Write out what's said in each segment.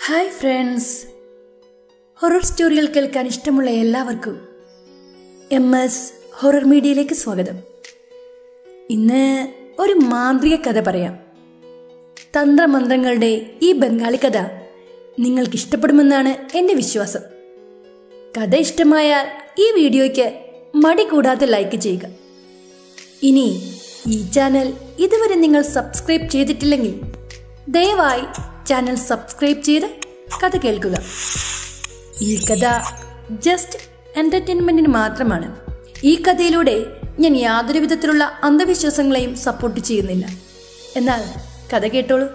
Hi friends horror സ്റ്റോറികൾ കേൾക്കാൻ ഇഷ്ടമുള്ള എല്ലാവർക്കും എം എസ് ഹൊറർ മീഡിയയിലേക്ക് സ്വാഗതം ഇന്ന് ഒരു മാന്ത്രിക കഥ പറയാം തന്ത്രമന്ത്രങ്ങളുടെ ഈ ബംഗാളി കഥ നിങ്ങൾക്ക് ഇഷ്ടപ്പെടുമെന്നാണ് എൻ്റെ വിശ്വാസം കഥ ഇഷ്ടമായാൽ ഈ വീഡിയോയ്ക്ക് മടി കൂടാതെ ലൈക്ക് ചെയ്യുക ഇനി ഈ ചാനൽ ഇതുവരെ നിങ്ങൾ സബ്സ്ക്രൈബ് ചെയ്തിട്ടില്ലെങ്കിൽ ദയവായി ചാനൽ സബ്സ്ക്രൈബ് ചെയ്ത് കഥ കേൾക്കുക ഈ കഥ ജസ്റ്റ് എന്റർടൈൻമെന്റിന് മാത്രമാണ് ഈ കഥയിലൂടെ ഞാൻ യാതൊരു വിധത്തിലുള്ള അന്ധവിശ്വാസങ്ങളെയും സപ്പോർട്ട് ചെയ്യുന്നില്ല എന്നാൽ കഥ കേട്ടോളൂ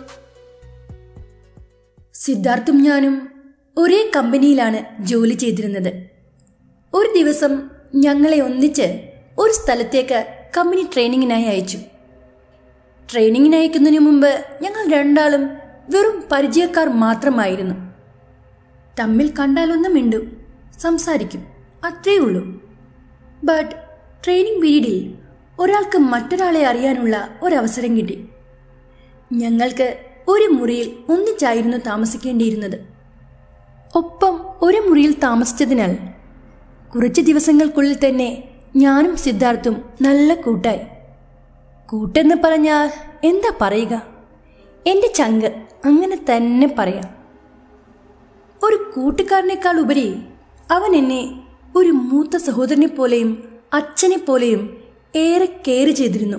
സിദ്ധാർത്ഥും ഞാനും ഒരേ കമ്പനിയിലാണ് ജോലി ചെയ്തിരുന്നത് ഒരു ദിവസം ഞങ്ങളെ ഒന്നിച്ച് ഒരു സ്ഥലത്തേക്ക് കമ്പനി ട്രെയിനിങ്ങിനായി അയച്ചു ട്രെയിനിങ്ങിന് അയക്കുന്നതിന് മുമ്പ് ഞങ്ങൾ രണ്ടാളും വെറും പരിചയക്കാർ മാത്രമായിരുന്നു തമ്മിൽ കണ്ടാലൊന്നും മിണ്ടും സംസാരിക്കും അത്രേ ഉള്ളൂ ബട്ട് ട്രെയിനിങ് പീരീഡിൽ ഒരാൾക്ക് മറ്റൊരാളെ അറിയാനുള്ള ഒരവസരം കിട്ടി ഞങ്ങൾക്ക് ഒരു മുറിയിൽ ഒന്നിച്ചായിരുന്നു താമസിക്കേണ്ടിയിരുന്നത് ഒപ്പം ഒരു മുറിയിൽ താമസിച്ചതിനാൽ കുറച്ച് ദിവസങ്ങൾക്കുള്ളിൽ തന്നെ ഞാനും സിദ്ധാർത്ഥും നല്ല കൂട്ടായി കൂട്ടെന്ന് പറഞ്ഞാൽ എന്താ പറയുക എൻ്റെ ചങ്ക് അങ്ങനെ തന്നെ പറയാം ഒരു കൂട്ടുകാരനേക്കാൾ ഉപരി അവൻ എന്നെ ഒരു മൂത്ത സഹോദരനെ പോലെയും അച്ഛനെ പോലെയും ഏറെ കെയർ ചെയ്തിരുന്നു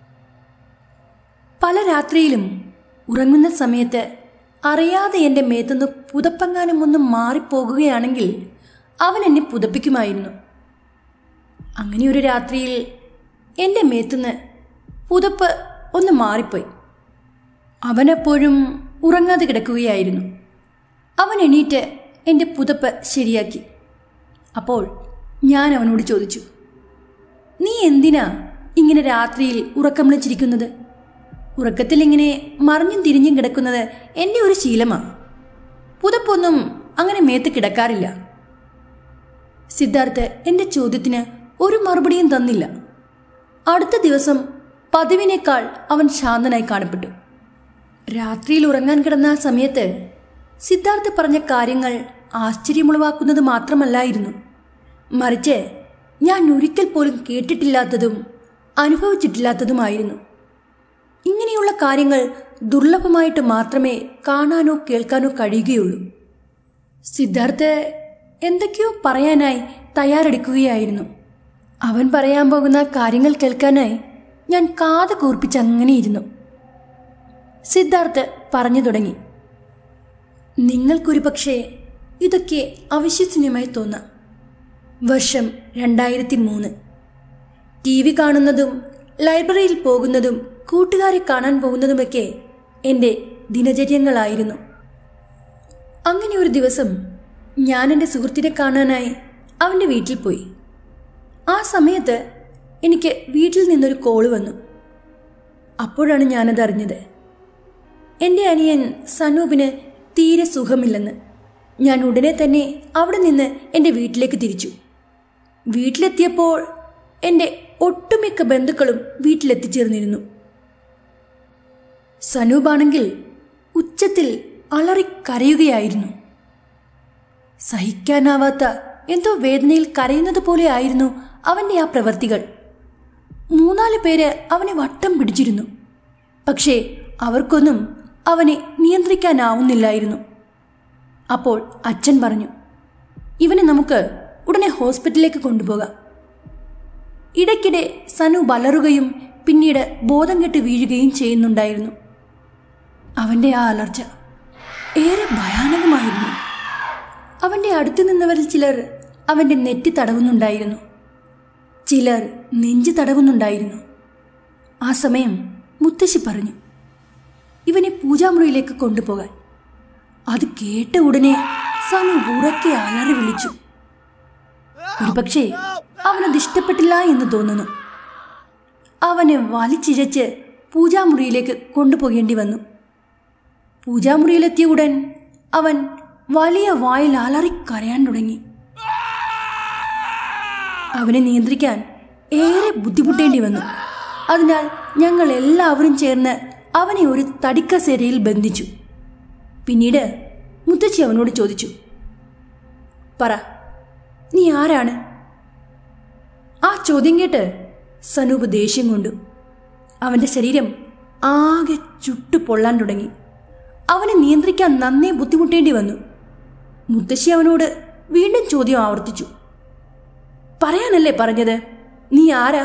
പല രാത്രിയിലും ഉറങ്ങുന്ന സമയത്ത് അറിയാതെ എൻ്റെ മേത്തുനിന്ന് പുതപ്പങ്ങാനും ഒന്ന് മാറിപ്പോകുകയാണെങ്കിൽ അവൻ എന്നെ പുതപ്പിക്കുമായിരുന്നു അങ്ങനെ ഒരു രാത്രിയിൽ എൻ്റെ മേത്തുനിന്ന് പുതപ്പ് ഒന്ന് മാറിപ്പോയി അവനെപ്പോഴും ഉറങ്ങാതെ കിടക്കുകയായിരുന്നു അവൻ എണീറ്റ് എൻ്റെ പുതപ്പ് ശരിയാക്കി അപ്പോൾ ഞാൻ അവനോട് ചോദിച്ചു നീ എന്തിനാ ഇങ്ങനെ രാത്രിയിൽ ഉറക്കം വിളിച്ചിരിക്കുന്നത് ഉറക്കത്തിൽ ഇങ്ങനെ മറിഞ്ഞും തിരിഞ്ഞും കിടക്കുന്നത് എൻ്റെ ഒരു ശീലമാണ് പുതപ്പൊന്നും അങ്ങനെ മേത്ത് കിടക്കാറില്ല സിദ്ധാർത്ഥ് എൻ്റെ ചോദ്യത്തിന് ഒരു മറുപടിയും തന്നില്ല അടുത്ത ദിവസം പതിവിനേക്കാൾ അവൻ ശാന്തനായി കാണപ്പെട്ടു രാത്രിയിൽ ഉറങ്ങാൻ കിടന്ന ആ സമയത്ത് സിദ്ധാർത്ഥ് പറഞ്ഞ കാര്യങ്ങൾ ആശ്ചര്യമുളവാക്കുന്നത് മാത്രമല്ലായിരുന്നു മറിച്ച് ഞാൻ ഒരിക്കൽ പോലും കേട്ടിട്ടില്ലാത്തതും അനുഭവിച്ചിട്ടില്ലാത്തതുമായിരുന്നു ഇങ്ങനെയുള്ള കാര്യങ്ങൾ ദുർലഭമായിട്ട് മാത്രമേ കാണാനോ കേൾക്കാനോ കഴിയുകയുള്ളൂ സിദ്ധാർത്ഥ് എന്തൊക്കെയോ പറയാനായി തയ്യാറെടുക്കുകയായിരുന്നു അവൻ പറയാൻ പോകുന്ന കാര്യങ്ങൾ കേൾക്കാനായി ഞാൻ കാത് കൂർപ്പിച്ച് അങ്ങനെയിരുന്നു സിദ്ധാർത്ഥ് പറഞ്ഞു തുടങ്ങി നിങ്ങൾക്കൊരു പക്ഷേ ഇതൊക്കെ അവിശ്വസനീയമായി തോന്നാം വർഷം രണ്ടായിരത്തി മൂന്ന് ടി വി കാണുന്നതും ലൈബ്രറിയിൽ പോകുന്നതും കൂട്ടുകാരെ കാണാൻ പോകുന്നതുമൊക്കെ എൻ്റെ ദിനചര്യങ്ങളായിരുന്നു അങ്ങനെ ഒരു ദിവസം ഞാൻ എൻ്റെ സുഹൃത്തിനെ കാണാനായി അവൻ്റെ വീട്ടിൽ പോയി ആ സമയത്ത് എനിക്ക് വീട്ടിൽ നിന്നൊരു കോള് വന്നു അപ്പോഴാണ് ഞാനത് അറിഞ്ഞത് എൻ്റെ അനിയൻ സനൂപിന് തീരെ സുഖമില്ലെന്ന് ഞാൻ ഉടനെ തന്നെ അവിടെ നിന്ന് എൻ്റെ വീട്ടിലേക്ക് തിരിച്ചു വീട്ടിലെത്തിയപ്പോൾ എൻ്റെ ഒട്ടുമിക്ക ബന്ധുക്കളും വീട്ടിലെത്തിച്ചേർന്നിരുന്നു സനൂപാണെങ്കിൽ ഉച്ചത്തിൽ അലറി കരയുകയായിരുന്നു സഹിക്കാനാവാത്ത എന്തോ വേദനയിൽ കരയുന്നത് പോലെ ആയിരുന്നു അവൻ്റെ ആ പ്രവർത്തികൾ മൂന്നാല് പേര് അവനെ വട്ടം പിടിച്ചിരുന്നു പക്ഷേ അവർക്കൊന്നും അവനെ നിയന്ത്രിക്കാനാവുന്നില്ലായിരുന്നു അപ്പോൾ അച്ഛൻ പറഞ്ഞു ഇവനെ നമുക്ക് ഉടനെ ഹോസ്പിറ്റലിലേക്ക് കൊണ്ടുപോകാം ഇടയ്ക്കിടെ സനു വലറുകയും പിന്നീട് ബോധം കെട്ട് വീഴുകയും ചെയ്യുന്നുണ്ടായിരുന്നു അവൻ്റെ ആ അലർച്ച ഏറെ ഭയാനകമായിരുന്നു അവൻ്റെ അടുത്തു നിന്നവരിൽ ചിലർ അവൻ്റെ നെറ്റി തടവുന്നുണ്ടായിരുന്നു ചിലർ നെഞ്ച് തടവുന്നുണ്ടായിരുന്നു ആ സമയം മുത്തശ്ശി പറഞ്ഞു ഇവനെ പൂജാമുറിയിലേക്ക് കൊണ്ടുപോകാൻ അത് കേട്ട ഉടനെ സനു ഉറക്കെ അലറി വിളിച്ചു ഒരുപക്ഷെ അവനത് ഇഷ്ടപ്പെട്ടില്ല എന്ന് തോന്നുന്നു അവനെ വലിച്ചിഴച്ച് പൂജാമുറിയിലേക്ക് കൊണ്ടുപോകേണ്ടി വന്നു പൂജാമുറിയിലെത്തിയ ഉടൻ അവൻ വലിയ വായിൽ അലറി കരയാൻ തുടങ്ങി അവനെ നിയന്ത്രിക്കാൻ ഏറെ ബുദ്ധിമുട്ടേണ്ടി വന്നു അതിനാൽ ഞങ്ങൾ എല്ലാവരും ചേർന്ന് അവനെ ഒരു തടിക്കസേരയിൽ ബന്ധിച്ചു പിന്നീട് മുത്തശ്ശി അവനോട് ചോദിച്ചു പറ നീ ആരാണ് ആ ചോദ്യം കേട്ട് സനൂപ് ദേഷ്യം കൊണ്ടു അവന്റെ ശരീരം ആകെ ചുട്ടു പൊള്ളാൻ തുടങ്ങി അവനെ നിയന്ത്രിക്കാൻ നന്നേ ബുദ്ധിമുട്ടേണ്ടി വന്നു മുത്തശ്ശി അവനോട് വീണ്ടും ചോദ്യം ആവർത്തിച്ചു പറയാനല്ലേ പറഞ്ഞത് നീ ആരാ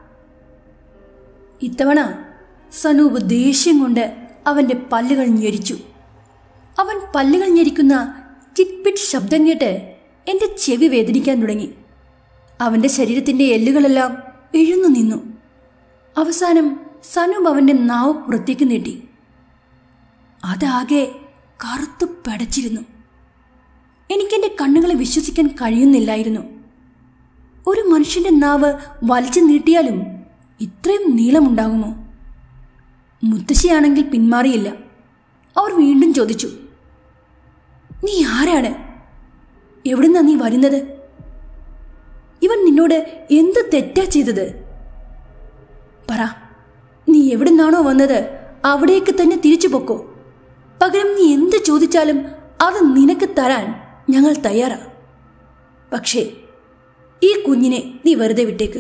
ഇത്തവണ സനൂപ് ദേഷ്യം കൊണ്ട് അവന്റെ പല്ലുകൾ ഞെരിച്ചു അവൻ പല്ലുകൾ ഞെരിക്കുന്ന ചിറ്റ്പിറ്റ് ശബ്ദം കേട്ട് എന്റെ ചെവി വേദനിക്കാൻ തുടങ്ങി അവന്റെ ശരീരത്തിന്റെ എല്ലുകളെല്ലാം എഴുന്നു നിന്നു അവസാനം സനൂപ് അവന്റെ നാവ് പുറത്തേക്ക് നീട്ടി അതാകെ കറുത്തു പടച്ചിരുന്നു എനിക്കെന്റെ കണ്ണുകളെ വിശ്വസിക്കാൻ കഴിയുന്നില്ലായിരുന്നു ഒരു മനുഷ്യന്റെ നാവ് വലിച്ചു നീട്ടിയാലും ഇത്രയും നീളമുണ്ടാകുമോ മുത്തശ്ശിയാണെങ്കിൽ പിന്മാറിയില്ല അവർ വീണ്ടും ചോദിച്ചു നീ ആരാണ് എവിടുന്നാ നീ വരുന്നത് ഇവൻ നിന്നോട് എന്ത് തെറ്റാ ചെയ്തത് പറ നീ എവിടുന്നാണോ വന്നത് അവിടേക്ക് തന്നെ തിരിച്ചു പൊക്കോ പകരം നീ എന്ത് ചോദിച്ചാലും അത് നിനക്ക് തരാൻ ഞങ്ങൾ തയ്യാറാ പക്ഷേ ഈ കുഞ്ഞിനെ നീ വെറുതെ വിട്ടേക്ക്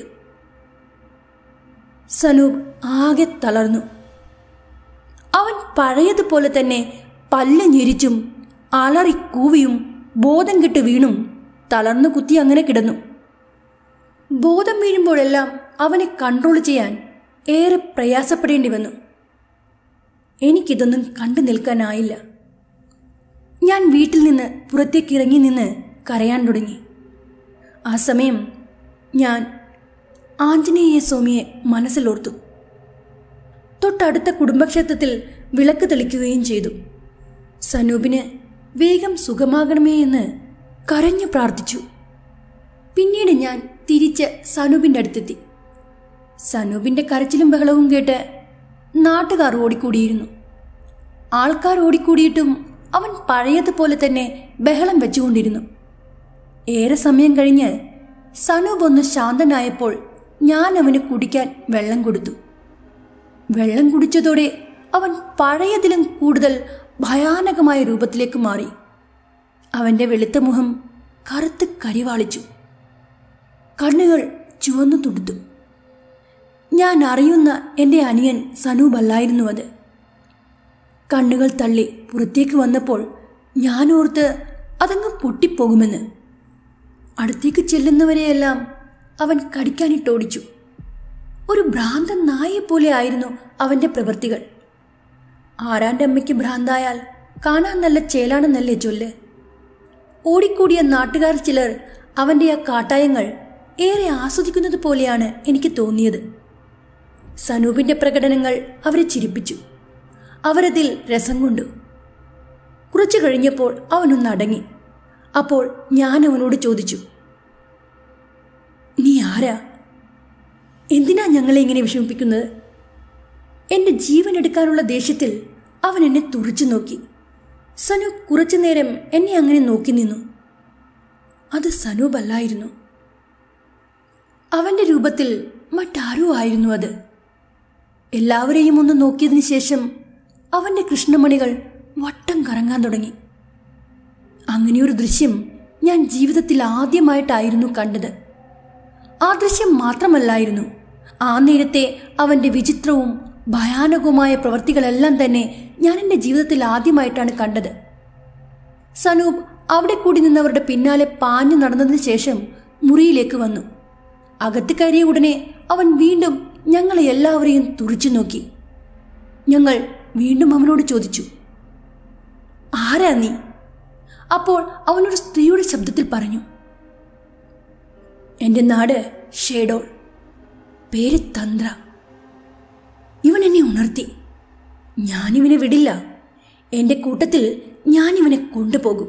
സനൂപ് ആകെ തളർന്നു അവൻ പഴയതുപോലെ തന്നെ പല്ല് ഞെരിച്ചും അലറി കൂവിയും ബോധം കെട്ട് വീണും തളർന്നു കുത്തി അങ്ങനെ കിടന്നു ബോധം വീഴുമ്പോഴെല്ലാം അവനെ കൺട്രോൾ ചെയ്യാൻ ഏറെ പ്രയാസപ്പെടേണ്ടി വന്നു എനിക്കിതൊന്നും കണ്ടു നിൽക്കാനായില്ല ഞാൻ വീട്ടിൽ നിന്ന് പുറത്തേക്ക് ഇറങ്ങി നിന്ന് കരയാൻ തുടങ്ങി ആ സമയം ഞാൻ ആഞ്ജനേയ സ്വാമിയെ മനസ്സിലോർത്തു തൊട്ടടുത്ത കുടുംബക്ഷേത്രത്തിൽ വിളക്ക് തെളിക്കുകയും ചെയ്തു സനൂപിന് വേഗം സുഖമാകണമേ എന്ന് കരഞ്ഞു പ്രാർത്ഥിച്ചു പിന്നീട് ഞാൻ തിരിച്ച് സനൂപിൻ്റെ അടുത്തെത്തി സനൂപിൻ്റെ കരച്ചിലും ബഹളവും കേട്ട് നാട്ടുകാർ ഓടിക്കൂടിയിരുന്നു ആൾക്കാർ ഓടിക്കൂടിയിട്ടും അവൻ പഴയതുപോലെ തന്നെ ബഹളം വെച്ചുകൊണ്ടിരുന്നു ഏറെ സമയം കഴിഞ്ഞ് സനൂപ് ഒന്ന് ശാന്തനായപ്പോൾ ഞാൻ അവന് കുടിക്കാൻ വെള്ളം കൊടുത്തു വെള്ളം കുടിച്ചതോടെ അവൻ പഴയതിലും കൂടുതൽ ഭയാനകമായ രൂപത്തിലേക്ക് മാറി അവന്റെ വെളുത്ത മുഖം കറുത്ത് കരിവാളിച്ചു കണ്ണുകൾ ചുവന്നു തുടുത്തു ഞാൻ അറിയുന്ന എൻ്റെ അനിയൻ സനൂപല്ലായിരുന്നു അത് കണ്ണുകൾ തള്ളി പുറത്തേക്ക് വന്നപ്പോൾ ഞാൻ ഓർത്ത് അതങ്ങ് പൊട്ടിപ്പോകുമെന്ന് അടുത്തേക്ക് ചെല്ലുന്നവരെയെല്ലാം അവൻ കടിക്കാനിട്ടോടിച്ചു ഒരു ഭ്രാന്തൻ നായെപ്പോലെ ആയിരുന്നു അവന്റെ പ്രവൃത്തികൾ ആരാന്റെ അമ്മയ്ക്ക് ഭ്രാന്തായാൽ കാണാൻ നല്ല ചേലാണെന്നല്ലേ ചൊല്ല് ഓടിക്കൂടിയ നാട്ടുകാർ ചിലർ അവന്റെ ആ കാട്ടായങ്ങൾ ഏറെ ആസ്വദിക്കുന്നത് പോലെയാണ് എനിക്ക് തോന്നിയത് സനൂപിന്റെ പ്രകടനങ്ങൾ അവരെ ചിരിപ്പിച്ചു അവരതിൽ രസം കൊണ്ടു കുറച്ചു കഴിഞ്ഞപ്പോൾ അവനൊന്ന് അടങ്ങി അപ്പോൾ ഞാൻ അവനോട് ചോദിച്ചു നീ ആരാ എന്തിനാ ഞങ്ങളെ ഇങ്ങനെ വിഷമിപ്പിക്കുന്നത് എന്റെ ജീവൻ എടുക്കാനുള്ള ദേഷ്യത്തിൽ അവൻ എന്നെ തുറച്ചു നോക്കി സനു കുറച്ചു നേരം എന്നെ അങ്ങനെ നോക്കി നിന്നു അത് സനൂപല്ലായിരുന്നു അവന്റെ രൂപത്തിൽ മറ്റാരോ ആയിരുന്നു അത് എല്ലാവരെയും ഒന്ന് നോക്കിയതിനു ശേഷം അവന്റെ കൃഷ്ണമണികൾ വട്ടം കറങ്ങാൻ തുടങ്ങി അങ്ങനെയൊരു ദൃശ്യം ഞാൻ ജീവിതത്തിൽ ആദ്യമായിട്ടായിരുന്നു കണ്ടത് ആ ദൃശ്യം മാത്രമല്ലായിരുന്നു ആ നേരത്തെ അവന്റെ വിചിത്രവും ഭയാനകവുമായ പ്രവൃത്തികളെല്ലാം തന്നെ ഞാൻ എൻ്റെ ജീവിതത്തിൽ ആദ്യമായിട്ടാണ് കണ്ടത് സനൂപ് അവിടെ കൂടി നിന്നവരുടെ പിന്നാലെ പാഞ്ഞു നടന്നതിന് ശേഷം മുറിയിലേക്ക് വന്നു അകത്ത് കയറിയ ഉടനെ അവൻ വീണ്ടും ഞങ്ങളെ എല്ലാവരെയും തുറിച്ചു നോക്കി ഞങ്ങൾ വീണ്ടും അവനോട് ചോദിച്ചു ആരാ നീ അപ്പോൾ അവനൊരു സ്ത്രീയുടെ ശബ്ദത്തിൽ പറഞ്ഞു എൻ്റെ നാട് ഷേഡോൾ പേര് തന്ത്ര ഇവൻ എന്നെ ഉണർത്തി ഞാനിവനെ വിടില്ല എൻ്റെ കൂട്ടത്തിൽ ഞാനിവനെ കൊണ്ടുപോകും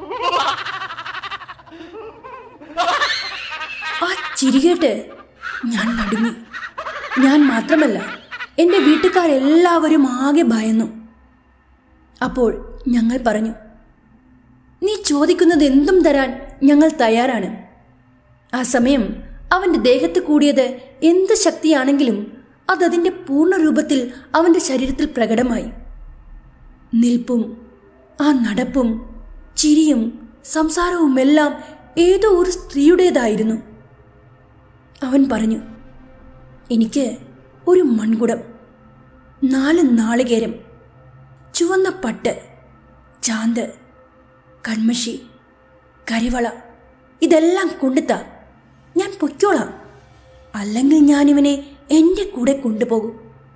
ആ ചിരികേട്ട് ഞാൻ നടുങ്ങി ഞാൻ മാത്രമല്ല എൻ്റെ വീട്ടുകാരെല്ലാവരും ആകെ ഭയന്നു അപ്പോൾ ഞങ്ങൾ പറഞ്ഞു നീ ചോദിക്കുന്നത് എന്തും തരാൻ ഞങ്ങൾ തയ്യാറാണ് ആ സമയം അവന്റെ ദേഹത്ത് കൂടിയത് എന്ത് ശക്തിയാണെങ്കിലും അതതിൻ്റെ പൂർണ്ണരൂപത്തിൽ അവന്റെ ശരീരത്തിൽ പ്രകടമായി നിൽപ്പും ആ നടപ്പും ചിരിയും സംസാരവും എല്ലാം ഏതോ ഒരു സ്ത്രീയുടേതായിരുന്നു അവൻ പറഞ്ഞു എനിക്ക് ഒരു മൺകുടം നാല് നാളികേരം ചുവന്ന പട്ട് ചാന്ത് കൺമഷി കരിവള ഇതെല്ലാം കൊണ്ടുത്താ ഞാൻ പൊയ്ക്കോളാം അല്ലെങ്കിൽ ഞാനിവനെ എൻ്റെ കൂടെ കൊണ്ടുപോകും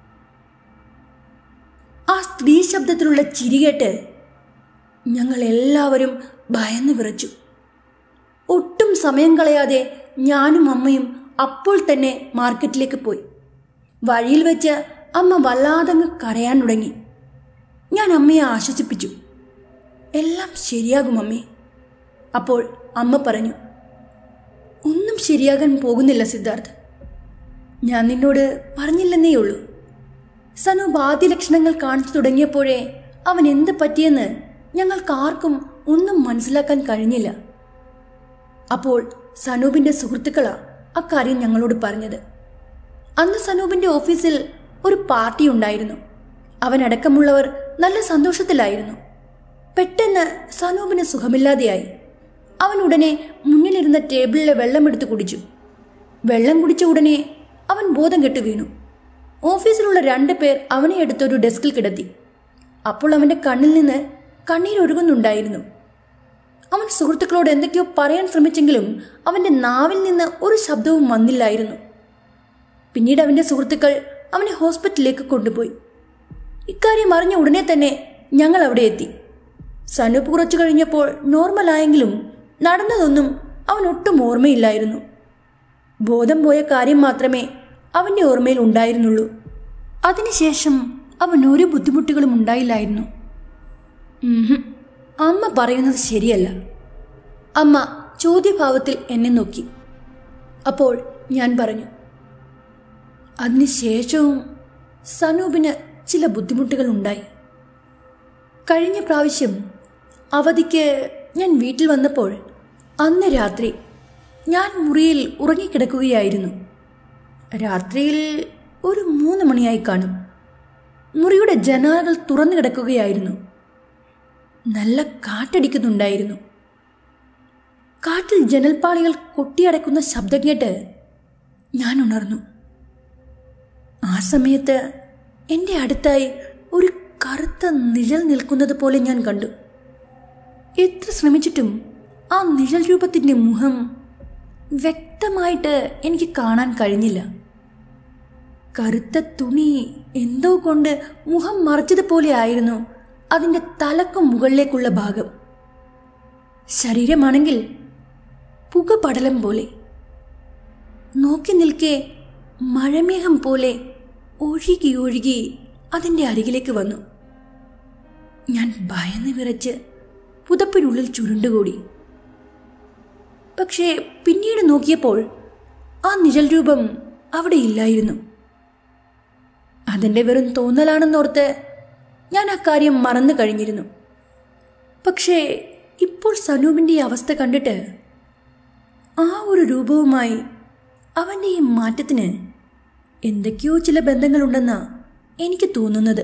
ആ സ്ത്രീ ശബ്ദത്തിലുള്ള ചിരി കേട്ട് ഞങ്ങൾ എല്ലാവരും ഭയന്നു വിറച്ചു ഒട്ടും സമയം കളയാതെ ഞാനും അമ്മയും അപ്പോൾ തന്നെ മാർക്കറ്റിലേക്ക് പോയി വഴിയിൽ വെച്ച് അമ്മ വല്ലാതങ്ങ് കരയാൻ തുടങ്ങി ഞാൻ അമ്മയെ ആശ്വസിപ്പിച്ചു എല്ലാം ശരിയാകും അമ്മേ അപ്പോൾ അമ്മ പറഞ്ഞു ഒന്നും ശരിയാകാൻ പോകുന്നില്ല സിദ്ധാർത്ഥ് ഞാൻ നിന്നോട് പറഞ്ഞില്ലെന്നേ ഉള്ളൂ സനൂപ് ആദ്യ ലക്ഷണങ്ങൾ കാണിച്ചു തുടങ്ങിയപ്പോഴേ അവൻ എന്ത് പറ്റിയെന്ന് ഞങ്ങൾക്കാർക്കും ഒന്നും മനസ്സിലാക്കാൻ കഴിഞ്ഞില്ല അപ്പോൾ സനൂപിന്റെ സുഹൃത്തുക്കളാ അക്കാര്യം ഞങ്ങളോട് പറഞ്ഞത് അന്ന് സനൂപിന്റെ ഓഫീസിൽ ഒരു പാർട്ടി ഉണ്ടായിരുന്നു അവനടക്കമുള്ളവർ നല്ല സന്തോഷത്തിലായിരുന്നു പെട്ടെന്ന് സനൂപിന് സുഖമില്ലാതെയായി അവൻ ഉടനെ മുന്നിലിരുന്ന ടേബിളിലെ വെള്ളമെടുത്ത് കുടിച്ചു വെള്ളം കുടിച്ച ഉടനെ അവൻ ബോധം കെട്ട് വീണു ഓഫീസിലുള്ള രണ്ട് പേർ അവനെ എടുത്തൊരു ഡെസ്കിൽ കിടത്തി അപ്പോൾ അവന്റെ കണ്ണിൽ നിന്ന് കണ്ണീരൊഴുകുന്നുണ്ടായിരുന്നു അവൻ സുഹൃത്തുക്കളോട് എന്തൊക്കെയോ പറയാൻ ശ്രമിച്ചെങ്കിലും അവന്റെ നാവിൽ നിന്ന് ഒരു ശബ്ദവും വന്നില്ലായിരുന്നു പിന്നീട് അവന്റെ സുഹൃത്തുക്കൾ അവനെ ഹോസ്പിറ്റലിലേക്ക് കൊണ്ടുപോയി ഇക്കാര്യം അറിഞ്ഞ ഉടനെ തന്നെ ഞങ്ങൾ അവിടെ എത്തി സനൂപ് കുറച്ചു കഴിഞ്ഞപ്പോൾ നോർമലായെങ്കിലും നടന്നതൊന്നും അവൻ ഒട്ടും ഓർമ്മയില്ലായിരുന്നു ബോധം പോയ കാര്യം മാത്രമേ അവന്റെ ഓർമ്മയിൽ ഉണ്ടായിരുന്നുള്ളൂ അതിനുശേഷം അവൻ ഒരു ബുദ്ധിമുട്ടുകളും ഉണ്ടായില്ലായിരുന്നു ഉംഹും. അമ്മ പറയുന്നത് ശരിയല്ല അമ്മ ചോദ്യഭാവത്തിൽ എന്നെ നോക്കി അപ്പോൾ ഞാൻ പറഞ്ഞു അതിനുശേഷവും സനൂപിന് ചില ബുദ്ധിമുട്ടുകൾ ഉണ്ടായി കഴിഞ്ഞ പ്രാവശ്യം അവധിക്ക് ഞാൻ വീട്ടിൽ വന്നപ്പോൾ അന്ന് രാത്രി ഞാൻ മുറിയിൽ ഉറങ്ങിക്കിടക്കുകയായിരുന്നു രാത്രിയിൽ ഒരു മൂന്ന് മണിയായി കാണും മുറിയുടെ ജനാലകൾ തുറന്നു കിടക്കുകയായിരുന്നു നല്ല കാറ്റടിക്കുന്നുണ്ടായിരുന്നു കാറ്റിൽ ജനൽപ്പാളികൾ കൊട്ടിയടക്കുന്ന ശബ്ദം കേട്ട് ഞാൻ ഉണർന്നു ആ സമയത്ത് എൻ്റെ അടുത്തായി ഒരു കറുത്ത നിഴൽ നിൽക്കുന്നത് പോലെ ഞാൻ കണ്ടു എത്ര ശ്രമിച്ചിട്ടും ആ നിഴൽ രൂപത്തിൻ്റെ മുഖം വ്യക്തമായിട്ട് എനിക്ക് കാണാൻ കഴിഞ്ഞില്ല കറുത്ത തുണി എന്തോ കൊണ്ട് മുഖം മറച്ചതുപോലെ ആയിരുന്നു അതിൻ്റെ തലക്കും മുകളിലേക്കുള്ള ഭാഗം ശരീരമാണെങ്കിൽ പുകപടലം പോലെ നോക്കി നിൽക്കെ മഴമേഘം പോലെ ഒഴുകി ഒഴുകി അതിൻ്റെ അരികിലേക്ക് വന്നു ഞാൻ ഭയന്ന് വിറച്ച് പുതപ്പിനുള്ളിൽ ചുരുണ്ടുകൂടി പക്ഷേ പിന്നീട് നോക്കിയപ്പോൾ ആ നിഴൽ രൂപം അവിടെ ഇല്ലായിരുന്നു അതിൻ്റെ വെറും തോന്നലാണെന്നോർത്ത് ഞാൻ അക്കാര്യം മറന്നു കഴിഞ്ഞിരുന്നു പക്ഷേ ഇപ്പോൾ സനൂപിൻ്റെ ഈ അവസ്ഥ കണ്ടിട്ട് ആ ഒരു രൂപവുമായി അവൻ്റെ ഈ മാറ്റത്തിന് എന്തൊക്കെയോ ചില ബന്ധങ്ങളുണ്ടെന്നാ എനിക്ക് തോന്നുന്നത്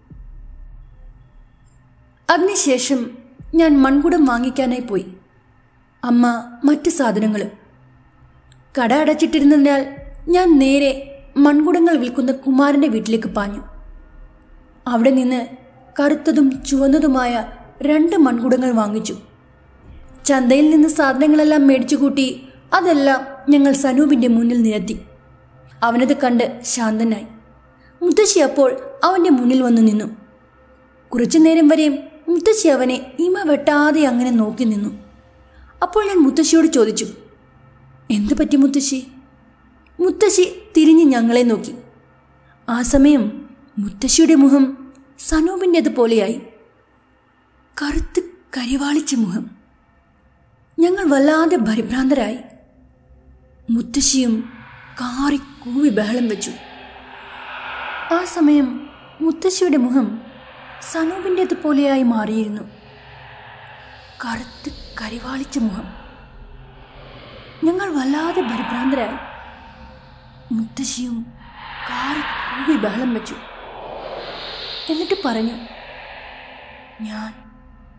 അതിനുശേഷം ഞാൻ മൺകുടം വാങ്ങിക്കാനായി പോയി അമ്മ മറ്റ് സാധനങ്ങളും കട അടച്ചിട്ടിരുന്നതിനാൽ ഞാൻ നേരെ മൺകുടങ്ങൾ വിൽക്കുന്ന കുമാരൻ്റെ വീട്ടിലേക്ക് പാഞ്ഞു അവിടെ നിന്ന് കറുത്തതും ചുവന്നതുമായ രണ്ട് മൺകുടങ്ങൾ വാങ്ങിച്ചു ചന്തയിൽ നിന്ന് സാധനങ്ങളെല്ലാം മേടിച്ചു കൂട്ടി അതെല്ലാം ഞങ്ങൾ സനൂപിൻ്റെ മുന്നിൽ നിരത്തി അവനത് കണ്ട് ശാന്തനായി മുത്തശ്ശി അപ്പോൾ അവൻ്റെ മുന്നിൽ വന്നു നിന്നു കുറച്ചു നേരം വരെയും മുത്തശ്ശി അവനെ ഇമ വെട്ടാതെ അങ്ങനെ നോക്കി നിന്നു അപ്പോൾ ഞാൻ മുത്തശ്ശിയോട് ചോദിച്ചു എന്തു പറ്റി മുത്തശ്ശി മുത്തശ്ശി തിരിഞ്ഞ് ഞങ്ങളെ നോക്കി ആ സമയം മുത്തശ്ശിയുടെ മുഖം സനൂപിൻ്റെതുപോലെയായി കറുത്ത് കരിവാളിച്ച മുഖം ഞങ്ങൾ വല്ലാതെ പരിഭ്രാന്തരായി മുത്തശ്ശിയും കാറി കൂവി ബഹളം വെച്ചു ആ സമയം മുത്തശ്ശിയുടെ മുഖം സനൂപിൻ്റെതുപോലെയായി മാറിയിരുന്നു കറുത്ത് കരിവാളിച്ച മുഖം ഞങ്ങൾ വല്ലാതെ പരിഭ്രാന്തരായി മുത്തശ്ശിയും കാറി കൂവി ബഹളം വെച്ചു എന്നിട്ട് പറഞ്ഞു ഞാൻ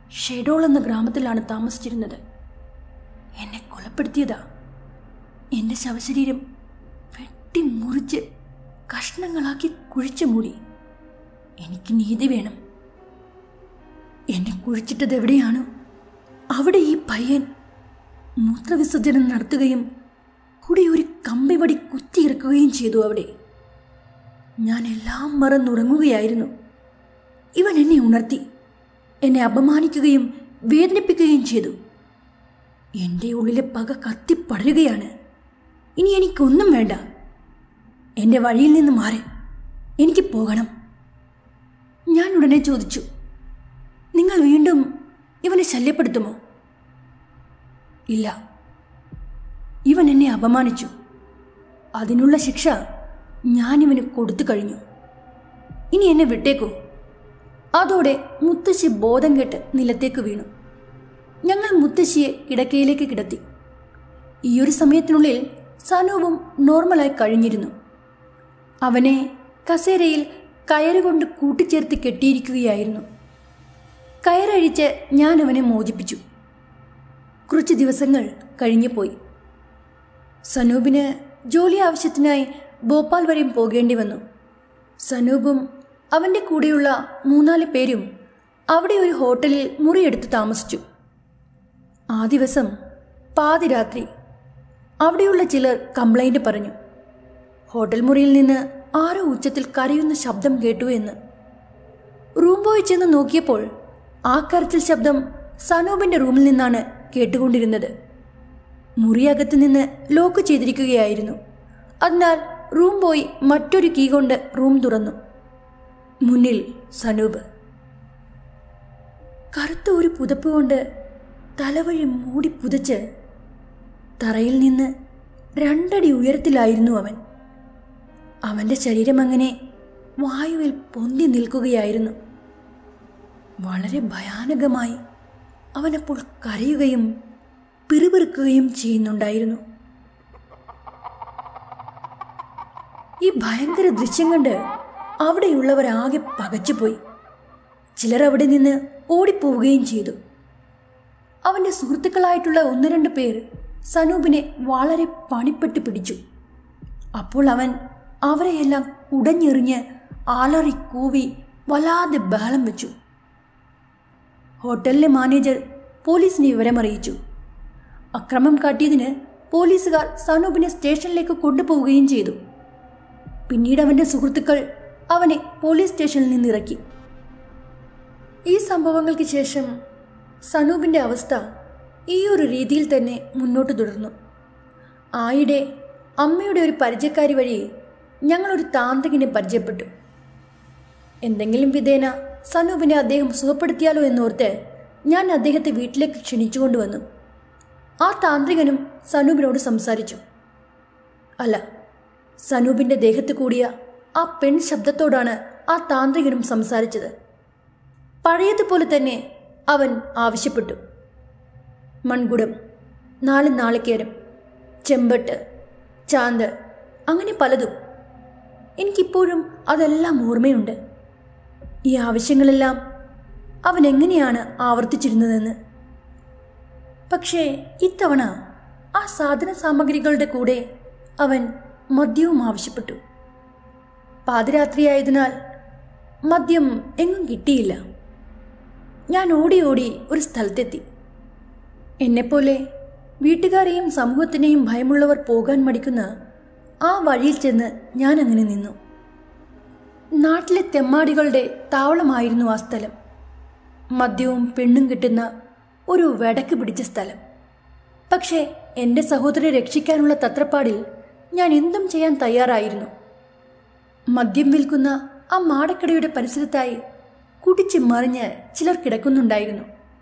ഷെഡോൾ എന്ന ഗ്രാമത്തിലാണ് താമസിച്ചിരുന്നത് എന്നെ കൊലപ്പെടുത്തിയതാ എൻ്റെ ശവശരീരം വെട്ടി മുറിച്ച് കഷ്ണങ്ങളാക്കി കുഴിച്ചു മൂടി എനിക്ക് നീതി വേണം എന്നെ കുഴിച്ചിട്ടത് എവിടെയാണോ അവിടെ ഈ പയ്യൻ മൂത്രവിസർജനം നടത്തുകയും കൂടി ഒരു കമ്പിവടി കുത്തിയിറക്കുകയും ചെയ്തു അവിടെ ഞാൻ എല്ലാം മറന്നുറങ്ങുകയായിരുന്നു ഇവൻ എന്നെ ഉണർത്തി എന്നെ അപമാനിക്കുകയും വേദനിപ്പിക്കുകയും ചെയ്തു എൻ്റെ ഉള്ളിലെ പക കത്തിപ്പടരുകയാണ് ഇനി എനിക്കൊന്നും വേണ്ട എൻ്റെ വഴിയിൽ നിന്ന് മാറി എനിക്ക് പോകണം ഞാൻ ഉടനെ ചോദിച്ചു നിങ്ങൾ വീണ്ടും ഇവനെ ശല്യപ്പെടുത്തുമോ ഇല്ല ഇവൻ എന്നെ അപമാനിച്ചു അതിനുള്ള ശിക്ഷ ഞാനിവന് കൊടുത്തു കഴിഞ്ഞു ഇനി എന്നെ വിട്ടേക്കൂ അതോടെ മുത്തശ്ശി ബോധം കെട്ട് നിലത്തേക്ക് വീണു ഞങ്ങൾ മുത്തശ്ശിയെ കിടക്കയിലേക്ക് കിടത്തി ഈയൊരു സമയത്തിനുള്ളിൽ സനൂപും നോർമലായി കഴിഞ്ഞിരുന്നു അവനെ കസേരയിൽ കയറുകൊണ്ട് കൂട്ടിച്ചേർത്ത് കെട്ടിയിരിക്കുകയായിരുന്നു കയറഴിച്ച് ഞാൻ അവനെ മോചിപ്പിച്ചു കുറച്ച് ദിവസങ്ങൾ കഴിഞ്ഞു പോയി സനൂപിന് ജോലി ആവശ്യത്തിനായി ഭോപ്പാൽ വരെയും പോകേണ്ടി വന്നു സനൂപും അവൻ്റെ കൂടെയുള്ള മൂന്നാല് പേരും അവിടെ ഒരു ഹോട്ടലിൽ മുറിയെടുത്ത് താമസിച്ചു ആ ദിവസം പാതിരാത്രി അവിടെയുള്ള ചിലർ കംപ്ലൈൻറ്റ് പറഞ്ഞു ഹോട്ടൽ മുറിയിൽ നിന്ന് ആരോ ഉച്ചത്തിൽ കരയുന്ന ശബ്ദം കേട്ടു എന്ന് റൂം ബോയ് ചെന്ന് നോക്കിയപ്പോൾ ആ കരച്ചിൽ ശബ്ദം സനൂപിന്റെ റൂമിൽ നിന്നാണ് കേട്ടുകൊണ്ടിരുന്നത് മുറിയകത്ത് നിന്ന് ലോക്ക് ചെയ്തിരിക്കുകയായിരുന്നു അതിനാൽ റൂം ബോയ് മറ്റൊരു കീ കൊണ്ട് റൂം തുറന്നു മുന്നിൽ സനൂപ് കറുത്ത ഒരു പുതപ്പ് കൊണ്ട് തലവഴി മൂടി പുതച്ച് തറയിൽ നിന്ന് രണ്ടടി ഉയരത്തിലായിരുന്നു അവൻ അവന്റെ ശരീരം അങ്ങനെ വായുവിൽ പൊന്തി നിൽക്കുകയായിരുന്നു വളരെ ഭയാനകമായി അവനപ്പോൾ കരയുകയും പിറുപിറുക്കുകയും ചെയ്യുന്നുണ്ടായിരുന്നു ഈ ഭയങ്കര ദൃശ്യം കണ്ട് അവിടെയുള്ളവരാകെ പകച്ചുപോയി ചിലർ അവിടെ നിന്ന് ഓടിപ്പോവുകയും ചെയ്തു അവന്റെ സുഹൃത്തുക്കളായിട്ടുള്ള ഒന്ന് രണ്ട് പേർ സനൂപിനെ വളരെ പണിപ്പെട്ട് പിടിച്ചു അപ്പോൾ അവൻ അവരെയെല്ലാം ഉടഞ്ഞെറിഞ്ഞ് ആലറി കൂവി വല്ലാതെ ബഹളം വെച്ചു ഹോട്ടലിലെ മാനേജർ പോലീസിനെ വിവരമറിയിച്ചു അക്രമം കാട്ടിയതിന് പോലീസുകാർ സനൂപിനെ സ്റ്റേഷനിലേക്ക് കൊണ്ടുപോവുകയും ചെയ്തു പിന്നീട് അവന്റെ സുഹൃത്തുക്കൾ അവനെ പോലീസ് സ്റ്റേഷനിൽ നിന്നിറക്കി ഈ സംഭവങ്ങൾക്ക് ശേഷം സനൂപിന്റെ അവസ്ഥ ഈ ഒരു രീതിയിൽ തന്നെ മുന്നോട്ട് തുടർന്നു ആയിടെ അമ്മയുടെ ഒരു പരിചയക്കാരി വഴി ഞങ്ങളൊരു താന്ത്രികനെ പരിചയപ്പെട്ടു എന്തെങ്കിലും വിധേന സനൂപിനെ അദ്ദേഹം സുഖപ്പെടുത്തിയാലോ എന്നോർത്ത് ഞാൻ അദ്ദേഹത്തെ വീട്ടിലേക്ക് ക്ഷണിച്ചുകൊണ്ടുവന്നു ആ താന്ത്രികനും സനൂപിനോട് സംസാരിച്ചു അല്ല സനൂപിന്റെ ദേഹത്ത് കൂടിയ ആ പെൺ ശബ്ദത്തോടാണ് ആ താന്ത്രികനും സംസാരിച്ചത് പഴയതുപോലെ തന്നെ അവൻ ആവശ്യപ്പെട്ടു മൺകുടം നാല് നാളികേരം ചെമ്പട്ട് ചാന്ത് അങ്ങനെ പലതും എനിക്കിപ്പോഴും അതെല്ലാം ഓർമ്മയുണ്ട് ഈ ആവശ്യങ്ങളെല്ലാം അവൻ എങ്ങനെയാണ് ആവർത്തിച്ചിരുന്നതെന്ന് പക്ഷേ ഇത്തവണ ആ സാധന സാമഗ്രികളുടെ കൂടെ അവൻ മദ്യവും ആവശ്യപ്പെട്ടു പാതിരാത്രിയായതിനാൽ മദ്യം എങ്ങും കിട്ടിയില്ല ഞാൻ ഓടി ഓടി ഒരു സ്ഥലത്തെത്തി എന്നെപ്പോലെ വീട്ടുകാരെയും സമൂഹത്തിനെയും ഭയമുള്ളവർ പോകാൻ മടിക്കുന്ന ആ വഴിയിൽ ചെന്ന് ഞാൻ അങ്ങനെ നിന്നു നാട്ടിലെ തെമ്മാടികളുടെ താവളമായിരുന്നു ആ സ്ഥലം മദ്യവും പെണ്ണും കിട്ടുന്ന ഒരു വടക്ക് പിടിച്ച സ്ഥലം പക്ഷേ എൻ്റെ സഹോദരനെ രക്ഷിക്കാനുള്ള തത്രപ്പാടിൽ ഞാൻ എന്തും ചെയ്യാൻ തയ്യാറായിരുന്നു മദ്യം വിൽക്കുന്ന ആ മാടക്കടയുടെ പരിസരത്തായി കുടിച്ച് മറിഞ്ഞ് ചിലർ കിടക്കുന്നുണ്ടായിരുന്നു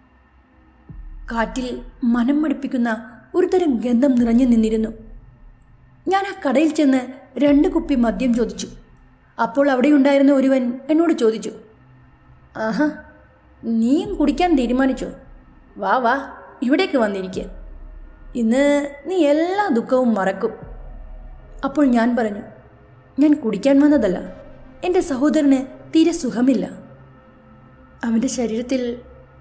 കാറ്റിൽ മനം മടുപ്പിക്കുന്ന ഒരുതരം ഗന്ധം നിറഞ്ഞു നിന്നിരുന്നു ഞാൻ ആ കടയിൽ ചെന്ന് രണ്ട് കുപ്പി മദ്യം ചോദിച്ചു അപ്പോൾ അവിടെയുണ്ടായിരുന്ന ഒരുവൻ എന്നോട് ചോദിച്ചു ആഹാ നീയും കുടിക്കാൻ തീരുമാനിച്ചോ വാ വാ ഇവിടേക്ക് വന്നിരിക്കുക ഇന്ന് നീ എല്ലാ ദുഃഖവും മറക്കും അപ്പോൾ ഞാൻ പറഞ്ഞു ഞാൻ കുടിക്കാൻ വന്നതല്ല എൻ്റെ സഹോദരന് തീരെ സുഖമില്ല അവൻ്റെ ശരീരത്തിൽ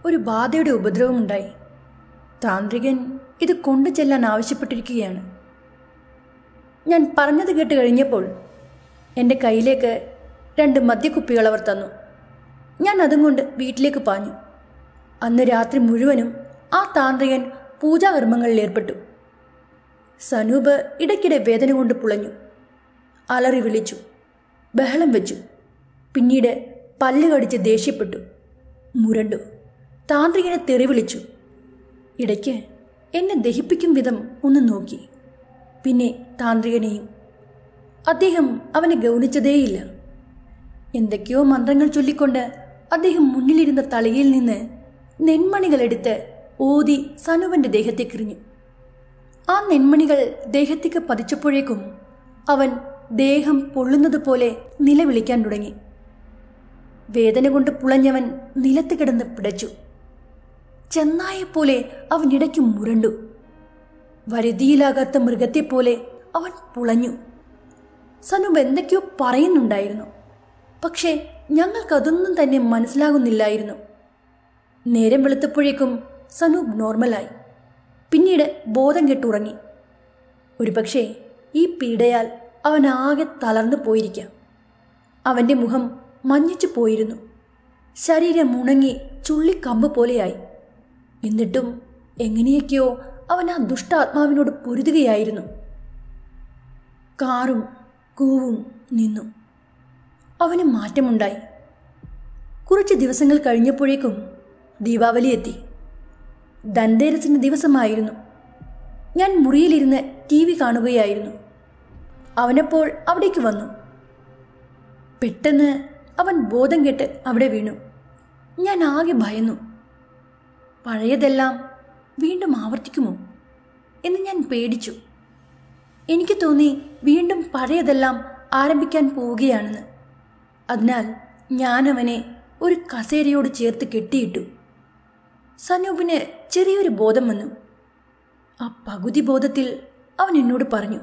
ഒരു ബാധയുടെ ഉപദ്രവമുണ്ടായി താന്ത്രികൻ ഇത് കൊണ്ടു ചെല്ലാൻ ആവശ്യപ്പെട്ടിരിക്കുകയാണ് ഞാൻ പറഞ്ഞത് കേട്ട് കഴിഞ്ഞപ്പോൾ എൻ്റെ കയ്യിലേക്ക് രണ്ട് മദ്യക്കുപ്പികൾ അവർ തന്നു ഞാൻ അതും കൊണ്ട് വീട്ടിലേക്ക് പാഞ്ഞു അന്ന് രാത്രി മുഴുവനും ആ താന്ത്രികൻ പൂജാകർമ്മങ്ങളിൽ ഏർപ്പെട്ടു സനൂപ് ഇടയ്ക്കിടെ വേദന കൊണ്ട് പുളഞ്ഞു അലറി വിളിച്ചു ബഹളം വെച്ചു പിന്നീട് പല്ല് കടിച്ച് ദേഷ്യപ്പെട്ടു മുരണ്ടു താന്ത്രികനെ തെറി വിളിച്ചു ഇടയ്ക്ക് എന്നെ ദഹിപ്പിക്കും വിധം ഒന്ന് നോക്കി പിന്നെ താന്ത്രികനെയും അദ്ദേഹം അവനെ ഗൗനിച്ചതേയില്ല എന്തൊക്കെയോ മന്ത്രങ്ങൾ ചൊല്ലിക്കൊണ്ട് അദ്ദേഹം മുന്നിലിരുന്ന തളികയിൽ നിന്ന് നെന്മണികളെടുത്ത് ഓതി സനുവന്റെ ദേഹത്തേക്കെറിഞ്ഞു ആ നെന്മണികൾ ദേഹത്തേക്ക് പതിച്ചപ്പോഴേക്കും അവൻ ദേഹം പൊള്ളുന്നതുപോലെ നിലവിളിക്കാൻ തുടങ്ങി വേദന കൊണ്ട് പുളഞ്ഞവൻ നിലത്ത് കിടന്ന് പിടച്ചു ചെന്നായെപ്പോലെ അവൻ ഇടയ്ക്ക് മുരണ്ടു വരുതിയിലാകാത്ത മൃഗത്തെപ്പോലെ അവൻ പുളഞ്ഞു സനൂപ് എന്തൊക്കെയോ പറയുന്നുണ്ടായിരുന്നു പക്ഷേ ഞങ്ങൾക്കതൊന്നും തന്നെ മനസ്സിലാകുന്നില്ലായിരുന്നു നേരം വെളുത്തപ്പോഴേക്കും സനൂപ് നോർമലായി പിന്നീട് ബോധം കെട്ടുറങ്ങി ഒരുപക്ഷെ ഈ പീഡയാൽ അവൻ ആകെ തളർന്നു പോയിരിക്കാം അവൻ്റെ മുഖം മഞ്ഞിച്ചു പോയിരുന്നു ശരീരം ഉണങ്ങി ചുള്ളിക്കമ്പ് പോലെയായി എന്നിട്ടും എങ്ങനെയൊക്കെയോ അവൻ ആ ദുഷ്ടാത്മാവിനോട് പൊരുതുകയായിരുന്നു കാറും കൂവും നിന്നു അവന് മാറ്റമുണ്ടായി കുറച്ച് ദിവസങ്ങൾ കഴിഞ്ഞപ്പോഴേക്കും ദീപാവലി എത്തി ധൻതേരസിൻ്റെ ദിവസമായിരുന്നു ഞാൻ മുറിയിലിരുന്ന് ടി വി കാണുകയായിരുന്നു അവനപ്പോൾ അവിടേക്ക് വന്നു പെട്ടെന്ന് അവൻ ബോധം കെട്ട് അവിടെ വീണു ഞാൻ ആകെ ഭയന്നു പഴയതെല്ലാം വീണ്ടും ആവർത്തിക്കുമോ എന്ന് ഞാൻ പേടിച്ചു എനിക്ക് തോന്നി വീണ്ടും പഴയതെല്ലാം ആരംഭിക്കാൻ പോവുകയാണെന്ന് അതിനാൽ ഞാൻ അവനെ ഒരു കസേരയോട് ചേർത്ത് കെട്ടിയിട്ടു സനൂപിന് ചെറിയൊരു ബോധം വന്നു ആ പകുതി ബോധത്തിൽ അവൻ എന്നോട് പറഞ്ഞു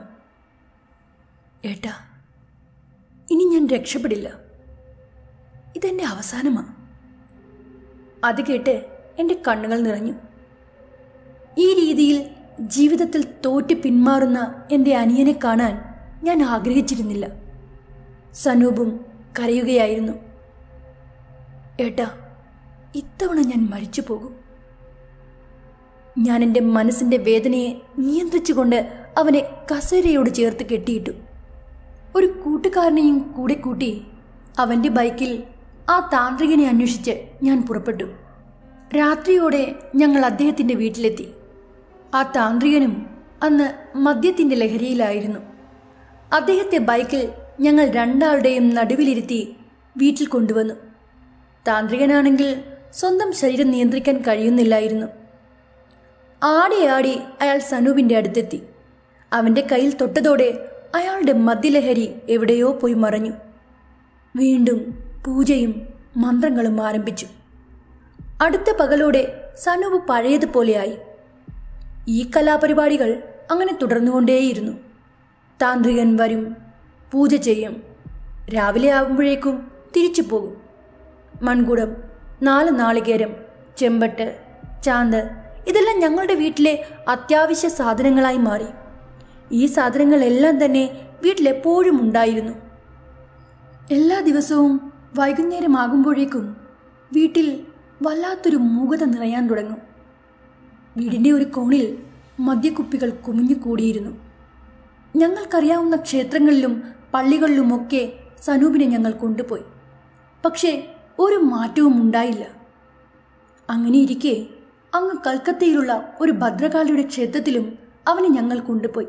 ഏട്ടാ ഇനി ഞാൻ രക്ഷപ്പെടില്ല ഇതെൻ്റെ അവസാനമാണ് അത് കേട്ട് എൻ്റെ കണ്ണുകൾ നിറഞ്ഞു ഈ രീതിയിൽ ജീവിതത്തിൽ തോറ്റ് പിന്മാറുന്ന എൻ്റെ അനിയനെ കാണാൻ ഞാൻ ആഗ്രഹിച്ചിരുന്നില്ല സനൂപും കരയുകയായിരുന്നു ഏട്ടാ ഇത്തവണ ഞാൻ മരിച്ചു പോകും ഞാൻ എൻ്റെ മനസ്സിൻ്റെ വേദനയെ നിയന്ത്രിച്ചുകൊണ്ട് അവനെ കസേരയോട് ചേർത്ത് കെട്ടിയിട്ടു ഒരു കൂട്ടുകാരനെയും കൂടെ കൂട്ടി അവൻ്റെ ബൈക്കിൽ ആ താന്ത്രികനെ അന്വേഷിച്ച് ഞാൻ പുറപ്പെട്ടു രാത്രിയോടെ ഞങ്ങൾ അദ്ദേഹത്തിൻ്റെ വീട്ടിലെത്തി ആ താന്ത്രികനും അന്ന് മദ്യത്തിൻ്റെ ലഹരിയിലായിരുന്നു അദ്ദേഹത്തെ ബൈക്കിൽ ഞങ്ങൾ രണ്ടാളുടെയും നടുവിലിരുത്തി വീട്ടിൽ കൊണ്ടുവന്നു താന്ത്രികനാണെങ്കിൽ സ്വന്തം ശരീരം നിയന്ത്രിക്കാൻ കഴിയുന്നില്ലായിരുന്നു ആടി ആടി അയാൾ സനൂപിൻ്റെ അടുത്തെത്തി അവൻ്റെ കയ്യിൽ തൊട്ടതോടെ അയാളുടെ മദ്യലഹരി എവിടെയോ പോയി മറഞ്ഞു വീണ്ടും പൂജയും മന്ത്രങ്ങളും ആരംഭിച്ചു അടുത്ത പകലോടെ സനൂപ് പഴയതുപോലെയായി ഈ കലാപരിപാടികൾ അങ്ങനെ തുടർന്നുകൊണ്ടേയിരുന്നു താന്ത്രികൻ വരും പൂജ ചെയ്യും രാവിലെ ആകുമ്പോഴേക്കും തിരിച്ചു പോകും മൺകുടം നാല് നാളികേരം ചെമ്പട്ട് ചാന്ത് ഇതെല്ലാം ഞങ്ങളുടെ വീട്ടിലെ അത്യാവശ്യ സാധനങ്ങളായി മാറി ഈ സാധനങ്ങളെല്ലാം തന്നെ വീട്ടിലെപ്പോഴും ഉണ്ടായിരുന്നു എല്ലാ ദിവസവും വൈകുന്നേരമാകുമ്പോഴേക്കും വീട്ടിൽ വല്ലാത്തൊരു മൂകത നിറയാൻ തുടങ്ങും വീടിൻ്റെ ഒരു കോണിൽ മദ്യക്കുപ്പികൾ കുമിഞ്ഞു കൂടിയിരുന്നു ഞങ്ങൾക്കറിയാവുന്ന ക്ഷേത്രങ്ങളിലും പള്ളികളിലുമൊക്കെ സനൂപിനെ ഞങ്ങൾ കൊണ്ടുപോയി പക്ഷേ ഒരു മാറ്റവും ഉണ്ടായില്ല അങ്ങനെ ഇരിക്കെ അങ്ങ് കൽക്കത്തയിലുള്ള ഒരു ഭദ്രകാളിയുടെ ക്ഷേത്രത്തിലും അവനെ ഞങ്ങൾ കൊണ്ടുപോയി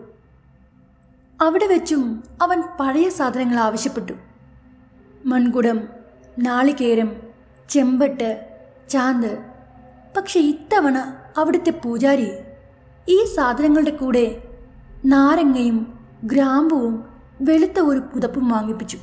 അവിടെ വെച്ചും അവൻ പഴയ സാധനങ്ങൾ ആവശ്യപ്പെട്ടു മൺകുടം നാളികേരം ചെമ്പട്ട് ചാന്ത് പക്ഷെ ഇത്തവണ അവിടുത്തെ പൂജാരി ഈ സാധനങ്ങളുടെ കൂടെ നാരങ്ങയും ഗ്രാമ്പുവും വെളുത്ത ഒരു പുതപ്പും വാങ്ങിപ്പിച്ചു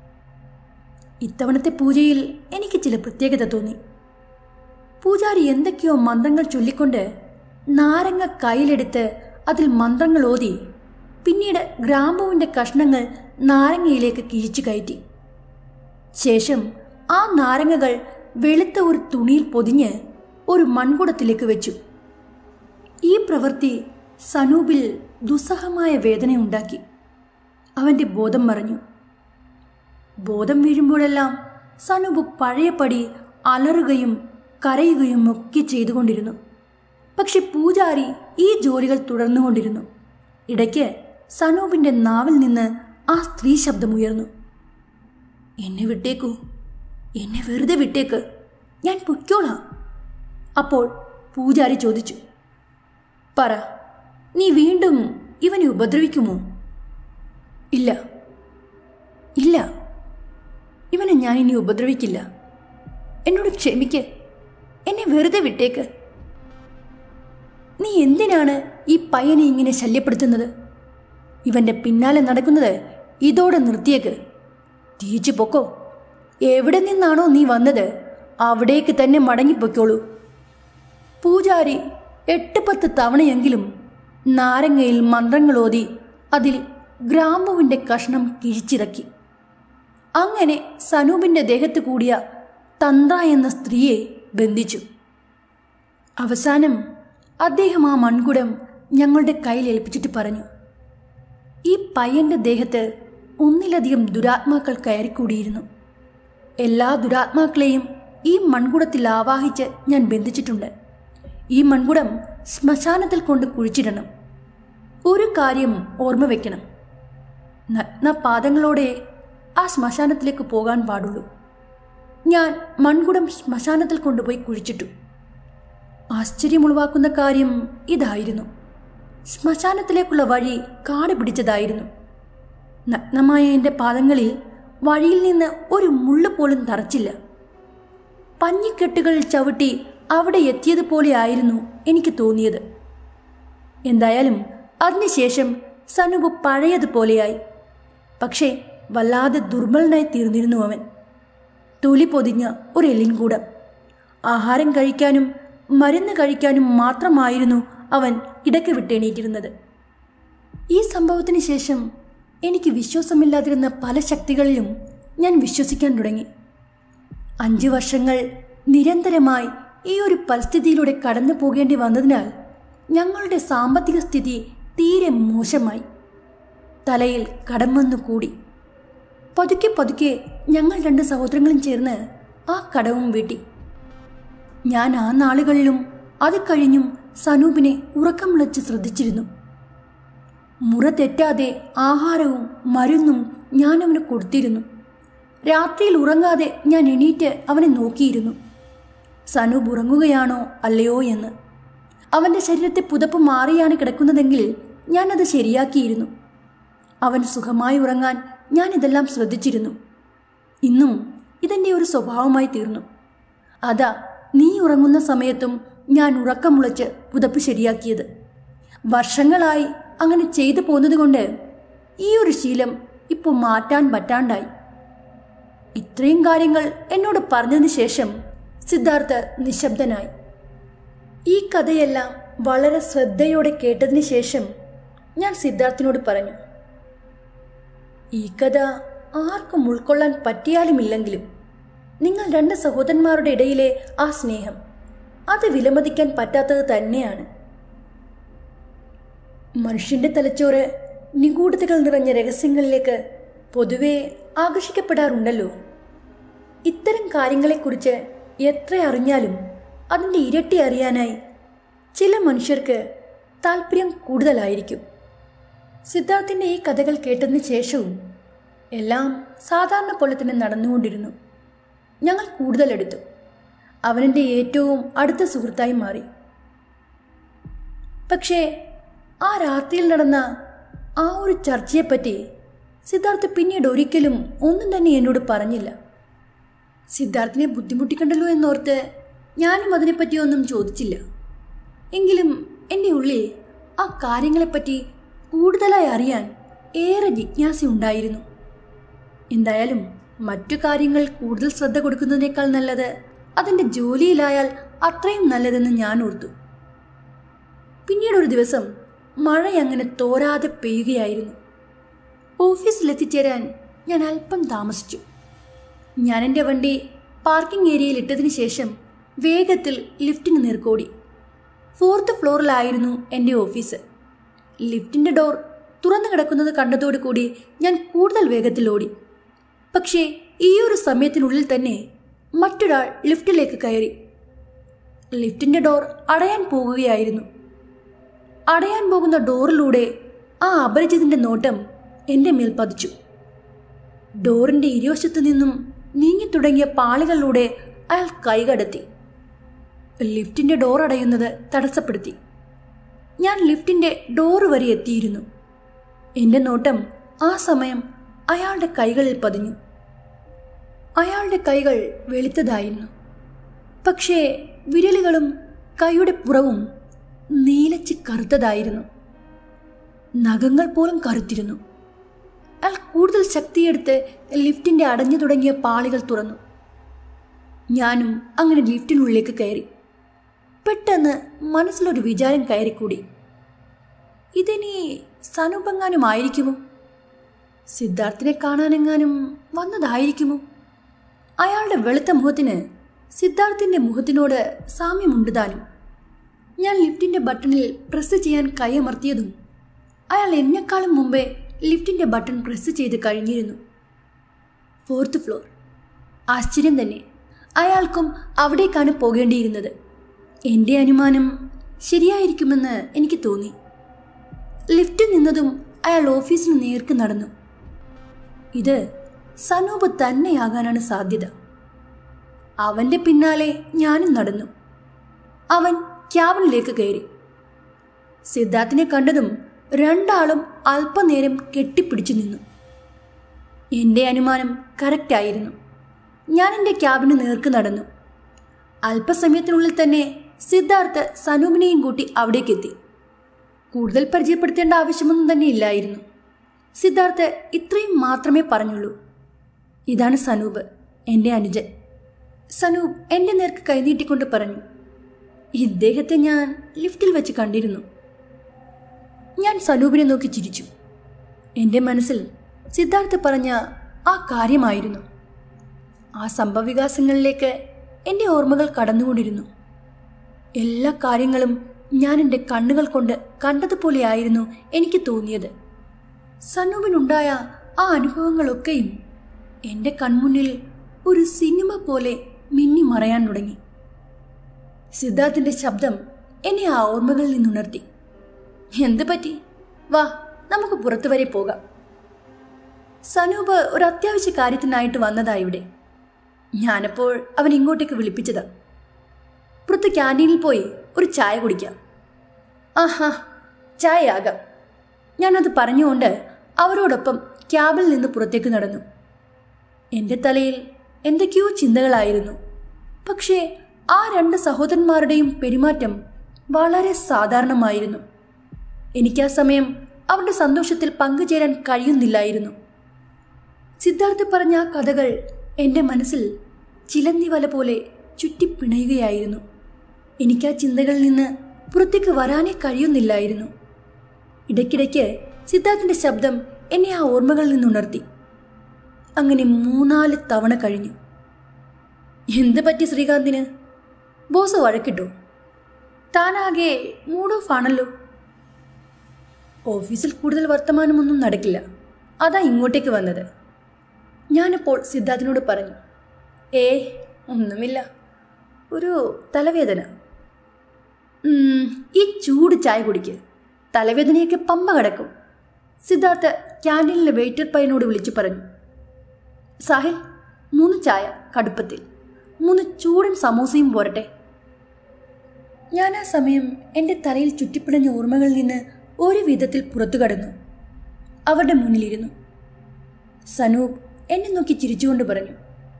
ഇത്തവണത്തെ പൂജയിൽ എനിക്ക് ചില പ്രത്യേകത തോന്നി പൂജാരി എന്തൊക്കെയോ മന്ത്രങ്ങൾ ചൊല്ലിക്കൊണ്ട് നാരങ്ങ കയ്യിലെടുത്ത് അതിൽ മന്ത്രങ്ങൾ ഓതി പിന്നീട് ഗ്രാമ്പുവിൻ്റെ കഷ്ണങ്ങൾ നാരങ്ങയിലേക്ക് കിഴിച്ചു കയറ്റി ശേഷം ആ നാരങ്ങകൾ വെളുത്ത ഒരു തുണിയിൽ പൊതിഞ്ഞ് ഒരു മൺകുടത്തിലേക്ക് വെച്ചു ഈ പ്രവൃത്തി സനൂപിൽ ദുസ്സഹമായ വേദനയുണ്ടാക്കി അവൻ്റെ ബോധം മറഞ്ഞു ബോധം വീഴുമ്പോഴെല്ലാം സനൂപ് പഴയപടി അലറുകയും കരയുകയും ഒക്കെ ചെയ്തുകൊണ്ടിരുന്നു പക്ഷെ പൂജാരി ഈ ജോലികൾ തുടർന്നുകൊണ്ടിരുന്നു ഇടയ്ക്ക് സനൂപിൻ്റെ നാവിൽ നിന്ന് ആ സ്ത്രീ ശബ്ദമുയർന്നു എന്നെ വിട്ടേക്കൂ എന്നെ വെറുതെ വിട്ടേക്ക് ഞാൻ പൊയ്ക്കോളാം അപ്പോൾ പൂജാരി ചോദിച്ചു പറ നീ വീണ്ടും ഇവനെ ഉപദ്രവിക്കുമോ ഇല്ല ഇല്ല ഇവനെ ഞാൻ ഇനി ഉപദ്രവിക്കില്ല എന്നോട് ക്ഷമിക്ക് എന്നെ വെറുതെ വിട്ടേക്ക് നീ എന്തിനാണ് ഈ പയ്യനെ ഇങ്ങനെ ശല്യപ്പെടുത്തുന്നത് ഇവന്റെ പിന്നാലെ നടക്കുന്നത് ഇതോടെ നിർത്തിയേക്ക് തിരിച്ചു പൊക്കോ എവിടെ നിന്നാണോ നീ വന്നത് അവിടേക്ക് തന്നെ മടങ്ങിപ്പൊയ്ക്കോളൂ പൂജാരി എട്ട് പത്ത് തവണയെങ്കിലും നാരങ്ങയിൽ മന്ത്രങ്ങളോതി അതിൽ ഗ്രാമ്പുവിൻ്റെ കഷ്ണം കിഴിച്ചിറക്കി അങ്ങനെ സനൂപിൻ്റെ ദേഹത്ത് കൂടിയ തന്ത്ര എന്ന സ്ത്രീയെ ബന്ധിച്ചു അവസാനം അദ്ദേഹം ആ മൺകുടം ഞങ്ങളുടെ കയ്യിൽ ഏൽപ്പിച്ചിട്ട് പറഞ്ഞു ഈ പയ്യന്റെ ദേഹത്ത് ഒന്നിലധികം ദുരാത്മാക്കൾ കയറിക്കൂടിയിരുന്നു എല്ലാ ദുരാത്മാക്കളെയും ഈ മൺകുടത്തിൽ ആവാഹിച്ച് ഞാൻ ബന്ധിച്ചിട്ടുണ്ട് ഈ മൺകുടം ശ്മശാനത്തിൽ കൊണ്ട് കുഴിച്ചിടണം ഒരു കാര്യം ഓർമ്മ വെക്കണം നഗ്ന പാദങ്ങളോടെ ആ ശ്മശാനത്തിലേക്ക് പോകാൻ പാടുള്ളൂ ഞാൻ മൺകുടം ശ്മശാനത്തിൽ കൊണ്ടുപോയി കുഴിച്ചിട്ടു ആശ്ചര്യമുളവാക്കുന്ന കാര്യം ഇതായിരുന്നു ശ്മശാനത്തിലേക്കുള്ള വഴി കാട് പിടിച്ചതായിരുന്നു നഗ്നമായ എൻ്റെ പാദങ്ങളിൽ വഴിയിൽ നിന്ന് ഒരു മുള്ളു പോലും തറച്ചില്ല പഞ്ഞിക്കെട്ടുകളിൽ ചവിട്ടി അവിടെ എത്തിയതുപോലെ ആയിരുന്നു എനിക്ക് തോന്നിയത് എന്തായാലും അതിനുശേഷം സനുപ് പഴയതുപോലെയായി പക്ഷേ വല്ലാതെ ദുർബലനായി തീർന്നിരുന്നു അവൻ തൊലി പൊതിഞ്ഞ ഒരു എല്ലിൻകൂടം ആഹാരം കഴിക്കാനും മരുന്ന് കഴിക്കാനും മാത്രമായിരുന്നു അവൻ ഇടയ്ക്ക് വിട്ടെണീറ്റിരുന്നത് ഈ സംഭവത്തിന് ശേഷം എനിക്ക് വിശ്വാസമില്ലാതിരുന്ന പല ശക്തികളിലും ഞാൻ വിശ്വസിക്കാൻ തുടങ്ങി അഞ്ച് വർഷങ്ങൾ നിരന്തരമായി ഈ ഒരു പരിസ്ഥിതിയിലൂടെ കടന്നു പോകേണ്ടി വന്നതിനാൽ ഞങ്ങളുടെ സാമ്പത്തിക സ്ഥിതി തീരെ മോശമായി തലയിൽ കടം വന്നു കൂടി പതുക്കെ പതുക്കെ ഞങ്ങൾ രണ്ട് സഹോദരങ്ങളും ചേർന്ന് ആ കടവും വീട്ടി ഞാൻ ആ നാളുകളിലും അത് കഴിഞ്ഞും സനൂപിനെ ഉറക്കം വിളിച്ച് ശ്രദ്ധിച്ചിരുന്നു മുറ തെറ്റാതെ ആഹാരവും മരുന്നും ഞാൻ അവന് കൊടുത്തിരുന്നു രാത്രിയിൽ ഉറങ്ങാതെ ഞാൻ എണീറ്റ് അവനെ നോക്കിയിരുന്നു സനൂപ് ഉറങ്ങുകയാണോ അല്ലയോ എന്ന് അവൻ്റെ ശരീരത്തെ പുതപ്പ് മാറിയാണ് കിടക്കുന്നതെങ്കിൽ ഞാനത് ശരിയാക്കിയിരുന്നു അവൻ സുഖമായി ഉറങ്ങാൻ ഞാൻ ഇതെല്ലാം ശ്രദ്ധിച്ചിരുന്നു ഇന്നും ഇതെൻ്റെ ഒരു സ്വഭാവമായി തീർന്നു അതാ നീ ഉറങ്ങുന്ന സമയത്തും ഞാൻ ഉറക്കമുളച്ച് പുതപ്പ് ശരിയാക്കിയത് വർഷങ്ങളായി അങ്ങനെ ചെയ്തു പോന്നതുകൊണ്ട് ഈ ഒരു ശീലം ഇപ്പോൾ മാറ്റാൻ പറ്റാണ്ടായി ഇത്രയും കാര്യങ്ങൾ എന്നോട് പറഞ്ഞതിന് ശേഷം സിദ്ധാർത്ഥ് നിശബ്ദനായി ഈ കഥയെല്ലാം വളരെ ശ്രദ്ധയോടെ കേട്ടതിന് ശേഷം ഞാൻ സിദ്ധാർത്ഥിനോട് പറഞ്ഞു ഈ കഥ ആർക്കും ഉൾക്കൊള്ളാൻ പറ്റിയാലുമില്ലെങ്കിലും നിങ്ങൾ രണ്ട് സഹോദരന്മാരുടെ ഇടയിലെ ആ സ്നേഹം അത് വിലമതിക്കാൻ പറ്റാത്തത് തന്നെയാണ് മനുഷ്യന്റെ തലച്ചോറ് നിഗൂഢതകൾ നിറഞ്ഞ രഹസ്യങ്ങളിലേക്ക് പൊതുവെ ആകർഷിക്കപ്പെടാറുണ്ടല്ലോ ഇത്തരം കാര്യങ്ങളെക്കുറിച്ച് എത്ര അറിഞ്ഞാലും അതിൻ്റെ ഇരട്ടി അറിയാനായി ചില മനുഷ്യർക്ക് താല്പര്യം കൂടുതലായിരിക്കും സിദ്ധാർത്ഥിൻ്റെ ഈ കഥകൾ കേട്ടതിന് ശേഷവും എല്ലാം സാധാരണ പോലെ തന്നെ നടന്നുകൊണ്ടിരുന്നു ഞങ്ങൾ കൂടുതലെടുത്തു അവനെൻ്റെ ഏറ്റവും അടുത്ത സുഹൃത്തായി മാറി പക്ഷേ ആ രാത്രിയിൽ നടന്ന ആ ഒരു ചർച്ചയെപ്പറ്റി സിദ്ധാർത്ഥ് പിന്നീട് ഒരിക്കലും ഒന്നും തന്നെ എന്നോട് പറഞ്ഞില്ല സിദ്ധാർത്ഥിനെ ബുദ്ധിമുട്ടിക്കണ്ടല്ലോ എന്നോർത്ത് ഞാനും അതിനെപ്പറ്റി ഒന്നും ചോദിച്ചില്ല എങ്കിലും എൻ്റെ ഉള്ളിൽ ആ കാര്യങ്ങളെപ്പറ്റി കൂടുതലായി അറിയാൻ ഏറെ ജിജ്ഞാസ ഉണ്ടായിരുന്നു എന്തായാലും മറ്റു കാര്യങ്ങൾ കൂടുതൽ ശ്രദ്ധ കൊടുക്കുന്നതിനേക്കാൾ നല്ലത് അതിൻ്റെ ജോലിയിലായാൽ അത്രയും നല്ലതെന്ന് ഞാൻ ഓർത്തു പിന്നീട് ഒരു ദിവസം മഴ അങ്ങനെ തോരാതെ പെയ്യുകയായിരുന്നു ഓഫീസിലെത്തിച്ചേരാൻ ഞാൻ അല്പം താമസിച്ചു ഞാൻ എൻ്റെ വണ്ടി പാർക്കിംഗ് ഏരിയയിൽ ഇട്ടതിന് ശേഷം വേഗത്തിൽ ലിഫ്റ്റിന് നേർക്കോടി ഫോർത്ത് ഫ്ലോറിലായിരുന്നു എൻ്റെ ഓഫീസ് ലിഫ്റ്റിൻ്റെ ഡോർ തുറന്നു കിടക്കുന്നത് കണ്ടതോടുകൂടി ഞാൻ കൂടുതൽ വേഗത്തിൽ ഓടി പക്ഷേ ഈ ഒരു സമയത്തിനുള്ളിൽ തന്നെ മറ്റൊരാൾ ലിഫ്റ്റിലേക്ക് കയറി ലിഫ്റ്റിൻ്റെ ഡോർ അടയാൻ പോകുകയായിരുന്നു അടയാൻ പോകുന്ന ഡോറിലൂടെ ആ അപരിചിതന്റെ നോട്ടം എൻ്റെ മേൽ പതിച്ചു ഡോറിൻ്റെ ഇരുവശത്തു നിന്നും നീങ്ങിത്തുടങ്ങിയ പാളികളിലൂടെ അയാൾ കൈകടത്തി ലിഫ്റ്റിൻ്റെ ഡോർ അടയുന്നത് തടസ്സപ്പെടുത്തി ഞാൻ ലിഫ്റ്റിൻ്റെ ഡോറ് വരെ എത്തിയിരുന്നു എൻ്റെ നോട്ടം ആ സമയം അയാളുടെ കൈകളിൽ പതിഞ്ഞു അയാളുടെ കൈകൾ വെളുത്തതായിരുന്നു പക്ഷേ വിരലുകളും കൈയുടെ പുറവും നീലച്ച് കറുത്തതായിരുന്നു നഖങ്ങൾ പോലും കറുത്തിരുന്നു അയാൾ കൂടുതൽ ശക്തിയെടുത്ത് ലിഫ്റ്റിന്റെ അടഞ്ഞു തുടങ്ങിയ പാളികൾ തുറന്നു ഞാനും അങ്ങനെ ലിഫ്റ്റിനുള്ളിലേക്ക് കയറി പെട്ടെന്ന് മനസ്സിലൊരു വിചാരം കയറിക്കൂടി ഇതിനി സനുപെങ്ങാനും ആയിരിക്കുമോ സിദ്ധാർത്ഥിനെ കാണാനെങ്ങാനും വന്നതായിരിക്കുമോ അയാളുടെ വെളുത്ത മുഖത്തിന് സിദ്ധാർത്ഥിന്റെ മുഖത്തിനോട് സാമ്യമുണ്ട് താനും ഞാൻ ലിഫ്റ്റിന്റെ ബട്ടണിൽ പ്രസ് ചെയ്യാൻ കൈയമർത്തിയതും അയാൾ എന്നെക്കാളും മുമ്പേ ലിഫ്റ്റിന്റെ ബട്ടൺ പ്രസ് ചെയ്ത് കഴിഞ്ഞിരുന്നു ഫോർത്ത് ഫ്ലോർ ആശ്ചര്യം തന്നെ അയാൾക്കും അവിടേക്കാണ് പോകേണ്ടിയിരുന്നത് എൻ്റെ അനുമാനം ശരിയായിരിക്കുമെന്ന് എനിക്ക് തോന്നി ലിഫ്റ്റിൽ നിന്നതും അയാൾ ഓഫീസിന് നേർക്ക് നടന്നു ഇത് സനൂപ് തന്നെയാകാനാണ് സാധ്യത അവന്റെ പിന്നാലെ ഞാനും നടന്നു അവൻ ക്യാബിനിലേക്ക് കയറി സിദ്ധാർത്ഥിനെ കണ്ടതും രണ്ടാളും അല്പനേരം കെട്ടിപ്പിടിച്ചു നിന്നു എൻ്റെ അനുമാനം കറക്റ്റായിരുന്നു ഞാൻ എൻ്റെ ക്യാബിന് നേർക്ക് നടന്നു അല്പസമയത്തിനുള്ളിൽ തന്നെ സിദ്ധാർത്ഥ് സനൂപിനെയും കൂട്ടി അവിടേക്കെത്തി കൂടുതൽ പരിചയപ്പെടുത്തേണ്ട ആവശ്യമൊന്നും തന്നെ ഇല്ലായിരുന്നു സിദ്ധാർത്ഥ് ഇത്രയും മാത്രമേ പറഞ്ഞുള്ളൂ ഇതാണ് സനൂപ് എൻ്റെ അനുജൻ സനൂപ് എൻ്റെ നേർക്ക് കൈനീട്ടിക്കൊണ്ട് പറഞ്ഞു ഇദ്ദേഹത്തെ ഞാൻ ലിഫ്റ്റിൽ വെച്ച് കണ്ടിരുന്നു ഞാൻ സനൂപിനെ നോക്കി ചിരിച്ചു എൻ്റെ മനസ്സിൽ സിദ്ധാർത്ഥ് പറഞ്ഞ ആ കാര്യമായിരുന്നു ആ സംഭവവികാസങ്ങളിലേക്ക് എൻ്റെ ഓർമ്മകൾ കടന്നുകൊണ്ടിരുന്നു എല്ലാ കാര്യങ്ങളും ഞാൻ എൻ്റെ കണ്ണുകൾ കൊണ്ട് കണ്ടതുപോലെയായിരുന്നു എനിക്ക് തോന്നിയത് സനൂപിനുണ്ടായ ആ അനുഭവങ്ങളൊക്കെയും എൻ്റെ കൺമുന്നിൽ ഒരു സിനിമ പോലെ മിന്നി മറയാൻ തുടങ്ങി സിദ്ധാർത്ഥിന്റെ ശബ്ദം എന്നെ ആ ഓർമ്മകളിൽ നിന്നുണർത്തി എന്ത് പറ്റി വാ നമുക്ക് പുറത്തു വരെ പോകാം സനൂപ് ഒരു അത്യാവശ്യ കാര്യത്തിനായിട്ട് വന്നതാ ഇവിടെ ഞാനപ്പോൾ അവൻ ഇങ്ങോട്ടേക്ക് വിളിപ്പിച്ചതാ പുറത്ത് ക്യാൻറ്റീനിൽ പോയി ഒരു ചായ കുടിക്കാം ആഹാ ചായയാകാം ഞാനത് പറഞ്ഞുകൊണ്ട് അവരോടൊപ്പം ക്യാബിൽ നിന്ന് പുറത്തേക്ക് നടന്നു എൻ്റെ തലയിൽ എന്തൊക്കെയോ ചിന്തകളായിരുന്നു പക്ഷേ ആ രണ്ട് സഹോദരന്മാരുടെയും പെരുമാറ്റം വളരെ സാധാരണമായിരുന്നു എനിക്ക് ആ സമയം അവരുടെ സന്തോഷത്തിൽ പങ്കുചേരാൻ കഴിയുന്നില്ലായിരുന്നു സിദ്ധാർത്ഥ് പറഞ്ഞ ആ കഥകൾ എൻ്റെ മനസ്സിൽ ചിലന്തി വല പോലെ ചുറ്റിപ്പിണയുകയായിരുന്നു എനിക്ക് ആ ചിന്തകളിൽ നിന്ന് പുറത്തേക്ക് വരാനേ കഴിയുന്നില്ലായിരുന്നു ഇടയ്ക്കിടയ്ക്ക് സിദ്ധാർത്ഥിന്റെ ശബ്ദം എന്നെ ആ ഓർമ്മകളിൽ നിന്നുണർത്തി അങ്ങനെ മൂന്നാല് തവണ കഴിഞ്ഞു എന്ത് പറ്റി ശ്രീകാന്തിന് ബോസ് വഴക്കിട്ടു താനാകെ മൂഡ് ഓഫ് ആണല്ലോ ഓഫീസിൽ കൂടുതൽ വർത്തമാനമൊന്നും നടക്കില്ല അതാ ഇങ്ങോട്ടേക്ക് വന്നത് ഞാനിപ്പോൾ സിദ്ധാർത്ഥിനോട് പറഞ്ഞു ഏ ഒന്നുമില്ല ഒരു തലവേദന ഉം, ഈ ചൂട് ചായ കുടിക്ക് തലവേദനയൊക്കെ പമ്പ കിടക്കും സിദ്ധാർത്ഥ് ക്യാൻറ്റീനിലെ വെയിറ്റർ പയ്യനോട് വിളിച്ചു പറഞ്ഞു സാഹിൽ മൂന്ന് ചായ കടുപ്പത്തിൽ മൂന്ന് ചൂടൻ സമോസയും പോരട്ടെ ഞാൻ ആ സമയം എൻ്റെ തലയിൽ ചുറ്റിപ്പിടഞ്ഞ ഓർമ്മകളിൽ നിന്ന് ഒരു വിധത്തിൽ പുറത്തു കടന്നു അവരുടെ മുന്നിലിരുന്നു സനൂപ് എന്നെ നോക്കി ചിരിച്ചുകൊണ്ട് പറഞ്ഞു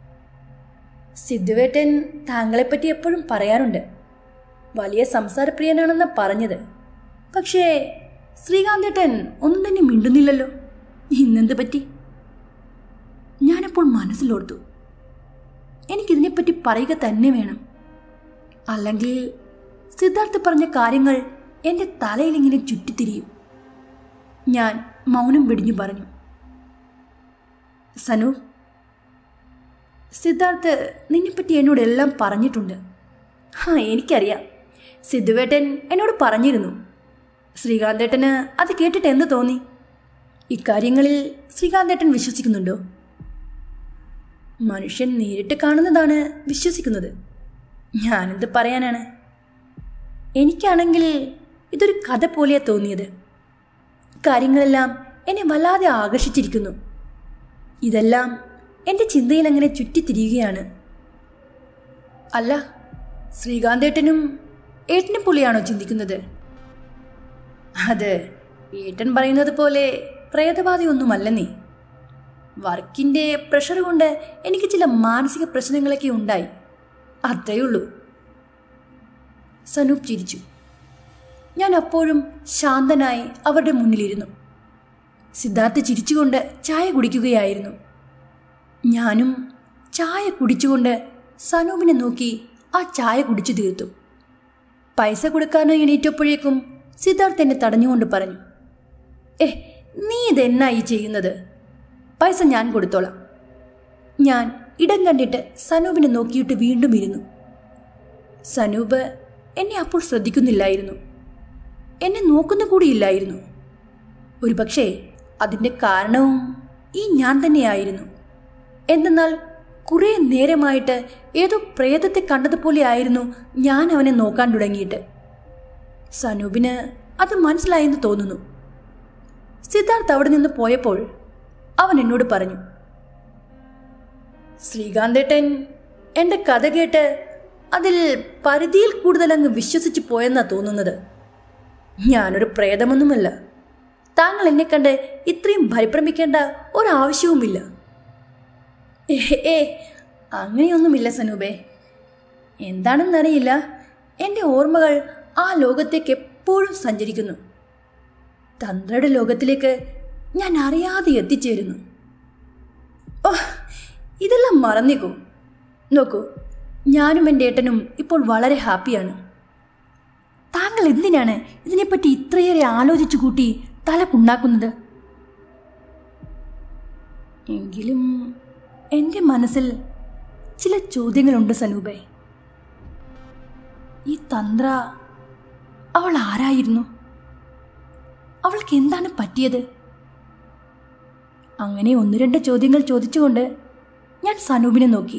സിദ്ധുവേട്ടൻ താങ്കളെപ്പറ്റി എപ്പോഴും പറയാറുണ്ട് വലിയ സംസാരപ്രിയനാണെന്ന് പറഞ്ഞത് പക്ഷേ ശ്രീകാന്തേട്ടൻ ഒന്നും തന്നെ മിണ്ടുന്നില്ലല്ലോ ഇന്നെന്ത് പറ്റി ഞാനപ്പോൾ മനസ്സിലോർത്തു എനിക്കിതിനെപ്പറ്റി പറയുക തന്നെ വേണം അല്ലെങ്കിൽ സിദ്ധാർത്ഥ് പറഞ്ഞ കാര്യങ്ങൾ എൻ്റെ തലയിലിങ്ങനെ ചുറ്റിത്തിരിയും ഞാൻ മൗനം വെടിഞ്ഞു പറഞ്ഞു സനു സിദ്ധാർത്ഥ് നിന്നെപ്പറ്റി എന്നോട് എല്ലാം പറഞ്ഞിട്ടുണ്ട് ആ എനിക്കറിയാം സിദ്ധുവേട്ടൻ എന്നോട് പറഞ്ഞിരുന്നു ശ്രീകാന്തേട്ടന് അത് കേട്ടിട്ട് എന്ത് തോന്നി ഇക്കാര്യങ്ങളിൽ ശ്രീകാന്തേട്ടൻ വിശ്വസിക്കുന്നുണ്ടോ മനുഷ്യൻ നേരിട്ട് കാണുന്നതാണ് വിശ്വസിക്കുന്നത് ഞാനെന്ത് പറയാനാണ് എനിക്കാണെങ്കിൽ ഇതൊരു കഥ പോലെയാ തോന്നിയത് കാര്യങ്ങളെല്ലാം എന്നെ വല്ലാതെ ആകർഷിച്ചിരിക്കുന്നു ഇതെല്ലാം എൻ്റെ ചിന്തയിൽ അങ്ങനെ ചുറ്റിത്തിരിയുകയാണ് അല്ല ശ്രീകാന്തേട്ടനും ഏട്ടനെ പോലെയാണോ ചിന്തിക്കുന്നത് അത് ഏട്ടൻ പറയുന്നത് പോലെ പ്രേതബാധയൊന്നുമല്ല നീ വർക്കിൻ്റെ പ്രഷർ കൊണ്ട് എനിക്ക് ചില മാനസിക പ്രശ്നങ്ങളൊക്കെ ഉണ്ടായി അത്രയേ ഉള്ളൂ സനൂപ് ചിരിച്ചു ഞാൻ അപ്പോഴും ശാന്തനായി അവരുടെ മുന്നിലിരുന്നു സിദ്ധാർത്ഥ് ചിരിച്ചുകൊണ്ട് ചായ കുടിക്കുകയായിരുന്നു ഞാനും ചായ കുടിച്ചുകൊണ്ട് സനൂപിനെ നോക്കി ആ ചായ കുടിച്ചു തീർത്തു പൈസ കൊടുക്കാനോ എണീറ്റപ്പോഴേക്കും സിദ്ധാർത്ഥ് എന്നെ തടഞ്ഞുകൊണ്ട് പറഞ്ഞു ഏ നീ ഇതെന്നായി ചെയ്യുന്നത് പൈസ ഞാൻ കൊടുത്തോളാം ഞാൻ ഇടം കണ്ടിട്ട് സനൂപിനെ നോക്കിയിട്ട് വീണ്ടും ഇരുന്നു സനൂപ് എന്നെ അപ്പോൾ ശ്രദ്ധിക്കുന്നില്ലായിരുന്നു എന്നെ നോക്കുന്ന കൂടിയില്ലായിരുന്നു ഒരുപക്ഷെ അതിൻ്റെ കാരണവും ഈ ഞാൻ തന്നെയായിരുന്നു എന്തെന്നാൽ കുറേ നേരമായിട്ട് ഏതോ പ്രേതത്തെ കണ്ടതുപോലെ ആയിരുന്നു ഞാൻ അവനെ നോക്കാൻ തുടങ്ങിയിട്ട് സനൂപിന് അത് മനസ്സിലായെന്ന് തോന്നുന്നു സിദ്ധാർത്ഥ് അവിടെ നിന്ന് പോയപ്പോൾ അവൻ എന്നോട് പറഞ്ഞു ശ്രീകാന്തേട്ടൻ എൻ്റെ കഥ കേട്ട് അതിൽ പരിധിയിൽ കൂടുതൽ അങ്ങ് വിശ്വസിച്ച് പോയെന്നാ തോന്നുന്നത് ഞാനൊരു പ്രേതമൊന്നുമല്ല താങ്കൾ എന്നെ കണ്ട് ഇത്രയും ഭയഭ്രമിക്കേണ്ട ഒരാവശ്യവുമില്ല ഏ ഏ അങ്ങനെയൊന്നുമില്ല സനൂപേ എന്താണെന്നറിയില്ല എൻ്റെ ഓർമ്മകൾ ആ ലോകത്തേക്ക് എപ്പോഴും സഞ്ചരിക്കുന്നു തന്ത്രയുടെ ലോകത്തിലേക്ക് ഞാൻ അറിയാതെ എത്തിച്ചേരുന്നു ഓ ഇതെല്ലാം മറന്നിക്കോ നോക്കൂ ഞാനും എൻ്റെ ഏട്ടനും ഇപ്പോൾ വളരെ ഹാപ്പിയാണ് താങ്കൾ എന്തിനാണ് ഇതിനെപ്പറ്റി ഇത്രയേറെ ആലോചിച്ചു കൂട്ടി തല പുണ്ണാക്കുന്നത് എങ്കിലും എൻ്റെ മനസ്സിൽ ചില ചോദ്യങ്ങളുണ്ട് സനൂപേ ഈ തന്ത്ര അവൾ ആരായിരുന്നു അവൾക്ക് എന്താണ് പറ്റിയത് അങ്ങനെ ഒന്ന് രണ്ട് ചോദ്യങ്ങൾ ചോദിച്ചുകൊണ്ട് ഞാൻ സനൂപിനെ നോക്കി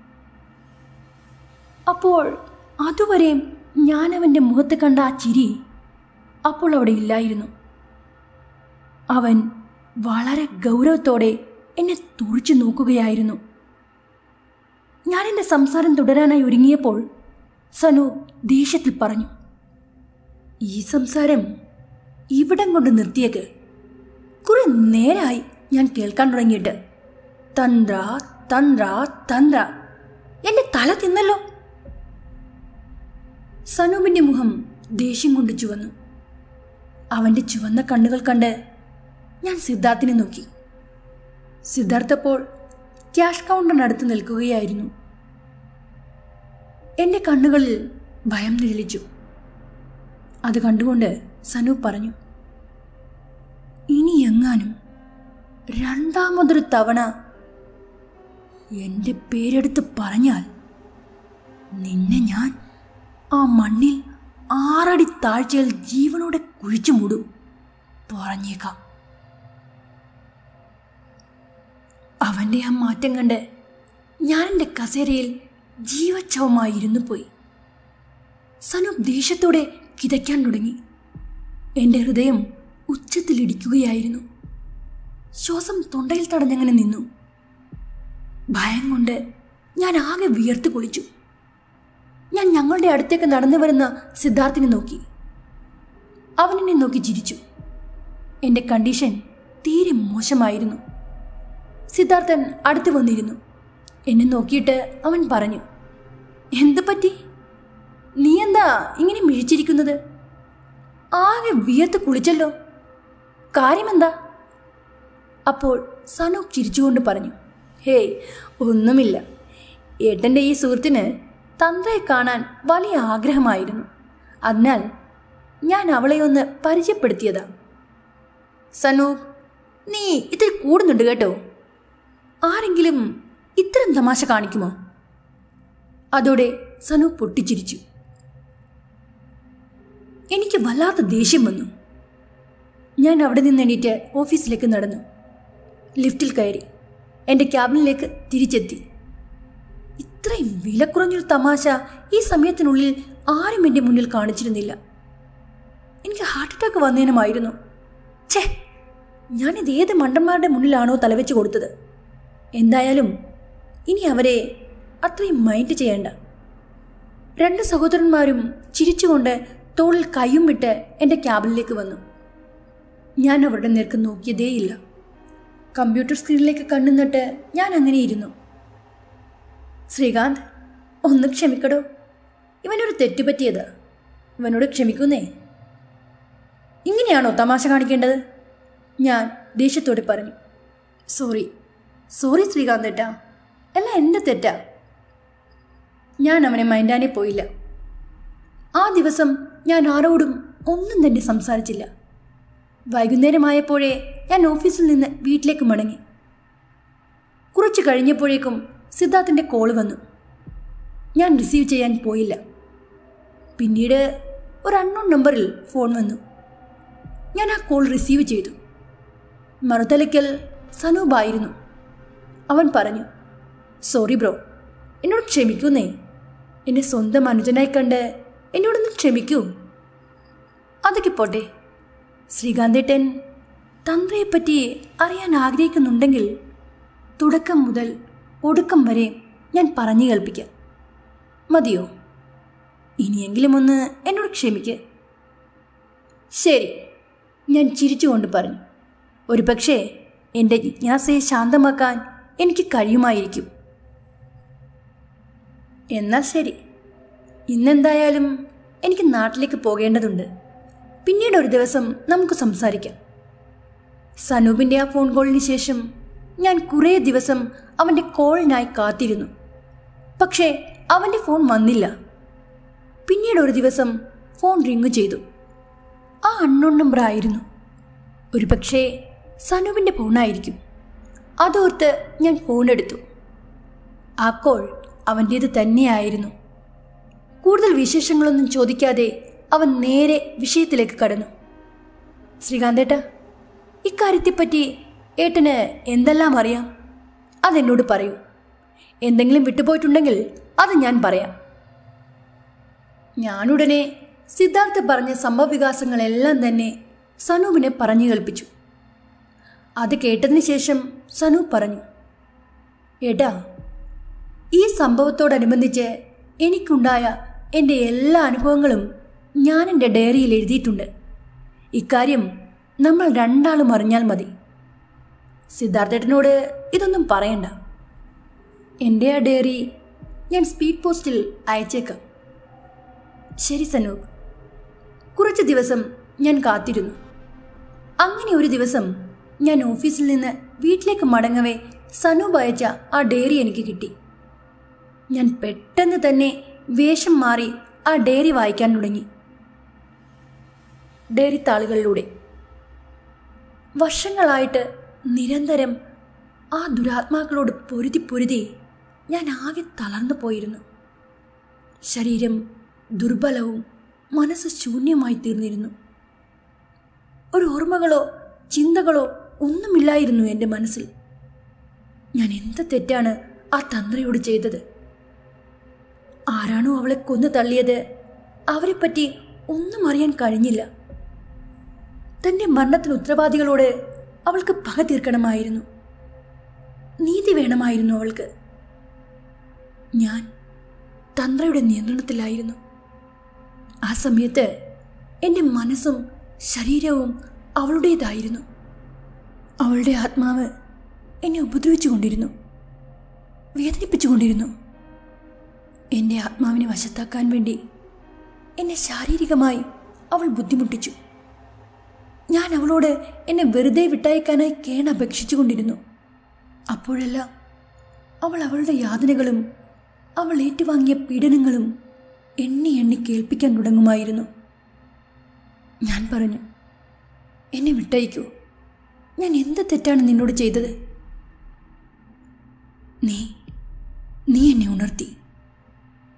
അപ്പോൾ അതുവരെയും ഞാൻ അവൻ്റെ മുഖത്ത് കണ്ട ആ ചിരി അപ്പോൾ അവിടെ ഇല്ലായിരുന്നു അവൻ വളരെ ഗൗരവത്തോടെ എന്നെ തുറിച്ചു നോക്കുകയായിരുന്നു ഞാൻ എൻ്റെ സംസാരം തുടരാനായി ഒരുങ്ങിയപ്പോൾ സനു ദേഷ്യത്തിൽ പറഞ്ഞു ഈ സംസാരം ഇവിടം കൊണ്ട് നിർത്തിയേക്ക് കുറെ നേരമായി ഞാൻ കേൾക്കാൻ തുടങ്ങിയിട്ട് തന്ത്ര തന്ത്ര തന്ത്ര എന്റെ തല തിന്നല്ലോ സനൂപിന്റെ മുഖം ദേഷ്യം കൊണ്ട് ചുവന്നു അവന്റെ ചുവന്ന കണ്ണുകൾ കണ്ട് ഞാൻ സിദ്ധാർത്ഥിനെ നോക്കി സിദ്ധാർത്ഥ് അപ്പോൾ ക്യാഷ് കൗണ്ടറിനടുത്ത് നിൽക്കുകയായിരുന്നു എൻ്റെ കണ്ണുകളിൽ ഭയം നിഴലിച്ചു അത് കണ്ടുകൊണ്ട് സനൂപ് പറഞ്ഞു ഇനി എങ്ങാനും രണ്ടാമതൊരു തവണ എൻ്റെ പേരെടുത്ത് പറഞ്ഞാൽ നിന്നെ ഞാൻ ആ മണ്ണിൽ ആറടി താഴ്ചയിൽ ജീവനോടെ കുഴിച്ചു മൂടും പറഞ്ഞേക്കാം അവൻ്റെ ആ മാറ്റം കണ്ട് ഞാൻ എൻ്റെ കസേരയിൽ ജീവച്ഛവമായി ഇരുന്നു പോയി സനൂപ് ദേഷ്യത്തോടെ കിതയ്ക്കാൻ തുടങ്ങി എൻ്റെ ഹൃദയം ഉച്ചത്തിലിടിക്കുകയായിരുന്നു ശ്വാസം തൊണ്ടയിൽ തടഞ്ഞങ്ങനെ നിന്നു ഭയം കൊണ്ട് ഞാൻ ആകെ വിയർത്ത് കുളിച്ചു ഞാൻ ഞങ്ങളുടെ അടുത്തേക്ക് നടന്നു വരുന്ന സിദ്ധാർത്ഥിനെ നോക്കി അവൻ എന്നെ നോക്കി ചിരിച്ചു എൻ്റെ കണ്ടീഷൻ തീരെ മോശമായിരുന്നു സിദ്ധാർത്ഥൻ അടുത്ത് വന്നിരുന്നു എന്നെ നോക്കിയിട്ട് അവൻ പറഞ്ഞു എന്ത് പറ്റി നീ എന്താ ഇങ്ങനെ മിഴിച്ചിരിക്കുന്നത് ആകെ വിയർത്ത് കുളിച്ചല്ലോ കാര്യമെന്താ അപ്പോൾ സനൂപ് ചിരിച്ചുകൊണ്ട് പറഞ്ഞു ഹേയ് ഒന്നുമില്ല ഏട്ടൻ്റെ ഈ സുഹൃത്തിന് തന്ത്രയെ കാണാൻ വലിയ ആഗ്രഹമായിരുന്നു അതിനാൽ ഞാൻ അവളെ ഒന്ന് പരിചയപ്പെടുത്തിയതാ സനൂപ് നീ ഇതിൽ കൂടുന്നുണ്ട് കേട്ടോ ആരെങ്കിലും ഇത്തരം തമാശ കാണിക്കുമോ അതോടെ സനു പൊട്ടിച്ചിരിച്ചു എനിക്ക് വല്ലാത്ത ദേഷ്യം വന്നു ഞാൻ അവിടെ നിന്ന് എണീറ്റ് ഓഫീസിലേക്ക് നടന്നു ലിഫ്റ്റിൽ കയറി എൻ്റെ ക്യാബിനിലേക്ക് തിരിച്ചെത്തി ഇത്രയും വിലക്കുറഞ്ഞൊരു തമാശ ഈ സമയത്തിനുള്ളിൽ ആരും എൻ്റെ മുന്നിൽ കാണിച്ചിരുന്നില്ല എനിക്ക് ഹാർട്ട് അറ്റാക്ക് വന്നേനുമായിരുന്നു ഛേ ഞാനിത് ഏത് മണ്ടന്മാരുടെ മുന്നിലാണോ തലവെച്ച് കൊടുത്തത് എന്തായാലും ഇനി അവരെ അത്രയും മൈൻഡ് ചെയ്യേണ്ട രണ്ട് സഹോദരന്മാരും ചിരിച്ചുകൊണ്ട് തോളിൽ കൈയും വിട്ട് എൻ്റെ ക്യാബിനിലേക്ക് വന്നു ഞാൻ അവരുടെ നേർക്ക് നോക്കിയതേയില്ല കമ്പ്യൂട്ടർ സ്ക്രീനിലേക്ക് കണ്ണുന്നിട്ട് ഞാൻ അങ്ങനെ ഇരുന്നു ശ്രീകാന്ത് ഒന്ന് ക്ഷമിക്കടോ ഇവനൊരു തെറ്റ് പറ്റിയത് ഇവനോട് ക്ഷമിക്കുന്നേ ഇങ്ങനെയാണോ തമാശ കാണിക്കേണ്ടത് ഞാൻ ദേഷ്യത്തോടെ പറഞ്ഞു സോറി സോറി ശ്രീകാന്ത് ഏട്ടാ എല്ലാം എൻ്റെ തെറ്റാ ഞാൻ അവനെ മൈൻഡാനെ പോയില്ല ആ ദിവസം ഞാൻ ആരോടും ഒന്നും തന്നെ സംസാരിച്ചില്ല വൈകുന്നേരമായപ്പോഴേ ഞാൻ ഓഫീസിൽ നിന്ന് വീട്ടിലേക്ക് മടങ്ങി കുറച്ച് കഴിഞ്ഞപ്പോഴേക്കും സിദ്ധാർത്ഥിൻ്റെ കോള് വന്നു ഞാൻ റിസീവ് ചെയ്യാൻ പോയില്ല പിന്നീട് ഒരു അൺനോൺ നമ്പറിൽ ഫോൺ വന്നു ഞാൻ ആ കോൾ റിസീവ് ചെയ്തു മറുതലയ്ക്കൽ സനൂപായിരുന്നു അവൻ പറഞ്ഞു സോറി ബ്രോ എന്നോട് ക്ഷമിക്കുന്നേ എന്നെ സ്വന്തം അനുജനായി കണ്ട് എന്നോടൊന്ന് ക്ഷമിക്കൂ അതൊക്കെ പോട്ടെ ശ്രീകാന്തേട്ടൻ തന്ത്രയെപ്പറ്റി അറിയാൻ ആഗ്രഹിക്കുന്നുണ്ടെങ്കിൽ തുടക്കം മുതൽ ഒടുക്കം വരെ ഞാൻ പറഞ്ഞു കേൾപ്പിക്കാം മതിയോ ഇനിയെങ്കിലും ഒന്ന് എന്നോട് ക്ഷമിക്ക് ശരി ഞാൻ ചിരിച്ചുകൊണ്ട് പറഞ്ഞു ഒരു പക്ഷേ എൻ്റെ ജിജ്ഞാസയെ ശാന്തമാക്കാൻ എനിക്ക് കഴിയുമായിരിക്കും എന്നാൽ ശരി ഇന്നെന്തായാലും എനിക്ക് നാട്ടിലേക്ക് പോകേണ്ടതുണ്ട് പിന്നീട് ഒരു ദിവസം നമുക്ക് സംസാരിക്കാം സനൂപിൻ്റെ ആ ഫോൺ കോളിന് ശേഷം ഞാൻ കുറേ ദിവസം അവൻ്റെ കോളിനായി കാത്തിരുന്നു പക്ഷേ അവൻ്റെ ഫോൺ വന്നില്ല പിന്നീട് ഒരു ദിവസം ഫോൺ റിങ് ചെയ്തു ആ അൺനോൺ നമ്പർ ആയിരുന്നു ഒരു പക്ഷേ സനൂപിൻ്റെ ഫോണായിരിക്കും അതോർത്ത് ഞാൻ ഫോൺ എടുത്തു ആ കോൾ അവൻ്റേത് തന്നെയായിരുന്നു കൂടുതൽ വിശേഷങ്ങളൊന്നും ചോദിക്കാതെ അവൻ നേരെ വിഷയത്തിലേക്ക് കടന്നു ശ്രീകാന്തേട്ട ഇക്കാര്യത്തെപ്പറ്റി ഏട്ടന് എന്തെല്ലാം അറിയാം അതെന്നോട് പറയൂ എന്തെങ്കിലും വിട്ടുപോയിട്ടുണ്ടെങ്കിൽ അത് ഞാൻ പറയാം ഞാനുടനെ സിദ്ധാർത്ഥ പറഞ്ഞ സംഭവവികാസങ്ങളെല്ലാം തന്നെ സനൂപിനെ പറഞ്ഞു കേൾപ്പിച്ചു അത് കേട്ടതിന് ശേഷം സനൂപ് പറഞ്ഞു ഏട്ടാ ഈ സംഭവത്തോടനുബന്ധിച്ച് എനിക്കുണ്ടായ എൻ്റെ എല്ലാ അനുഭവങ്ങളും ഞാൻ എൻ്റെ ഡയറിയിൽ എഴുതിയിട്ടുണ്ട് ഇക്കാര്യം നമ്മൾ രണ്ടാളും അറിഞ്ഞാൽ മതി സിദ്ധാർത്ഥേട്ടനോട് ഇതൊന്നും പറയണ്ട എൻ്റെ ആ ഡയറി ഞാൻ സ്പീഡ് പോസ്റ്റിൽ അയച്ചേക്കാം ശരി സനൂപ് കുറച്ച് ദിവസം ഞാൻ കാത്തിരുന്നു അങ്ങനെ ഒരു ദിവസം ഞാൻ ഓഫീസിൽ നിന്ന് വീട്ടിലേക്ക് മടങ്ങവേ സനൂപ് അയച്ച ആ ഡയറി എനിക്ക് കിട്ടി ഞാൻ പെട്ടെന്ന് തന്നെ വേഷം മാറി ആ ഡയറി വായിക്കാൻ തുടങ്ങി ഡയറി താളുകളിലൂടെ വർഷങ്ങളായിട്ട് നിരന്തരം ആ ദുരാത്മാക്കളോട് പൊരുതി പൊരുതി ഞാൻ ആകെ തളർന്നു പോയിരുന്നു ശരീരം ദുർബലവും മനസ്സ് ശൂന്യമായി തീർന്നിരുന്നു ഒരു ഓർമ്മകളോ ചിന്തകളോ ഒന്നുമില്ലായിരുന്നു എൻ്റെ മനസ്സിൽ ഞാൻ എന്ത് തെറ്റാണ് ആ തന്ത്രയോട് ചെയ്തത് ആരാണോ അവളെ കൊന്നു തള്ളിയത് അവരെപ്പറ്റി ഒന്നും അറിയാൻ കഴിഞ്ഞില്ല തന്റെ മരണത്തിന് ഉത്തരവാദികളോട് അവൾക്ക് പക തീർക്കണമായിരുന്നു നീതി വേണമായിരുന്നു അവൾക്ക് ഞാൻ തന്ത്രയുടെ നിയന്ത്രണത്തിലായിരുന്നു ആ സമയത്ത് എൻ്റെ മനസ്സും ശരീരവും അവളുടേതായിരുന്നു അവളുടെ ആത്മാവ് എന്നെ ഉപദ്രവിച്ചുകൊണ്ടിരുന്നു വേദനിപ്പിച്ചുകൊണ്ടിരുന്നു എൻ്റെ ആത്മാവിനെ വശത്താക്കാൻ വേണ്ടി എന്നെ ശാരീരികമായി അവൾ ബുദ്ധിമുട്ടിച്ചു ഞാൻ അവളോട് എന്നെ വെറുതെ വിട്ടയക്കാനായി കേണപേക്ഷിച്ചുകൊണ്ടിരുന്നു അപ്പോഴെല്ലാം അവൾ അവളുടെ യാതനകളും അവൾ ഏറ്റുവാങ്ങിയ പീഡനങ്ങളും എണ്ണി എണ്ണി കേൾപ്പിക്കാൻ തുടങ്ങുമായിരുന്നു ഞാൻ പറഞ്ഞു എന്നെ വിട്ടയക്കൂ ഞാൻ എന്ത് തെറ്റാണ് നിന്നോട് ചെയ്തത് നീ നീ എന്നെ ഉണർത്തി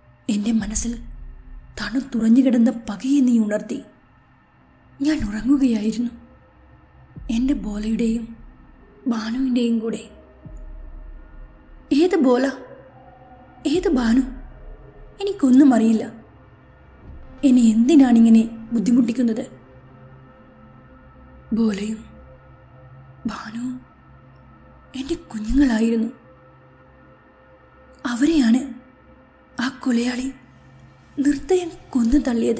മനസ്സിൽ തണുത്തുറഞ്ഞു കിടന്ന പകയെ നീ ഉണർത്തി ഞാൻ ഉറങ്ങുകയായിരുന്നു എൻ്റെ ബോലയുടെയും ഭാനുവിൻ്റെയും കൂടെ ഏത് ബോല ഏത് ഭാനു എനിക്കൊന്നും അറിയില്ല എന്നെ എന്തിനാണിങ്ങനെ ബുദ്ധിമുട്ടിക്കുന്നത് ബോലയും ഭാനുവും എൻ്റെ കുഞ്ഞുങ്ങളായിരുന്നു അവരെയാണ് ആ കൊലയാളി നിർദ്ദയം കൊന്നു തള്ളിയത്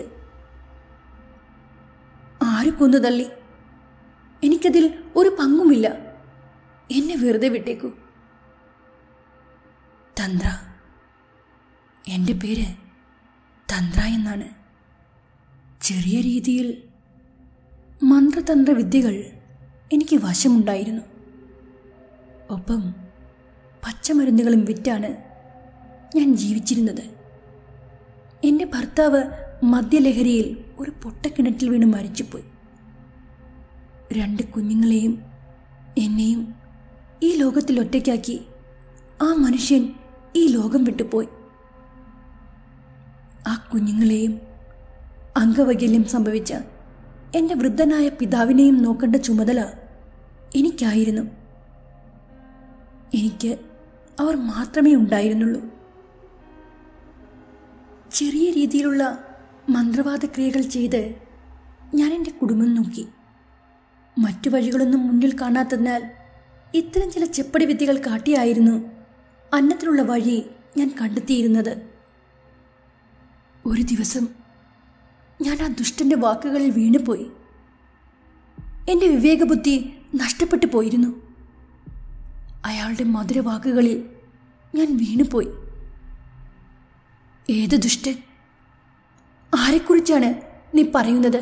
ആര് കൊന്നു തള്ളി എനിക്കതിൽ ഒരു പങ്കുമില്ല എന്നെ വെറുതെ വിട്ടേക്കൂ തന്ത്ര എൻ്റെ പേര് തന്ത്ര എന്നാണ് ചെറിയ രീതിയിൽ മന്ത്രതന്ത്ര വിദ്യകൾ എനിക്ക് വശമുണ്ടായിരുന്നു ഒപ്പം പച്ചമരുന്നുകളും വിറ്റാണ് ഞാൻ ജീവിച്ചിരുന്നത് എൻ്റെ ഭർത്താവ് മദ്യലഹരിയിൽ ഒരു പൊട്ടക്കിണറ്റിൽ വീണ് മരിച്ചുപോയി രണ്ട് കുഞ്ഞുങ്ങളെയും എന്നെയും ഈ ലോകത്തിൽ ഒറ്റയ്ക്കാക്കി ആ മനുഷ്യൻ ഈ ലോകം വിട്ടുപോയി ആ കുഞ്ഞുങ്ങളെയും അംഗവൈകല്യം സംഭവിച്ച എൻ്റെ വൃദ്ധനായ പിതാവിനെയും നോക്കേണ്ട ചുമതല എനിക്കായിരുന്നു എനിക്ക് അവർ മാത്രമേ ഉണ്ടായിരുന്നുള്ളൂ ചെറിയ രീതിയിലുള്ള മന്ത്രവാദ ക്രിയകൾ ചെയ്ത് ഞാൻ എൻ്റെ കുടുംബം നോക്കി മറ്റു വഴികളൊന്നും മുന്നിൽ കാണാത്തതിനാൽ ഇത്തരം ചില ചെപ്പടി വിദ്യകൾ കാട്ടിയായിരുന്നു അന്നത്തിനുള്ള വഴി ഞാൻ കണ്ടെത്തിയിരുന്നത് ഒരു ദിവസം ഞാൻ ആ ദുഷ്ടന്റെ വാക്കുകളിൽ വീണുപോയി എൻ്റെ വിവേകബുദ്ധി നഷ്ടപ്പെട്ടു പോയിരുന്നു അയാളുടെ മധുരവാക്കുകളിൽ ഞാൻ വീണുപോയി ഏത് ദുഷ്ടൻ ആരെക്കുറിച്ചാണ് നീ പറയുന്നത്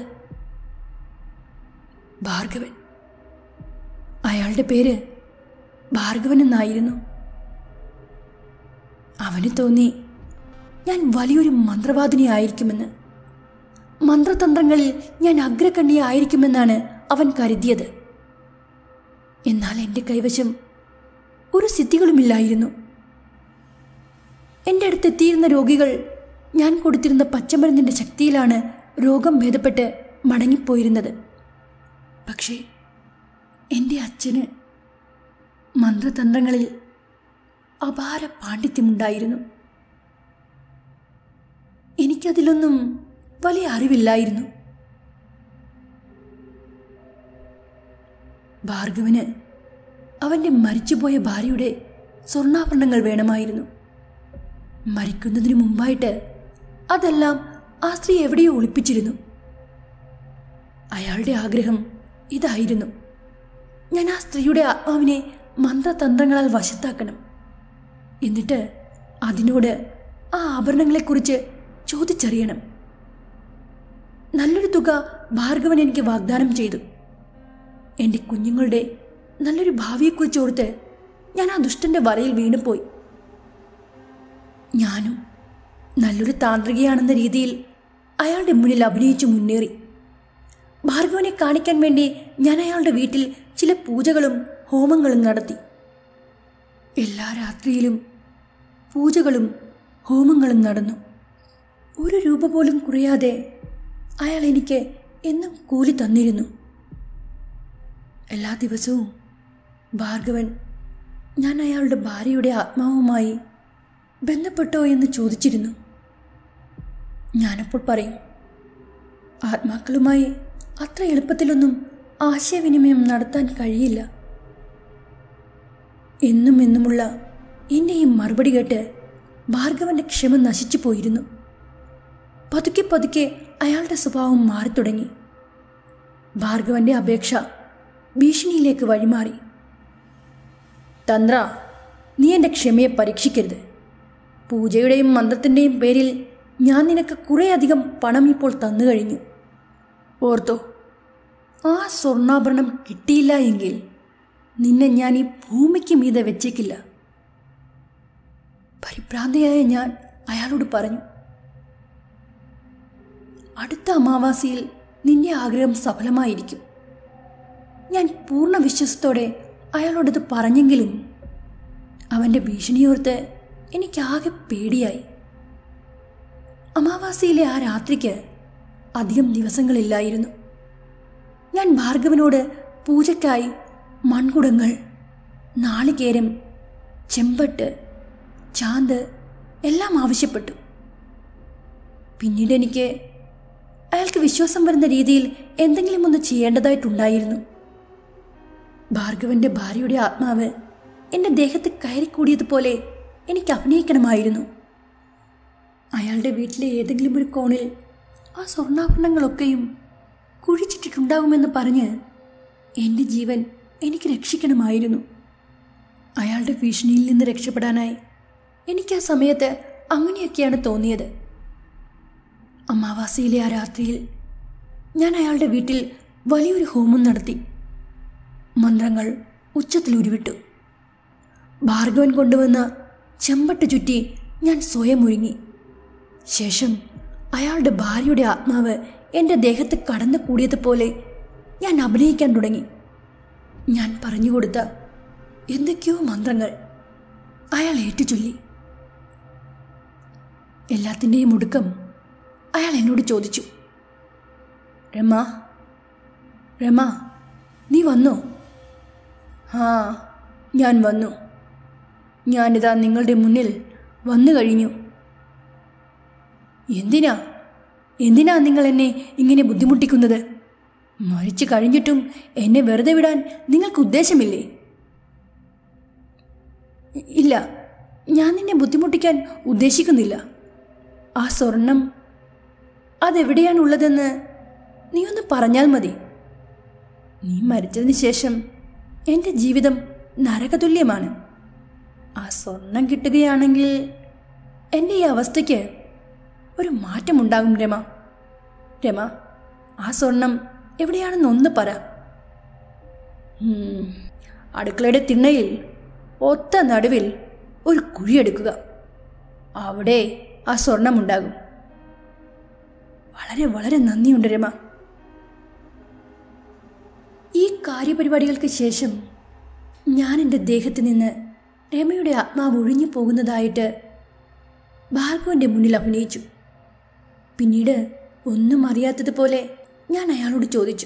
ഭാർഗവൻ അയാളുടെ പേര് ഭാർഗവൻ എന്നായിരുന്നു അവന് തോന്നി ഞാൻ വലിയൊരു മന്ത്രവാദിനിയായിരിക്കുമെന്ന് മന്ത്രതന്ത്രങ്ങളിൽ ഞാൻ അഗ്രകണ്ണിയായിരിക്കുമെന്നാണ് അവൻ കരുതിയത് എന്നാൽ എൻ്റെ കൈവശം ഒരു സിദ്ധികളുമില്ലായിരുന്നു എൻ്റെ അടുത്തെത്തിയിരുന്ന രോഗികൾ ഞാൻ കൊടുത്തിരുന്ന പച്ചമരുന്നിൻ്റെ ശക്തിയിലാണ് രോഗം ഭേദപ്പെട്ട് മടങ്ങിപ്പോയിരുന്നത് പക്ഷേ എൻ്റെ അച്ഛന് മന്ത്രതന്ത്രങ്ങളിൽ അപാര പാണ്ഡിത്യമുണ്ടായിരുന്നു എനിക്കതിലൊന്നും വലിയ അറിവില്ലായിരുന്നു ഭാർഗവന് അവൻ്റെ മരിച്ചുപോയ ഭാര്യയുടെ സ്വർണ്ണാഭരണങ്ങൾ വേണമായിരുന്നു മരിക്കുന്നതിന് മുമ്പായിട്ട് അതെല്ലാം ആ സ്ത്രീ എവിടെയോ ഒളിപ്പിച്ചിരുന്നു അയാളുടെ ആഗ്രഹം ഇതായിരുന്നു ഞാൻ ആ സ്ത്രീയുടെ ആത്മാവിനെ മന്ത്രതന്ത്രങ്ങളാൽ വശത്താക്കണം എന്നിട്ട് അതിനോട് ആ ആഭരണങ്ങളെക്കുറിച്ച് ചോദിച്ചറിയണം നല്ലൊരു തുക ഭാർഗവൻ എനിക്ക് വാഗ്ദാനം ചെയ്തു എൻ്റെ കുഞ്ഞുങ്ങളുടെ നല്ലൊരു ഭാവിയെക്കുറിച്ച് ഓർത്ത് ഞാൻ ആ ദുഷ്ടന്റെ വലയിൽ വീണുപോയി ഞാനും നല്ലൊരു താന്ത്രികയാണെന്ന രീതിയിൽ അയാളുടെ മുന്നിൽ അഭിനയിച്ചു മുന്നേറി ഭാർഗവനെ കാണിക്കാൻ വേണ്ടി ഞാൻ അയാളുടെ വീട്ടിൽ ചില പൂജകളും ഹോമങ്ങളും നടത്തി എല്ലാ രാത്രിയിലും പൂജകളും ഹോമങ്ങളും നടന്നു ഒരു രൂപ പോലും കുറയാതെ അയാൾ എനിക്ക് എന്നും കൂലി തന്നിരുന്നു എല്ലാ ദിവസവും ഭാർഗവൻ ഞാൻ അയാളുടെ ഭാര്യയുടെ ആത്മാവുമായി ബന്ധപ്പെട്ടോ എന്ന് ചോദിച്ചിരുന്നു ഞാനപ്പോൾ പറയും ആത്മാക്കളുമായി അത്ര എളുപ്പത്തിലൊന്നും ആശയവിനിമയം നടത്താൻ കഴിയില്ല എന്നും എന്നുമുള്ള എൻ്റെ ഈ മറുപടി കേട്ട് ഭാർഗവന്റെ ക്ഷമ നശിച്ചു പോയിരുന്നു പതുക്കെ പതുക്കെ അയാളുടെ സ്വഭാവം മാറിത്തുടങ്ങി ഭാർഗവന്റെ അപേക്ഷ ഭീഷണിയിലേക്ക് വഴിമാറി തന്ത്ര നീ എൻ്റെ ക്ഷമയെ പരീക്ഷിക്കരുത് പൂജയുടെയും മന്ത്രത്തിൻ്റെയും പേരിൽ ഞാൻ നിനക്ക് കുറേയധികം പണം ഇപ്പോൾ തന്നു കഴിഞ്ഞു ഓർത്തോ ആ സ്വർണ്ണാഭരണം കിട്ടിയില്ല എങ്കിൽ നിന്നെ ഞാൻ ഈ ഭൂമിക്ക് മീതെ വെച്ചേക്കില്ല പരിഭ്രാന്തയായ ഞാൻ അയാളോട് പറഞ്ഞു അടുത്ത അമാവാസിയിൽ നിന്റെ ആഗ്രഹം സഫലമായിരിക്കും ഞാൻ പൂർണ്ണ വിശ്വാസത്തോടെ അയാളോടത് പറഞ്ഞെങ്കിലും അവൻ്റെ ഭീഷണിയോർത്ത് എനിക്കാകെ പേടിയായി അമാവാസിയിലെ ആ രാത്രിക്ക് അധികം ദിവസങ്ങളില്ലായിരുന്നു ഞാൻ ഭാർഗവനോട് പൂജയ്ക്കായി മൺകുടങ്ങൾ നാളികേരം ചെമ്പട്ട് ചാന്ത് എല്ലാം ആവശ്യപ്പെട്ടു പിന്നീട് എനിക്ക് അയാൾക്ക് വിശ്വാസം വരുന്ന രീതിയിൽ എന്തെങ്കിലും ഒന്ന് ചെയ്യേണ്ടതായിട്ടുണ്ടായിരുന്നു ഭാർഗവന്റെ ഭാര്യയുടെ ആത്മാവ് എൻ്റെ ദേഹത്ത് കയറിക്കൂടിയതുപോലെ എനിക്ക് അഭിനയിക്കണമായിരുന്നു അയാളുടെ വീട്ടിലെ ഏതെങ്കിലും ഒരു കോണിൽ ആ സ്വർണ്ണാഭരണങ്ങളൊക്കെയും കുഴിച്ചിട്ടിട്ടുണ്ടാവുമെന്ന് പറഞ്ഞ് എൻ്റെ ജീവൻ എനിക്ക് രക്ഷിക്കണമായിരുന്നു അയാളുടെ ഭീഷണിയിൽ നിന്ന് രക്ഷപ്പെടാനായി എനിക്ക് ആ സമയത്ത് അങ്ങനെയൊക്കെയാണ് തോന്നിയത് അമാവാസിയിലെ ആ രാത്രിയിൽ ഞാൻ അയാളുടെ വീട്ടിൽ വലിയൊരു ഹോമം നടത്തി മന്ത്രങ്ങൾ ഉച്ചത്തിൽ ഉരുവിട്ടു ഭാർഗവൻ കൊണ്ടുവന്ന ചെമ്പട്ട് ചുറ്റി ഞാൻ സ്വയം ഒരുങ്ങി ശേഷം അയാളുടെ ഭാര്യയുടെ ആത്മാവ് എൻ്റെ ദേഹത്ത് കടന്നു കൂടിയതുപോലെ ഞാൻ അഭിനയിക്കാൻ തുടങ്ങി ഞാൻ പറഞ്ഞുകൊടുത്ത എന്തൊക്കെയോ മന്ത്രങ്ങൾ അയാൾ ഏറ്റുചൊല്ലി എല്ലാത്തിൻ്റെയും ഒടുക്കം അയാൾ എന്നോട് ചോദിച്ചു രമ രമ നീ വന്നോ ആ ഞാൻ വന്നു ഞാനിതാ നിങ്ങളുടെ മുന്നിൽ വന്നു കഴിഞ്ഞു എന്തിനാ എന്തിനാ നിങ്ങൾ എന്നെ ഇങ്ങനെ ബുദ്ധിമുട്ടിക്കുന്നത് മരിച്ചു കഴിഞ്ഞിട്ടും എന്നെ വെറുതെ വിടാൻ നിങ്ങൾക്ക് ഉദ്ദേശമില്ലേ ഇ- ഇല്ല ഞാൻ നിന്നെ ബുദ്ധിമുട്ടിക്കാൻ ഉദ്ദേശിക്കുന്നില്ല ആ സ്വർണം അതെവിടെയാണുള്ളതെന്ന് നീ ഒന്ന് പറഞ്ഞാൽ മതി നീ മരിച്ചതിന് ശേഷം എൻ്റെ ജീവിതം നരകതുല്യമാണ് ആ സ്വർണം കിട്ടുകയാണെങ്കിൽ എൻ്റെ ഈ അവസ്ഥയ്ക്ക് ഒരു മാറ്റമുണ്ടാകും രമ രമ ആ സ്വർണം എവിടെയാണെന്ന് ഒന്ന് പറ ഉം, അടുക്കളയുടെ തിണ്ണയിൽ ഒത്ത നടുവിൽ ഒരു കുഴിയെടുക്കുക അവിടെ ആ സ്വർണമുണ്ടാകും വളരെ വളരെ നന്ദിയുണ്ട് രമ ഈ കാര്യപരിപാടികൾക്ക് ശേഷം ഞാൻ എൻ്റെ ദേഹത്ത് നിന്ന് രമയുടെ ആത്മാവ് ഒഴിഞ്ഞു പോകുന്നതായിട്ട് ഭാർഗവന്റെ മുന്നിൽ അഭിനയിച്ചു പിന്നീട് ഒന്നും അറിയാത്തതുപോലെ ഞാൻ അയാളോട് ചോദിച്ചു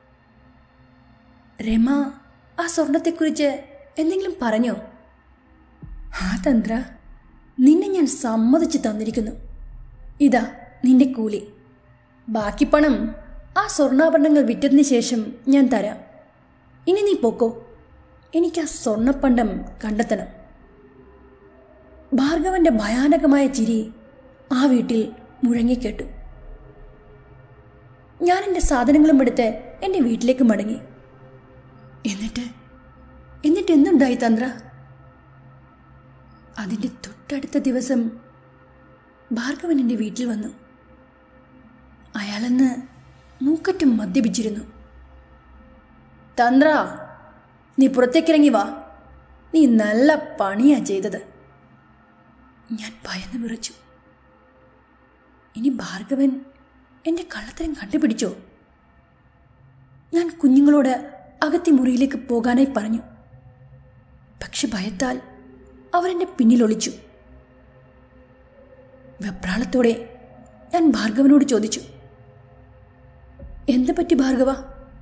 രമ ആ സ്വർണത്തെക്കുറിച്ച് എന്തെങ്കിലും പറഞ്ഞോ ആ തന്ത്ര നിന്നെ ഞാൻ സമ്മതിച്ച് തന്നിരിക്കുന്നു ഇതാ നിന്റെ കൂലി ബാക്കി പണം ആ സ്വർണ്ണാഭരണങ്ങൾ വിറ്റതിന് ശേഷം ഞാൻ തരാം ഇനി നീ പോക്കോ എനിക്ക് ആ സ്വർണ്ണപ്പണ്ടം കണ്ടെത്തണം ഭാർഗവന്റെ ഭയാനകമായ ചിരി ആ വീട്ടിൽ മുഴങ്ങിക്കേട്ടു ഞാൻ എൻ്റെ സാധനങ്ങളും എടുത്ത് എൻ്റെ വീട്ടിലേക്ക് മടങ്ങി എന്നിട്ട് എന്നിട്ട് എന്തുണ്ടായി തന്ത്ര അതിൻ്റെ തൊട്ടടുത്ത ദിവസം ഭാർഗവൻ എൻ്റെ വീട്ടിൽ വന്നു അയാളെന്ന് മൂക്കറ്റം മദ്യപിച്ചിരുന്നു തന്ത്ര നീ പുറത്തേക്കിറങ്ങി വാ നീ നല്ല പണിയാ ചെയ്തത് ഞാൻ ഭയന്ന് വിറച്ചു ഇനി ഭാർഗവൻ എൻ്റെ കള്ളത്തരം കണ്ടുപിടിച്ചോ ഞാൻ കുഞ്ഞുങ്ങളോട് അകത്തി മുറിയിലേക്ക് പോകാനായി പറഞ്ഞു പക്ഷെ ഭയത്താൽ അവരെൻ്റെ പിന്നിൽ ഒളിച്ചു വെപ്രാളത്തോടെ ഞാൻ ഭാർഗവനോട് ചോദിച്ചു എന്ത് പറ്റി ഭാർഗവ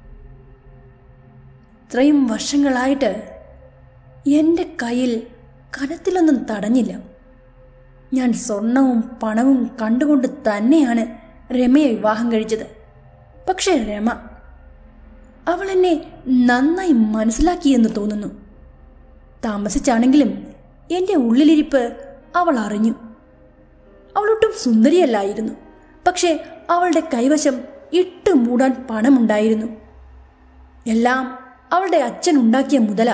ഇത്രയും വർഷങ്ങളായിട്ട് എൻ്റെ കയ്യിൽ കനത്തിലൊന്നും തടഞ്ഞില്ല ഞാൻ സ്വർണവും പണവും കണ്ടുകൊണ്ട് തന്നെയാണ് രമയെ വിവാഹം കഴിച്ചത് പക്ഷേ രമ അവൾ എന്നെ നന്നായി മനസ്സിലാക്കിയെന്ന് തോന്നുന്നു താമസിച്ചാണെങ്കിലും എൻ്റെ ഉള്ളിലിരിപ്പ് അവൾ അറിഞ്ഞു അവളൊട്ടും സുന്ദരിയല്ലായിരുന്നു പക്ഷേ അവളുടെ കൈവശം ഇട്ട് മൂടാൻ പണമുണ്ടായിരുന്നു എല്ലാം അവളുടെ അച്ഛൻ ഉണ്ടാക്കിയ മുതല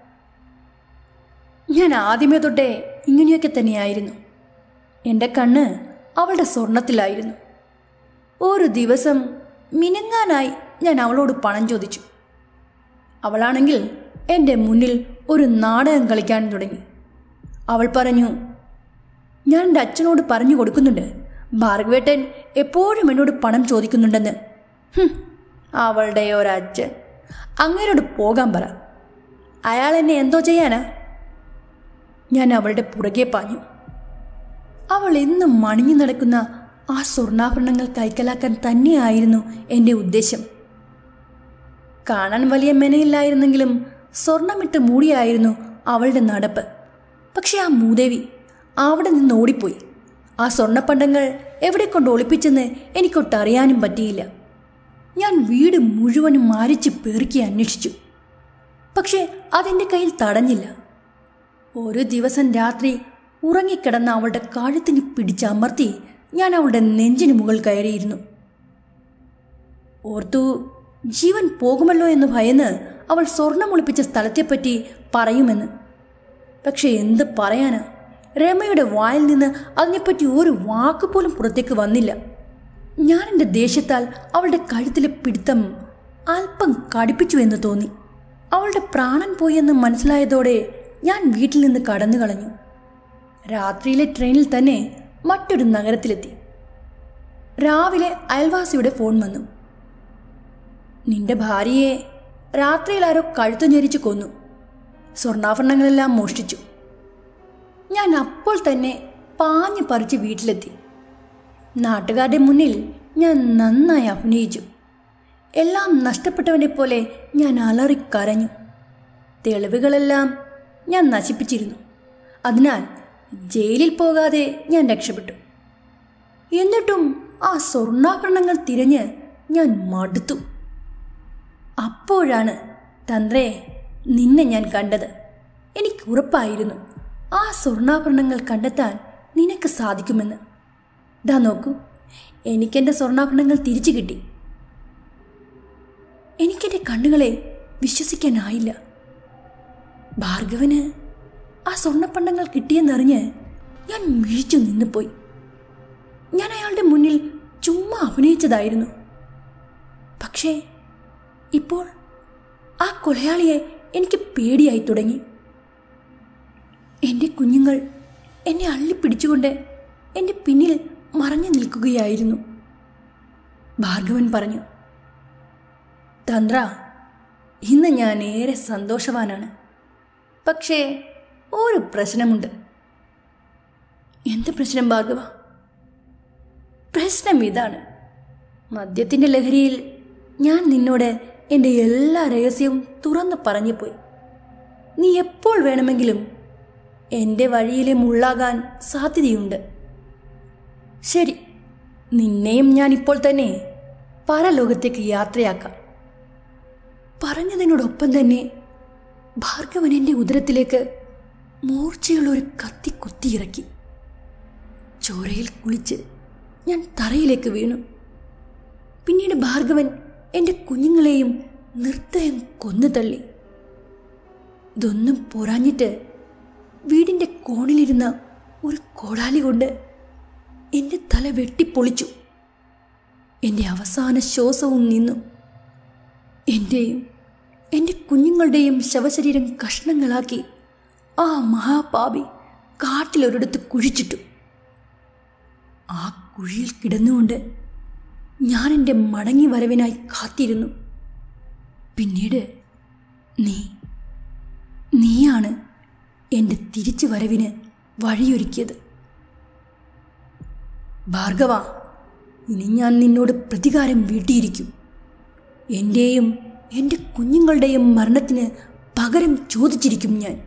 ഞാൻ ആദ്യമേ തൊട്ടേ ഇങ്ങനെയൊക്കെ തന്നെയായിരുന്നു എൻ്റെ കണ്ണ് അവളുടെ സ്വർണത്തിലായിരുന്നു ഒരു ദിവസം മിനുങ്ങാനായി ഞാൻ അവളോട് പണം ചോദിച്ചു അവളാണെങ്കിൽ എൻ്റെ മുന്നിൽ ഒരു നാടകം കളിക്കാൻ തുടങ്ങി അവൾ പറഞ്ഞു ഞാൻ എൻ്റെ അച്ഛനോട് പറഞ്ഞു കൊടുക്കുന്നുണ്ട് ഭാർഗവേട്ടൻ എപ്പോഴും എന്നോട് പണം ചോദിക്കുന്നുണ്ടെന്ന് ഹും, അവളുടെ ഒരച്ഛൻ അങ്ങനോട് പോകാൻ പറ അയാൾ എന്നെ എന്തോ ചെയ്യാനാ ഞാൻ അവളുടെ പുറകെ പാഞ്ഞു അവൾ എന്നും മണിഞ്ഞു നടക്കുന്ന ആ സ്വർണ്ണാഭരണങ്ങൾ കൈക്കലാക്കാൻ തന്നെയായിരുന്നു എൻ്റെ ഉദ്ദേശം കാണാൻ വലിയ മെനയില്ലായിരുന്നെങ്കിലും സ്വർണമിട്ട് മൂടിയായിരുന്നു അവളുടെ നടപ്പ് പക്ഷെ ആ മൂദേവി അവിടെ നിന്ന് ഓടിപ്പോയി ആ സ്വർണ്ണപ്പണ്ടങ്ങൾ എവിടെ കൊണ്ട് ഒളിപ്പിച്ചെന്ന് എനിക്കൊട്ടറിയാനും പറ്റിയില്ല ഞാൻ വീട് മുഴുവനും മാരിച്ച് പെറുക്കി അന്വേഷിച്ചു പക്ഷേ അതെൻ്റെ കയ്യിൽ തടഞ്ഞില്ല ഒരു ദിവസം രാത്രി ഉറങ്ങിക്കിടന്ന അവളുടെ കഴുത്തിന് പിടിച്ചമർത്തി ഞാൻ അവളുടെ നെഞ്ചിന് മുകൾ കയറിയിരുന്നു ഓർത്തു ജീവൻ പോകുമല്ലോ എന്ന് ഭയന്ന് അവൾ സ്വർണം ഒളിപ്പിച്ച സ്ഥലത്തെപ്പറ്റി പറയുമെന്ന് പക്ഷെ എന്ത് പറയാനാ രമയുടെ വായിൽ നിന്ന് അതിനെപ്പറ്റി ഒരു വാക്ക് പോലും പുറത്തേക്ക് വന്നില്ല ഞാൻ എൻ്റെ ദേഷ്യത്താൽ അവളുടെ കഴുത്തിലെ പിടുത്തം അല്പം കടുപ്പിച്ചു എന്ന് തോന്നി അവളുടെ പ്രാണൻ പോയെന്ന് മനസ്സിലായതോടെ ഞാൻ വീട്ടിൽ നിന്ന് കടന്നു കളഞ്ഞു രാത്രിയിലെ ട്രെയിനിൽ തന്നെ മറ്റൊരു നഗരത്തിലെത്തി രാവിലെ അയൽവാസിയുടെ ഫോൺ വന്നു നിന്റെ ഭാര്യയെ രാത്രിയിൽ ആരോ കഴുത്തു ഞെരിച്ചു കൊന്നു സ്വർണ്ണാഭരണങ്ങളെല്ലാം മോഷ്ടിച്ചു ഞാൻ അപ്പോൾ തന്നെ പാഞ്ഞു പറിച്ച് വീട്ടിലെത്തി നാട്ടുകാരുടെ മുന്നിൽ ഞാൻ നന്നായി അഭിനയിച്ചു എല്ലാം നഷ്ടപ്പെട്ടവനെ പോലെ ഞാൻ അലറിക്കരഞ്ഞു തെളിവുകളെല്ലാം ഞാൻ നശിപ്പിച്ചിരുന്നു അതിനാൽ ജയിലിൽ പോകാതെ ഞാൻ രക്ഷപ്പെട്ടു എന്നിട്ടും ആ സ്വർണ്ണാഭരണങ്ങൾ തിരഞ്ഞ് ഞാൻ മടുത്തു അപ്പോഴാണ് തന്ത്രേ നിന്നെ ഞാൻ കണ്ടത് എനിക്ക് ഉറപ്പായിരുന്നു ആ സ്വർണ്ണാഭരണങ്ങൾ കണ്ടെത്താൻ നിനക്ക് സാധിക്കുമെന്ന് ദാ നോക്കൂ എനിക്കെൻ്റെ സ്വർണ്ണാഭരണങ്ങൾ തിരിച്ചു കിട്ടി എനിക്കെൻ്റെ കണ്ണുകളെ വിശ്വസിക്കാനായില്ല ഭാർഗവന് ആ സ്വർണ്ണപ്പണ്ടങ്ങൾ കിട്ടിയെന്നറിഞ്ഞ് ഞാൻ മിഴിച്ചു നിന്നുപോയി ഞാൻ അയാളുടെ മുന്നിൽ ചുമ്മാ അഭിനയിച്ചതായിരുന്നു പക്ഷേ ഇപ്പോൾ ആ കൊലയാളിയെ എനിക്ക് പേടിയായി തുടങ്ങി എൻ്റെ കുഞ്ഞുങ്ങൾ എന്നെ അള്ളിപ്പിടിച്ചുകൊണ്ട് എൻ്റെ പിന്നിൽ മറഞ്ഞു നിൽക്കുകയായിരുന്നു ഭാർഗവൻ പറഞ്ഞു തന്ത്ര ഇന്ന് ഞാൻ ഏറെ സന്തോഷവാനാണ് പക്ഷേ ഒരു പ്രശ്നമുണ്ട് എന്ത് പ്രശ്നം ഭാർഗവ പ്രശ്നം ഇതാണ് മദ്യത്തിൻ്റെ ലഹരിയിൽ ഞാൻ നിന്നോട് എൻ്റെ എല്ലാ രഹസ്യവും തുറന്നു പറഞ്ഞു പോയി നീ എപ്പോൾ വേണമെങ്കിലും എൻ്റെ വഴിയിലെ മുള്ളാകാൻ സാധ്യതയുണ്ട് ശരി നിന്നെയും ഞാൻ ഇപ്പോൾ തന്നെ പരലോകത്തേക്ക് യാത്രയാക്കാം പറഞ്ഞതിനോടൊപ്പം തന്നെ ഭാർഗവൻ എൻ്റെ ഉദരത്തിലേക്ക് മൂർച്ചയുള്ള ഒരു കത്തി കുത്തിയിറക്കി ചോരയിൽ കുളിച്ച് ഞാൻ തറയിലേക്ക് വീണു പിന്നീട് ഭാർഗവൻ എൻ്റെ കുഞ്ഞുങ്ങളെയും നിർദ്ദയം കൊന്നു തള്ളി ഇതൊന്നും പോരാഞ്ഞിട്ട് വീടിൻ്റെ കോണിലിരുന്ന ഒരു കോടാലി കൊണ്ട് എൻ്റെ തല വെട്ടിപ്പൊളിച്ചു എൻ്റെ അവസാന ശ്വാസവും നിന്നു എൻ്റെയും എൻ്റെ കുഞ്ഞുങ്ങളുടെയും ശവശരീരം കഷ്ണങ്ങളാക്കി ആ മഹാപാപി കാട്ടിലൊരിടത്ത് കുഴിച്ചിട്ടു ആ കുഴിയിൽ കിടന്നുകൊണ്ട് ഞാൻ എൻ്റെ മടങ്ങി വരവിനായി കാത്തിരുന്നു പിന്നീട് നീ നീയാണ് എൻ്റെ തിരിച്ചു വരവിന് വഴിയൊരുക്കിയത് ഭാർഗവ ഇനി ഞാൻ നിന്നോട് പ്രതികാരം വീട്ടിയിരിക്കും എൻ്റെയും എൻ്റെ കുഞ്ഞുങ്ങളുടെയും മരണത്തിന് പകരം ചോദിച്ചിരിക്കും ഞാൻ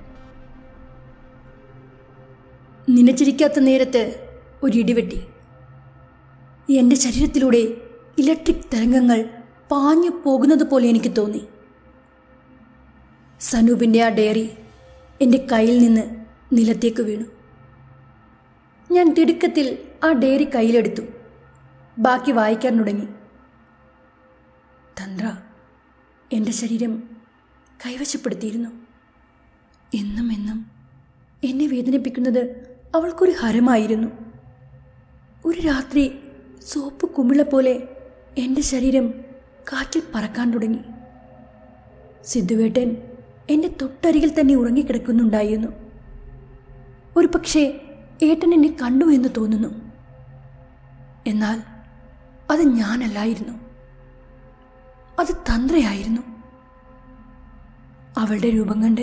നനച്ചിരിക്കാത്ത നേരത്ത് ഒരു ഇടിവെട്ടി എൻ്റെ ശരീരത്തിലൂടെ ഇലക്ട്രിക് തരംഗങ്ങൾ പാഞ്ഞു പോകുന്നത് പോലെ എനിക്ക് തോന്നി സനൂപിൻ്റെ ആ ഡയറി എൻ്റെ കയ്യിൽ നിന്ന് നിലത്തേക്ക് വീണു ഞാൻ തിടുക്കത്തിൽ ആ ഡയറി കയ്യിലെടുത്തു ബാക്കി വായിക്കാൻ തുടങ്ങി തന്ത്ര എൻ്റെ ശരീരം കൈവശപ്പെടുത്തിയിരുന്നു എന്നും എന്നും എന്നെ വേദനിപ്പിക്കുന്നത് അവൾക്കൊരു ഹരമായിരുന്നു ഒരു രാത്രി സോപ്പ് കുമിള പോലെ എൻ്റെ ശരീരം കാറ്റിൽ പറക്കാൻ തുടങ്ങി സിദ്ധുവേട്ടൻ എൻ്റെ തൊട്ടരികിൽ തന്നെ ഉറങ്ങിക്കിടക്കുന്നുണ്ടായിരുന്നു ഒരു പക്ഷേ ഏട്ടൻ എന്നെ കണ്ടു എന്ന് തോന്നുന്നു എന്നാൽ അത് ഞാനല്ലായിരുന്നു അത് തന്ത്രയായിരുന്നു അവളുടെ രൂപം കണ്ട്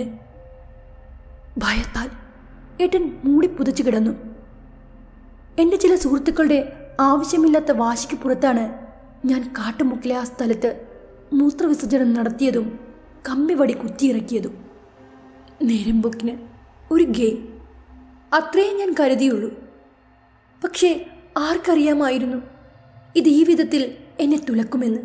ഭയത്താൽ ഏട്ടൻ മൂടി പുതച്ചു കിടന്നു എൻ്റെ ചില സുഹൃത്തുക്കളുടെ ആവശ്യമില്ലാത്ത വാശിക്ക് പുറത്താണ് ഞാൻ കാട്ടുമുക്കിലെ ആ സ്ഥലത്ത് മൂത്രവിസർജനം നടത്തിയതും കമ്പിവടി കുത്തിയിറക്കിയതും നേരം പോക്കിന് ഒരു ഗെയിം അത്രയേ ഞാൻ കരുതിയുള്ളൂ പക്ഷേ ആർക്കറിയാമായിരുന്നു ഇത് ഈ വിധത്തിൽ എന്നെ തുലക്കുമെന്ന്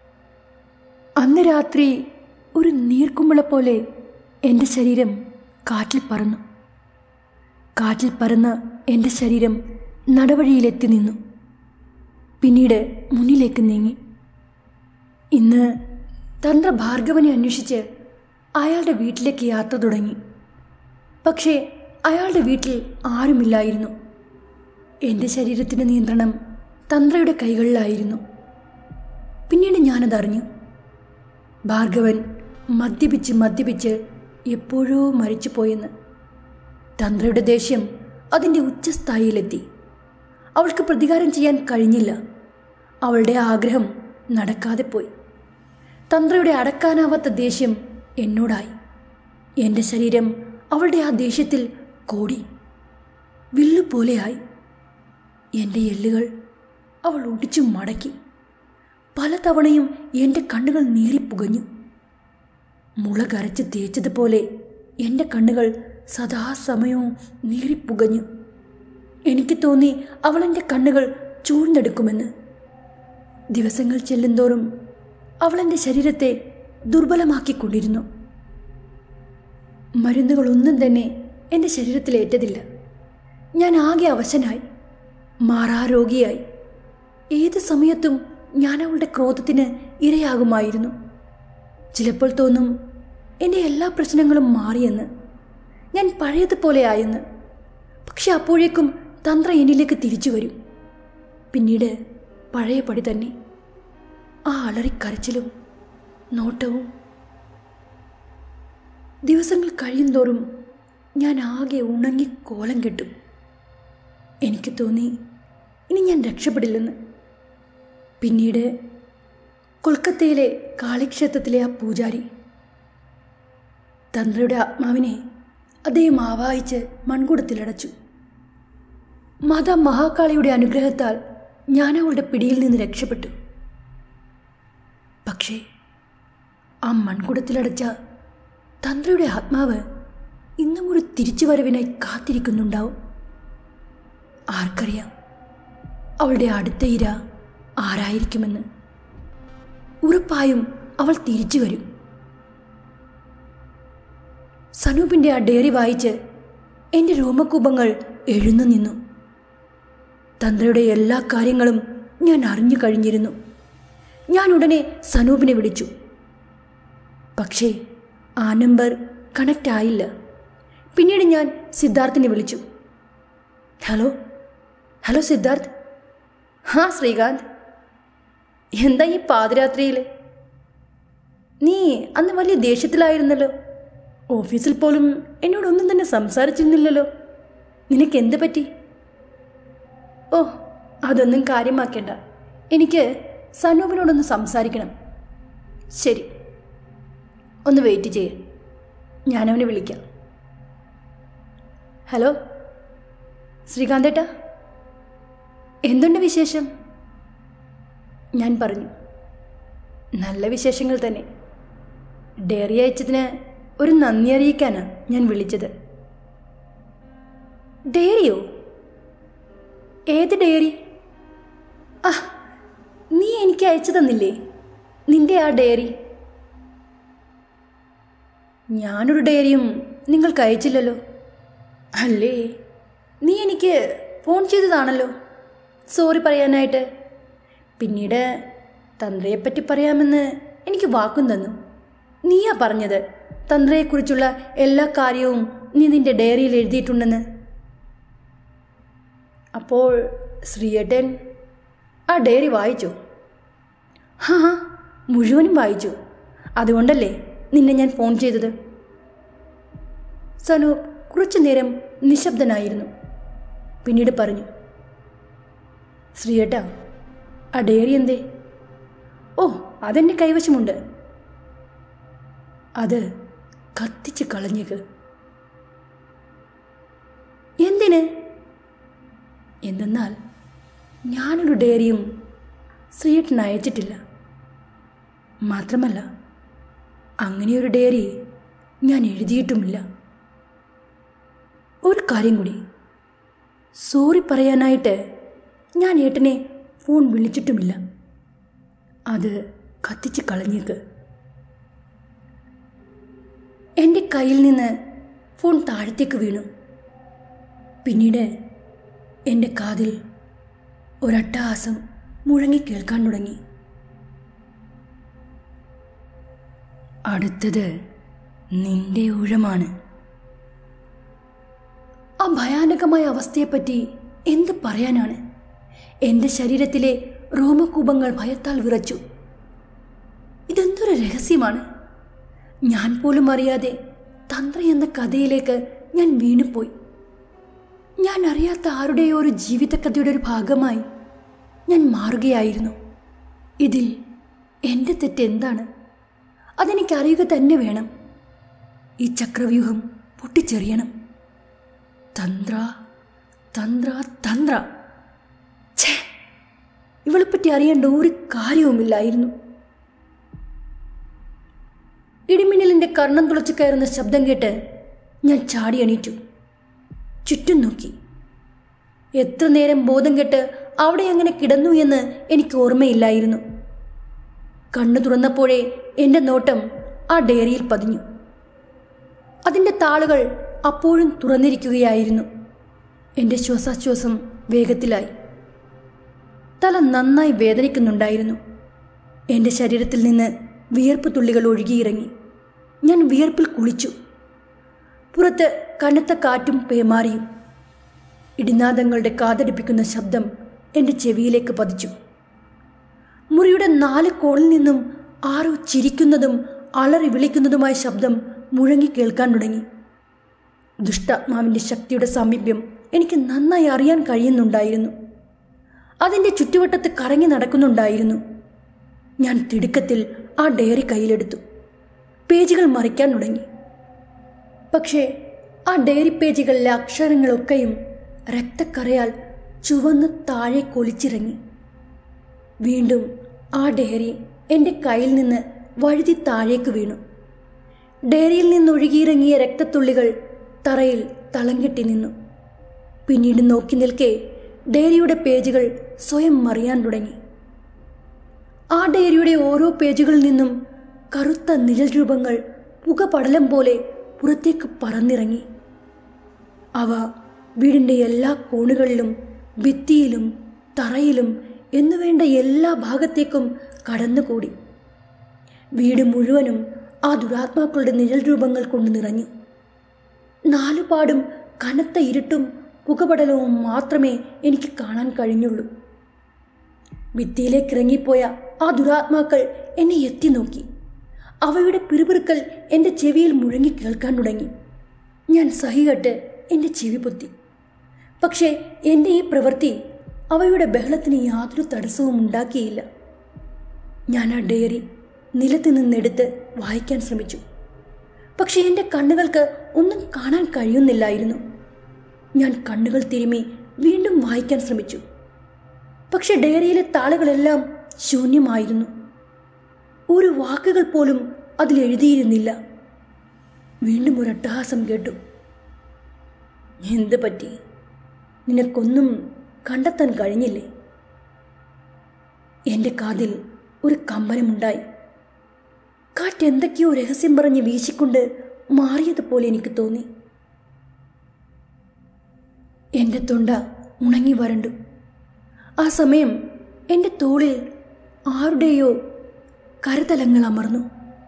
അന്ന് രാത്രി ഒരു നീർക്കുമ്പള പോലെ എൻ്റെ ശരീരം കാറ്റിൽ പറന്നു കാറ്റിൽ പറന്ന എൻ്റെ ശരീരം നടവഴിയിലെത്തി നിന്നു പിന്നീട് മുന്നിലേക്ക് നീങ്ങി ഇന്ന് തന്ത്ര ഭാർഗവനെ അന്വേഷിച്ച് അയാളുടെ വീട്ടിലേക്ക് യാത്ര തുടങ്ങി പക്ഷേ അയാളുടെ വീട്ടിൽ ആരുമില്ലായിരുന്നു എൻ്റെ ശരീരത്തിൻ്റെ നിയന്ത്രണം തന്ത്രയുടെ കൈകളിലായിരുന്നു പിന്നീട് ഞാനതറിഞ്ഞു ഭാർഗവൻ മദ്യപിച്ച് മദ്യപിച്ച് എപ്പോഴോ മരിച്ചു പോയെന്ന് തന്ത്രയുടെ ദേഷ്യം അതിൻ്റെ ഉച്ചസ്ഥായിയിലെത്തി അവൾക്ക് പ്രതികാരം ചെയ്യാൻ കഴിഞ്ഞില്ല അവളുടെ ആഗ്രഹം നടക്കാതെ പോയി തന്ത്രയുടെ അടക്കാനാവാത്ത ദേഷ്യം എന്നോടായി എൻ്റെ ശരീരം അവളുടെ ആ ദേഷ്യത്തിൽ കോടി വില്ലുപോലെയായി എൻ്റെ എല്ലുകൾ അവൾ ഒടിച്ചു മടക്കി പലതവണയും എൻ്റെ കണ്ണുകൾ നീറിപ്പുകഞ്ഞു മുള കരച്ച് തേച്ചതുപോലെ എൻ്റെ കണ്ണുകൾ സദാസമയവും നീറിപ്പുകഞ്ഞു എനിക്ക് തോന്നി അവൾ എൻ്റെ കണ്ണുകൾ ചൂഴ്ന്നെടുക്കുമെന്ന് ദിവസങ്ങൾ ചെല്ലുന്തോറും അവൾ എൻ്റെ ശരീരത്തെ ദുർബലമാക്കിക്കൊണ്ടിരുന്നു മരുന്നുകളൊന്നും തന്നെ എൻ്റെ ശരീരത്തിലേറ്റതില്ല ഞാൻ ആകെ അവശനായി മാറാരോഗിയായി ഏത് സമയത്തും ഞാൻ അവളുടെ ക്രോധത്തിന് ഇരയാകുമായിരുന്നു ചിലപ്പോൾ തോന്നും എൻ്റെ എല്ലാ പ്രശ്നങ്ങളും മാറിയെന്ന് ഞാൻ പഴയതുപോലെ ആയെന്ന് പക്ഷെ അപ്പോഴേക്കും തന്ത്ര എന്നിലേക്ക് തിരിച്ചു വരും പിന്നീട് പഴയ പടി തന്നെ ആ അലറിക്കരച്ചിലും നോട്ടവും ദിവസങ്ങൾ കഴിയുന്തോറും ഞാൻ ആകെ ഉണങ്ങി കോലം കെട്ടും എനിക്ക് തോന്നി ഇനി ഞാൻ രക്ഷപ്പെടില്ലെന്ന് പിന്നീട് കൊൽക്കത്തയിലെ കാളിക്ഷേത്രത്തിലെ ആ പൂജാരി തന്ത്രയുടെ ആത്മാവിനെ അദ്ദേഹം ആവാഹിച്ച് മൺകുടത്തിലടച്ചു മാതാ മഹാകാളിയുടെ അനുഗ്രഹത്താൽ ഞാൻ അവളുടെ പിടിയിൽ നിന്ന് രക്ഷപ്പെട്ടു പക്ഷേ ആ മൺകുടത്തിലടച്ച തന്ത്രയുടെ ആത്മാവ് ഇന്നും ഒരു തിരിച്ചുവരവിനായി കാത്തിരിക്കുന്നുണ്ടാവും ആർക്കറിയാം അവളുടെ അടുത്ത ഇര ആരായിരിക്കുമെന്ന് ഉറപ്പായും അവൾ തിരിച്ചു വരും സനൂപിൻ്റെ ആ ഡയറി വായിച്ച് എൻ്റെ രോമകൂപങ്ങൾ എഴുന്നു നിന്നു തന്ത്രയുടെ എല്ലാ കാര്യങ്ങളും ഞാൻ അറിഞ്ഞു കഴിഞ്ഞിരുന്നു ഞാൻ ഉടനെ സനൂപിനെ വിളിച്ചു പക്ഷേ ആ നമ്പർ കണക്റ്റ് ആയില്ല പിന്നീട് ഞാൻ സിദ്ധാർത്ഥിനെ വിളിച്ചു ഹലോ ഹലോ സിദ്ധാർത്ഥ് ഹാ ശ്രീകാന്ത് എന്താ ഈ പാതിരാത്രിയിൽ നീ അന്ന് വലിയ ദേഷ്യത്തിലായിരുന്നല്ലോ ഓഫീസിൽ പോലും എന്നോടൊന്നും തന്നെ സംസാരിച്ചിരുന്നില്ലല്ലോ നിനക്ക് എന്ത് പറ്റി ഓ അതൊന്നും കാര്യമാക്കേണ്ട എനിക്ക് സനൂപിനോടൊന്ന് സംസാരിക്കണം ശരി ഒന്ന് വെയിറ്റ് ചെയ്യ ഞാനവനെ വിളിക്കാം ഹലോ ശ്രീകാന്തേട്ടാ എന്തുണ്ട് വിശേഷം ഞാൻ പറഞ്ഞു നല്ല വിശേഷങ്ങൾ തന്നെ ഡയറി അയച്ചതിന് ഒരു നന്ദി അറിയിക്കാനാണ് ഞാൻ വിളിച്ചത് ഡയറിയോ ഏത് ഡയറി ആ നീ എനിക്ക് അയച്ചു തന്നില്ലേ നിന്റെ ആ ഡയറി ഞാനൊരു ഡയറിയും നിങ്ങൾക്ക് അയച്ചില്ലല്ലോ അല്ലേ നീ എനിക്ക് ഫോൺ ചെയ്തതാണല്ലോ സോറി പറയാനായിട്ട് പിന്നീട് തന്ത്രയെപ്പറ്റി പറയാമെന്ന് എനിക്ക് വാക്കും തന്നു നീയാ പറഞ്ഞത് തന്ത്രയെക്കുറിച്ചുള്ള എല്ലാ കാര്യവും നീ നിന്റെ ഡയറിയിൽ എഴുതിയിട്ടുണ്ടെന്ന് അപ്പോൾ ശ്രീയേട്ടൻ ആ ഡയറി വായിച്ചു ഹാ ഹാ മുഴുവനും വായിച്ചു അതുകൊണ്ടല്ലേ നിന്നെ ഞാൻ ഫോൺ ചെയ്തത് സനു കുറച്ചു നേരം നിശബ്ദനായിരുന്നു പിന്നീട് പറഞ്ഞു ശ്രീയേട്ടാ ആ ഡയറി എന്തേ ഓ അതെൻ്റെ കൈവശമുണ്ട് അത് കത്തിച്ച് കളഞ്ഞേക്ക് എന്തിന് എന്തെന്നാൽ ഞാനൊരു ഡയറിയും ശ്രീയേട്ടൻ അയച്ചിട്ടില്ല മാത്രമല്ല അങ്ങനെയൊരു ഡയറി ഞാൻ എഴുതിയിട്ടുമില്ല ഒരു കാര്യം കൂടി സോറി പറയാനായിട്ട് ഞാൻ ഏട്ടനെ ഫോൺ വിളിച്ചിട്ടുമില്ല അത് കത്തിച്ച് കളഞ്ഞേക്ക് എൻ്റെ കയ്യിൽ നിന്ന് ഫോൺ താഴത്തേക്ക് വീണു പിന്നീട് എൻ്റെ കാതിൽ ഒരട്ടഹാസം മുഴങ്ങി കേൾക്കാൻ തുടങ്ങി അടുത്തത് നിന്റെ ഊഴമാണ് ആ ഭയാനകമായ അവസ്ഥയെപ്പറ്റി എന്ത് പറയാനാണ് എൻ്റെ ശരീരത്തിലെ റോമകൂപങ്ങൾ ഭയത്താൽ വിറച്ചു ഇതെന്തൊരു രഹസ്യമാണ് ഞാൻ പോലും അറിയാതെ തന്ത്ര എന്ന കഥയിലേക്ക് ഞാൻ വീണുപോയി ഞാൻ അറിയാത്ത ആരുടെയോ ഒരു ജീവിതകഥയുടെ ഒരു ഭാഗമായി ഞാൻ മാറുകയായിരുന്നു ഇതിൽ എൻ്റെ തെറ്റ് എന്താണ് അതെനിക്കറിയുക തന്നെ വേണം ഈ ചക്രവ്യൂഹം പൊട്ടിച്ചെറിയണം തന്ത്ര തന്ത്ര തന്ത്ര ഛേ ഇവളെപ്പറ്റി അറിയേണ്ട ഒരു കാര്യവുമില്ലായിരുന്നു ഇടിമിന്നലിൻ്റെ കർണം തുളച്ചു കയറുന്ന ശബ്ദം കേട്ട് ഞാൻ ചാടി എണീറ്റു ചുറ്റും നോക്കി എത്ര നേരം ബോധം കെട്ട് അവിടെ അങ്ങനെ കിടന്നു എന്ന് എനിക്ക് ഓർമ്മയില്ലായിരുന്നു കണ്ണു തുറന്നപ്പോഴേ എൻ്റെ നോട്ടം ആ ഡയറിയിൽ പതിഞ്ഞു അതിൻ്റെ താളുകൾ അപ്പോഴും തുറന്നിരിക്കുകയായിരുന്നു എൻ്റെ ശ്വാസാശ്വാസം വേഗത്തിലായി തല നന്നായി വേദനിക്കുന്നുണ്ടായിരുന്നു എൻ്റെ ശരീരത്തിൽ നിന്ന് വിയർപ്പ് തുള്ളികൾ ഒഴുകിയിറങ്ങി ഞാൻ വിയർപ്പിൽ കുളിച്ചു പുറത്ത് കനത്ത കാറ്റും പേമാറിയും ഇടിനാദങ്ങളുടെ കാതടിപ്പിക്കുന്ന ശബ്ദം എൻ്റെ ചെവിയിലേക്ക് പതിച്ചു മുറിയുടെ നാല് കോണിൽ നിന്നും ആരോ ചിരിക്കുന്നതും അലറി വിളിക്കുന്നതുമായ ശബ്ദം മുഴങ്ങി കേൾക്കാൻ തുടങ്ങി ദുഷ്ടാത്മാവിൻ്റെ ശക്തിയുടെ സാമീപ്യം എനിക്ക് നന്നായി അറിയാൻ കഴിയുന്നുണ്ടായിരുന്നു അതിൻ്റെ ചുറ്റുവട്ടത്ത് കറങ്ങി നടക്കുന്നുണ്ടായിരുന്നു ഞാൻ തിടുക്കത്തിൽ ആ ഡയറി കയ്യിലെടുത്തു പേജുകൾ മറിക്കാൻ തുടങ്ങി പക്ഷേ ആ ഡയറി പേജുകളിലെ അക്ഷരങ്ങളൊക്കെയും രക്തക്കറയാൽ ചുവന്ന് താഴെ കൊലിച്ചിറങ്ങി വീണ്ടും ആ ഡയറി എൻ്റെ കയ്യിൽ നിന്ന് വഴുതി താഴേക്ക് വീണു ഡയറിയിൽ നിന്നൊഴുകിയിറങ്ങിയ രക്തത്തുള്ളികൾ തറയിൽ തളം കെട്ടി നിന്നു പിന്നീട് നോക്കി നിൽക്കെ ഡയറിയുടെ പേജുകൾ സ്വയം മറിയാൻ തുടങ്ങി ആ ഡയറിയുടെ ഓരോ പേജുകളിൽ നിന്നും കറുത്ത നിഴൽ രൂപങ്ങൾ പുകപടലം പോലെ പുറത്തേക്ക് പറന്നിറങ്ങി അവ വീടിൻ്റെ എല്ലാ കോണുകളിലും ഭിത്തിയിലും തറയിലും എന്നുവേണ്ട എല്ലാ ഭാഗത്തേക്കും കടന്നുകൂടി വീട് മുഴുവനും ആ ദുരാത്മാക്കളുടെ നിഴൽ രൂപങ്ങൾ കൊണ്ട് നിറഞ്ഞു നാലുപാടും കനത്ത ഇരുട്ടും പുകപടലവും മാത്രമേ എനിക്ക് കാണാൻ കഴിഞ്ഞുള്ളൂ ഭിത്തിയിലേക്ക് ഇറങ്ങിപ്പോയ ആ ദുരാത്മാക്കൾ എന്നെ എത്തി നോക്കി അവയുടെ പിറുപിറുക്കൽ എൻ്റെ ചെവിയിൽ മുഴങ്ങി കേൾക്കാൻ തുടങ്ങി ഞാൻ സഹികെട്ട് എൻ്റെ ചെവി പൊത്തി പക്ഷേ എൻ്റെ ഈ പ്രവൃത്തി അവയുടെ ബഹളത്തിന് യാതൊരു തടസ്സവും ഉണ്ടാക്കിയില്ല ഞാൻ ആ ഡയറി നിലത്ത് നിന്നെടുത്ത് വായിക്കാൻ ശ്രമിച്ചു പക്ഷേ എൻ്റെ കണ്ണുകൾക്ക് ഒന്നും കാണാൻ കഴിയുന്നില്ലായിരുന്നു ഞാൻ കണ്ണുകൾ തിരുമ്മി വീണ്ടും വായിക്കാൻ ശ്രമിച്ചു പക്ഷെ ഡയറിയിലെ താളുകളെല്ലാം ശൂന്യമായിരുന്നു ഒരു വാക്കുകൾ പോലും അതിൽ എഴുതിയിരുന്നില്ല വീണ്ടും ഒരു അട്ടഹാസം കേട്ടു എന്ത് പറ്റി നിനക്കൊന്നും കണ്ടെത്താൻ കഴിഞ്ഞില്ലേ എൻ്റെ കാതിൽ ഒരു കമ്പനമുണ്ടായി കാറ്റ് എന്തൊക്കെയോ രഹസ്യം പറഞ്ഞ് വീശിക്കൊണ്ട് മാറിയതുപോലെ എനിക്ക് തോന്നി എൻ്റെ തൊണ്ട ഉണങ്ങി വരണ്ടു ആ സമയം എൻ്റെ തോളിൽ ആരുടെയോ കരതലങ്ങൾ അമർന്നു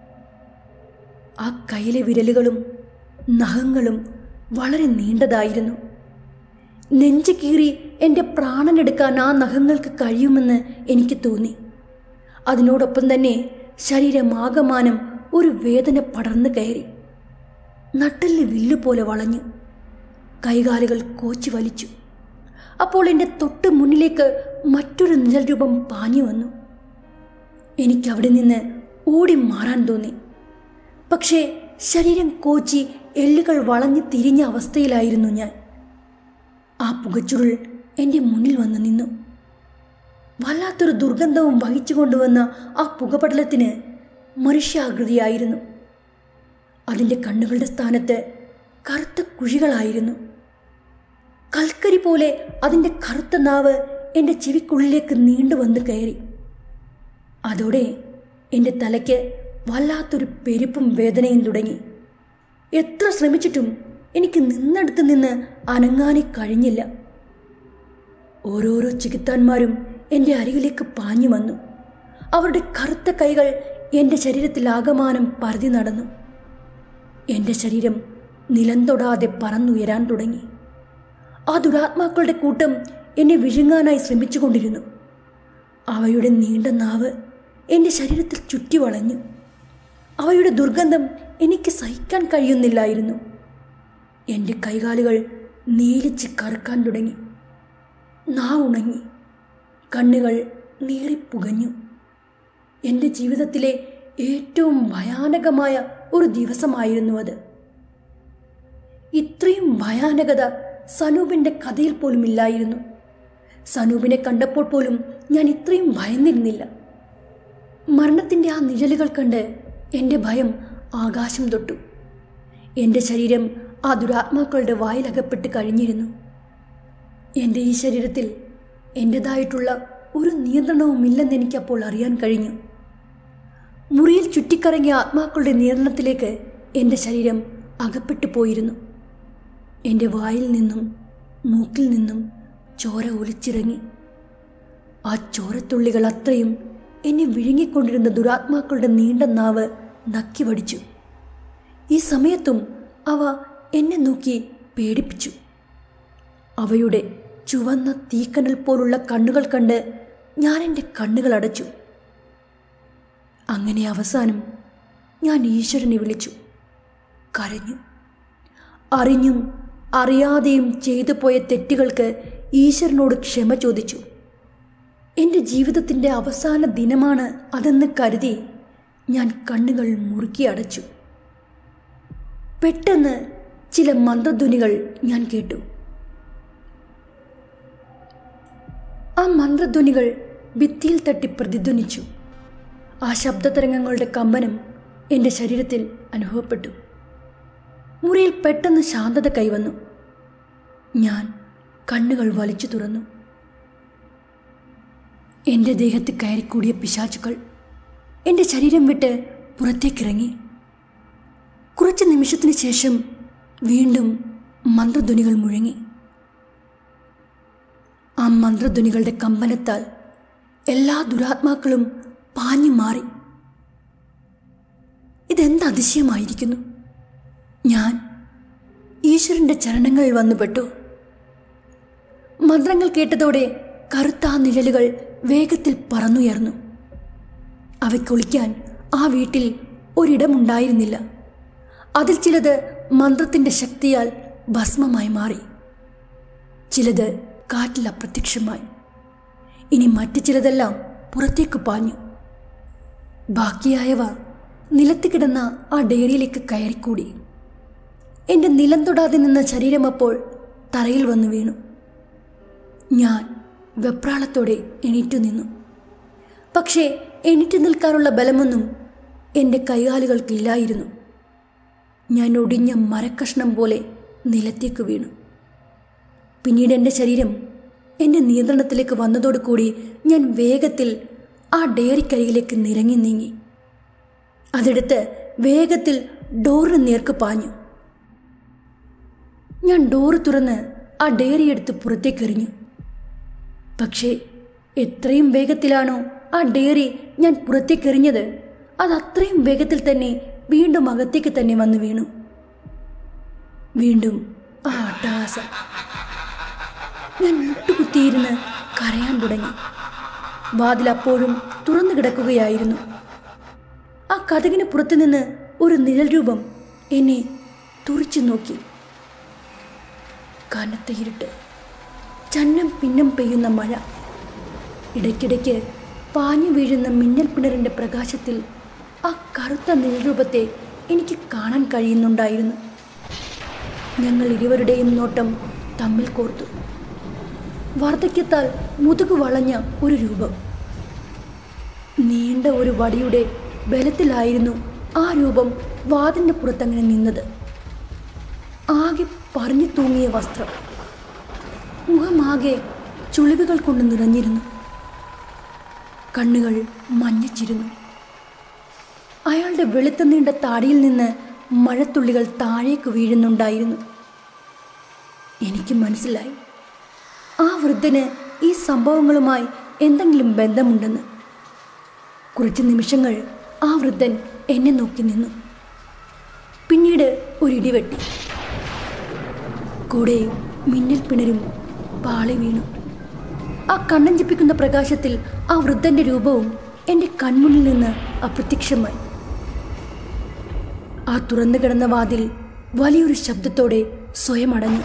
ആ കയ്യിലെ വിരലുകളും നഖങ്ങളും വളരെ നീണ്ടതായിരുന്നു നെഞ്ചു കീറി എൻ്റെ പ്രാണനെടുക്കാൻ ആ നഖങ്ങൾക്ക് കഴിയുമെന്ന് എനിക്ക് തോന്നി അതിനോടൊപ്പം തന്നെ ശരീരമാകമാനം ഒരു വേദന പടർന്നു കയറി നട്ടല് വില്ലുപോലെ വളഞ്ഞു കൈകാലുകൾ കോച്ചി വലിച്ചു അപ്പോൾ എൻ്റെ തൊട്ട് മുന്നിലേക്ക് മറ്റൊരു നിഴൽ രൂപം പാഞ്ഞു വന്നു എനിക്കവിടെ നിന്ന് ഓടി മാറാൻ തോന്നി പക്ഷേ ശരീരം കോച്ചി എല്ലുകൾ വളഞ്ഞു തിരിഞ്ഞ അവസ്ഥയിലായിരുന്നു ഞാൻ ആ പുകച്ചുരുൾ എൻ്റെ മുന്നിൽ വന്ന് നിന്നു വല്ലാത്തൊരു ദുർഗന്ധവും വഹിച്ചു കൊണ്ടുവന്ന ആ പുകപടലത്തിന് മനുഷ്യാകൃതിയായിരുന്നു അതിൻ്റെ കണ്ണുകളുടെ സ്ഥാനത്ത് കറുത്ത കുഴികളായിരുന്നു കൽക്കരി പോലെ അതിൻ്റെ കറുത്ത നാവ് എൻ്റെ ചെവിക്കുള്ളിലേക്ക് നീണ്ടുവന്ന് കയറി അതോടെ എൻ്റെ തലയ്ക്ക് വല്ലാത്തൊരു പെരുപ്പും വേദനയും തുടങ്ങി എത്ര ശ്രമിച്ചിട്ടും എനിക്ക് നിന്നെടുത്ത് നിന്ന് അനങ്ങാനേ കഴിഞ്ഞില്ല ഓരോരോ ചികിത്താന്മാരും എൻ്റെ അരികിലേക്ക് പാഞ്ഞു വന്നു അവരുടെ കറുത്ത കൈകൾ എൻ്റെ ശരീരത്തിൽ ആകമാനം പരതി നടന്നു എൻ്റെ ശരീരം നിലം തൊടാതെ പറന്നുയരാൻ തുടങ്ങി ആ ദുരാത്മാക്കളുടെ കൂട്ടം എന്നെ വിഴുങ്ങാനായി ശ്രമിച്ചുകൊണ്ടിരുന്നു അവയുടെ നീണ്ട നാവ് എൻ്റെ ശരീരത്തിൽ ചുറ്റി വളഞ്ഞു അവയുടെ ദുർഗന്ധം എനിക്ക് സഹിക്കാൻ കഴിയുന്നില്ലായിരുന്നു എൻ്റെ കൈകാലുകൾ നീലിച്ച് കറുക്കാൻ തുടങ്ങി നാവുണങ്ങി കണ്ണുകൾ നീറിപ്പുകഞ്ഞു എൻ്റെ ജീവിതത്തിലെ ഏറ്റവും ഭയാനകമായ ഒരു ദിവസമായിരുന്നു അത് ഇത്രയും ഭയാനകത സനൂപിൻ്റെ കഥയിൽ പോലും ഇല്ലായിരുന്നു സനൂപിനെ കണ്ടപ്പോൾ പോലും ഞാൻ ഇത്രയും ഭയന്നിരുന്നില്ല മരണത്തിൻ്റെ ആ നിഴലുകൾ കണ്ട് എൻ്റെ ഭയം ആകാശം തൊട്ടു എൻ്റെ ശരീരം ആ ദുരാത്മാക്കളുടെ വായിലകപ്പെട്ട് കഴിഞ്ഞിരുന്നു എൻ്റെ ഈ ശരീരത്തിൽ എൻ്റെതായിട്ടുള്ള ഒരു നിയന്ത്രണവുമില്ലെന്ന് എനിക്കപ്പോൾ അറിയാൻ കഴിഞ്ഞു മുറിയിൽ ചുറ്റിക്കറങ്ങിയ ആത്മാക്കളുടെ നിയന്ത്രണത്തിലേക്ക് എൻ്റെ ശരീരം അകപ്പെട്ടു പോയിരുന്നു എൻ്റെ വായിൽ നിന്നും മൂക്കിൽ നിന്നും ചോര ഒലിച്ചിറങ്ങി ആ ചോരത്തുള്ളികൾ അത്രയും എന്നെ വിഴുങ്ങിക്കൊണ്ടിരുന്ന ദുരാത്മാക്കളുടെ നീണ്ട നാവ് നക്കി വടിച്ചു ഈ സമയത്തും അവ എന്നെ നോക്കി പേടിപ്പിച്ചു അവയുടെ ചുവന്ന തീക്കനൽ പോലുള്ള കണ്ണുകൾ കണ്ട് ഞാൻ എൻ്റെ കണ്ണുകൾ അടച്ചു അങ്ങനെ അവസാനം ഞാൻ ഈശ്വരനെ വിളിച്ചു കരഞ്ഞു അറിഞ്ഞും അറിയാതെയും ചെയ്തു പോയ തെറ്റുകൾക്ക് ഈശ്വരനോട് ക്ഷമ ചോദിച്ചു എൻ്റെ ജീവിതത്തിൻ്റെ അവസാന ദിനമാണ് അതെന്ന് കരുതി ഞാൻ കണ്ണുകൾ മുറുക്കി അടച്ചു പെട്ടെന്ന് ചില മന്ത്രധ്വനികൾ ഞാൻ കേട്ടു ആ മന്ത്രധ്വനികൾ ഭിത്തിയിൽ തട്ടി പ്രതിധ്വനിച്ചു ആ ശബ്ദതരംഗങ്ങളുടെ കമ്പനം എൻ്റെ ശരീരത്തിൽ അനുഭവപ്പെട്ടു മുറിയിൽ പെട്ടെന്ന് ശാന്തത കൈവന്നു ഞാൻ കണ്ണുകൾ വലിച്ചു തുറന്നു എൻ്റെ ദേഹത്ത് കയറിക്കൂടിയ പിശാചുക്കൾ എൻ്റെ ശരീരം വിട്ട് പുറത്തേക്കിറങ്ങി കുറച്ച് നിമിഷത്തിന് ശേഷം വീണ്ടും മന്ത്രധ്വനികൾ മുഴങ്ങി ആ മന്ത്രധ്വനികളുടെ കമ്പനത്താൽ എല്ലാ ദുരാത്മാക്കളും പാഞ്ഞു മാറി ഇതെന്ത് അതിശയമായിരിക്കുന്നു ഞാൻ ഈശ്വരന്റെ ചരണങ്ങളിൽ വന്നുപെട്ടു മന്ത്രങ്ങൾ കേട്ടതോടെ കറുത്ത ആ നിഴലുകൾ വേഗത്തിൽ പറന്നുയർന്നു അവയ്ക്കൊളിക്കാൻ ആ വീട്ടിൽ ഒരിടമുണ്ടായിരുന്നില്ല അതിൽ ചിലത് മന്ത്രത്തിൻ്റെ ശക്തിയാൽ ഭസ്മമായി മാറി ചിലത് കാറ്റിൽ അപ്രത്യക്ഷമായി ഇനി മറ്റു ചിലതെല്ലാം പുറത്തേക്ക് പാഞ്ഞു ബാക്കിയായവ നിലത്ത് കിടന്ന ആ ഡയറിയിലേക്ക് കയറിക്കൂടി എൻ്റെ നിലം തൊടാതെ നിന്ന ശരീരം അപ്പോൾ തറയിൽ വന്നു വീണു ഞാൻ വെപ്രാളത്തോടെ എണീറ്റു നിന്നു പക്ഷേ എണീറ്റു നിൽക്കാനുള്ള ബലമൊന്നും എൻ്റെ കൈകാലുകൾക്കില്ലായിരുന്നു ഞാൻ ഒടിഞ്ഞ മരക്കഷ്ണം പോലെ നിലത്തേക്ക് വീണു പിന്നീട് എൻ്റെ ശരീരം എൻ്റെ നിയന്ത്രണത്തിലേക്ക് വന്നതോടുകൂടി ഞാൻ വേഗത്തിൽ ആ ഡയറിക്കരികിലേക്ക് നിരങ്ങി നീങ്ങി അതെടുത്ത് വേഗത്തിൽ ഡോറിന് നേർക്ക് പാഞ്ഞു ഞാൻ ഡോറ് തുറന്ന് ആ ഡയറി എടുത്ത് പുറത്തേക്കെറിഞ്ഞു പക്ഷേ എത്രയും വേഗത്തിലാണോ ആ ഡയറി ഞാൻ പുറത്തേക്കെറിഞ്ഞത് അത് അത്രയും വേഗത്തിൽ തന്നെ വീണ്ടും അകത്തേക്ക് തന്നെ വന്നു വീണു വീണ്ടും ആ അട്ടഹാസം ഞാൻ മുട്ടുകുത്തിയിരുന്ന് കരയാൻ തുടങ്ങി വാതിൽ അപ്പോഴും തുറന്നു കിടക്കുകയായിരുന്നു ആ കഥകിന് പുറത്തുനിന്ന് ഒരു നിഴൽ രൂപം എന്നെ തുറിച്ചു നോക്കി കനത്ത ഇരുട്ട് ചന്നം പിന്നം പെയ്യുന്ന മഴ ഇടയ്ക്കിടയ്ക്ക് പാഞ്ഞു വീഴുന്ന മിന്നൽ പിണറിൻ്റെ പ്രകാശത്തിൽ ആ കറുത്ത നിഴൽരൂപത്തെ എനിക്ക് കാണാൻ കഴിയുന്നുണ്ടായിരുന്നു ഞങ്ങൾ ഇരുവരുടെയും നോട്ടം തമ്മിൽ കോർത്തു വാർദ്ധക്യത്താൽ മുതുകു വളഞ്ഞ ഒരു രൂപം നീണ്ട ഒരു വടിയുടെ ബലത്തിലായിരുന്നു ആ രൂപം വാതിൻ്റെ പുറത്തങ്ങനെ നിന്നത് ആകെ പറഞ്ഞു തൂങ്ങിയ വസ്ത്രം മുഖമാകെ ചുളിവുകൾ കൊണ്ട് നിറഞ്ഞിരുന്നു കണ്ണുകൾ മഞ്ഞച്ചിരുന്നു അയാളുടെ വെളുത്ത നീണ്ട താടിയിൽ നിന്ന് മഴത്തുള്ളികൾ താഴേക്ക് വീഴുന്നുണ്ടായിരുന്നു എനിക്ക് മനസ്സിലായി ആ വൃദ്ധന് ഈ സംഭവങ്ങളുമായി എന്തെങ്കിലും ബന്ധമുണ്ടെന്ന് കുറച്ച് നിമിഷങ്ങൾ ആ വൃദ്ധൻ എന്നെ നോക്കി നിന്നു പിന്നീട് ഒരു ഇടിവെട്ടി കൂടെ മിന്നൽ പിണരും പാളി വീണു ആ കണ്ണഞ്ചിപ്പിക്കുന്ന പ്രകാശത്തിൽ ആ വൃദ്ധന്റെ രൂപവും എൻ്റെ കൺമുന്നിൽ നിന്ന് അപ്രത്യക്ഷമായി ആ തുറന്നു കിടന്ന വാതിൽ വലിയൊരു ശബ്ദത്തോടെ സ്വയം അടഞ്ഞു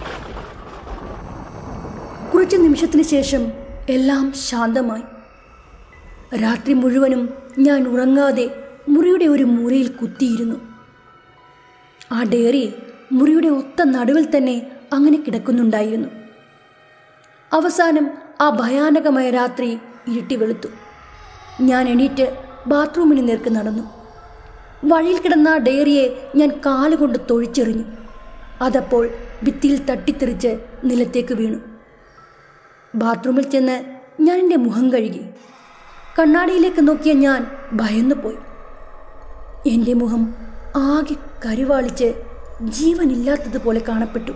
കുറച്ച് നിമിഷത്തിന് ശേഷം എല്ലാം ശാന്തമായി രാത്രി മുഴുവനും ഞാൻ ഉറങ്ങാതെ മുറിയുടെ ഒരു മുറിയിൽ കുത്തിയിരുന്നു ആ ഡയറി മുറിയുടെ ഒത്ത നടുവിൽ തന്നെ അങ്ങനെ കിടക്കുന്നുണ്ടായിരുന്നു അവസാനം ആ ഭയാനകമായ രാത്രി ഇരുട്ടി വെളുത്തു ഞാൻ എണീറ്റ് ബാത്റൂമിന് നേർക്ക് നടന്നു വഴിയിൽ കിടന്ന ആ ഡയറിയെ ഞാൻ കാലുകൊണ്ട് തൊഴിച്ചെറിഞ്ഞു അതപ്പോൾ ഭിത്തിയിൽ തട്ടിത്തെറിച്ച് നിലത്തേക്ക് വീണു ബാത്റൂമിൽ ചെന്ന് ഞാൻ എൻ്റെ മുഖം കഴുകി കണ്ണാടിയിലേക്ക് നോക്കിയ ഞാൻ ഭയന്നു പോയി എൻ്റെ മുഖം ആകെ കരുവാളിച്ച് ജീവനില്ലാത്തതുപോലെ കാണപ്പെട്ടു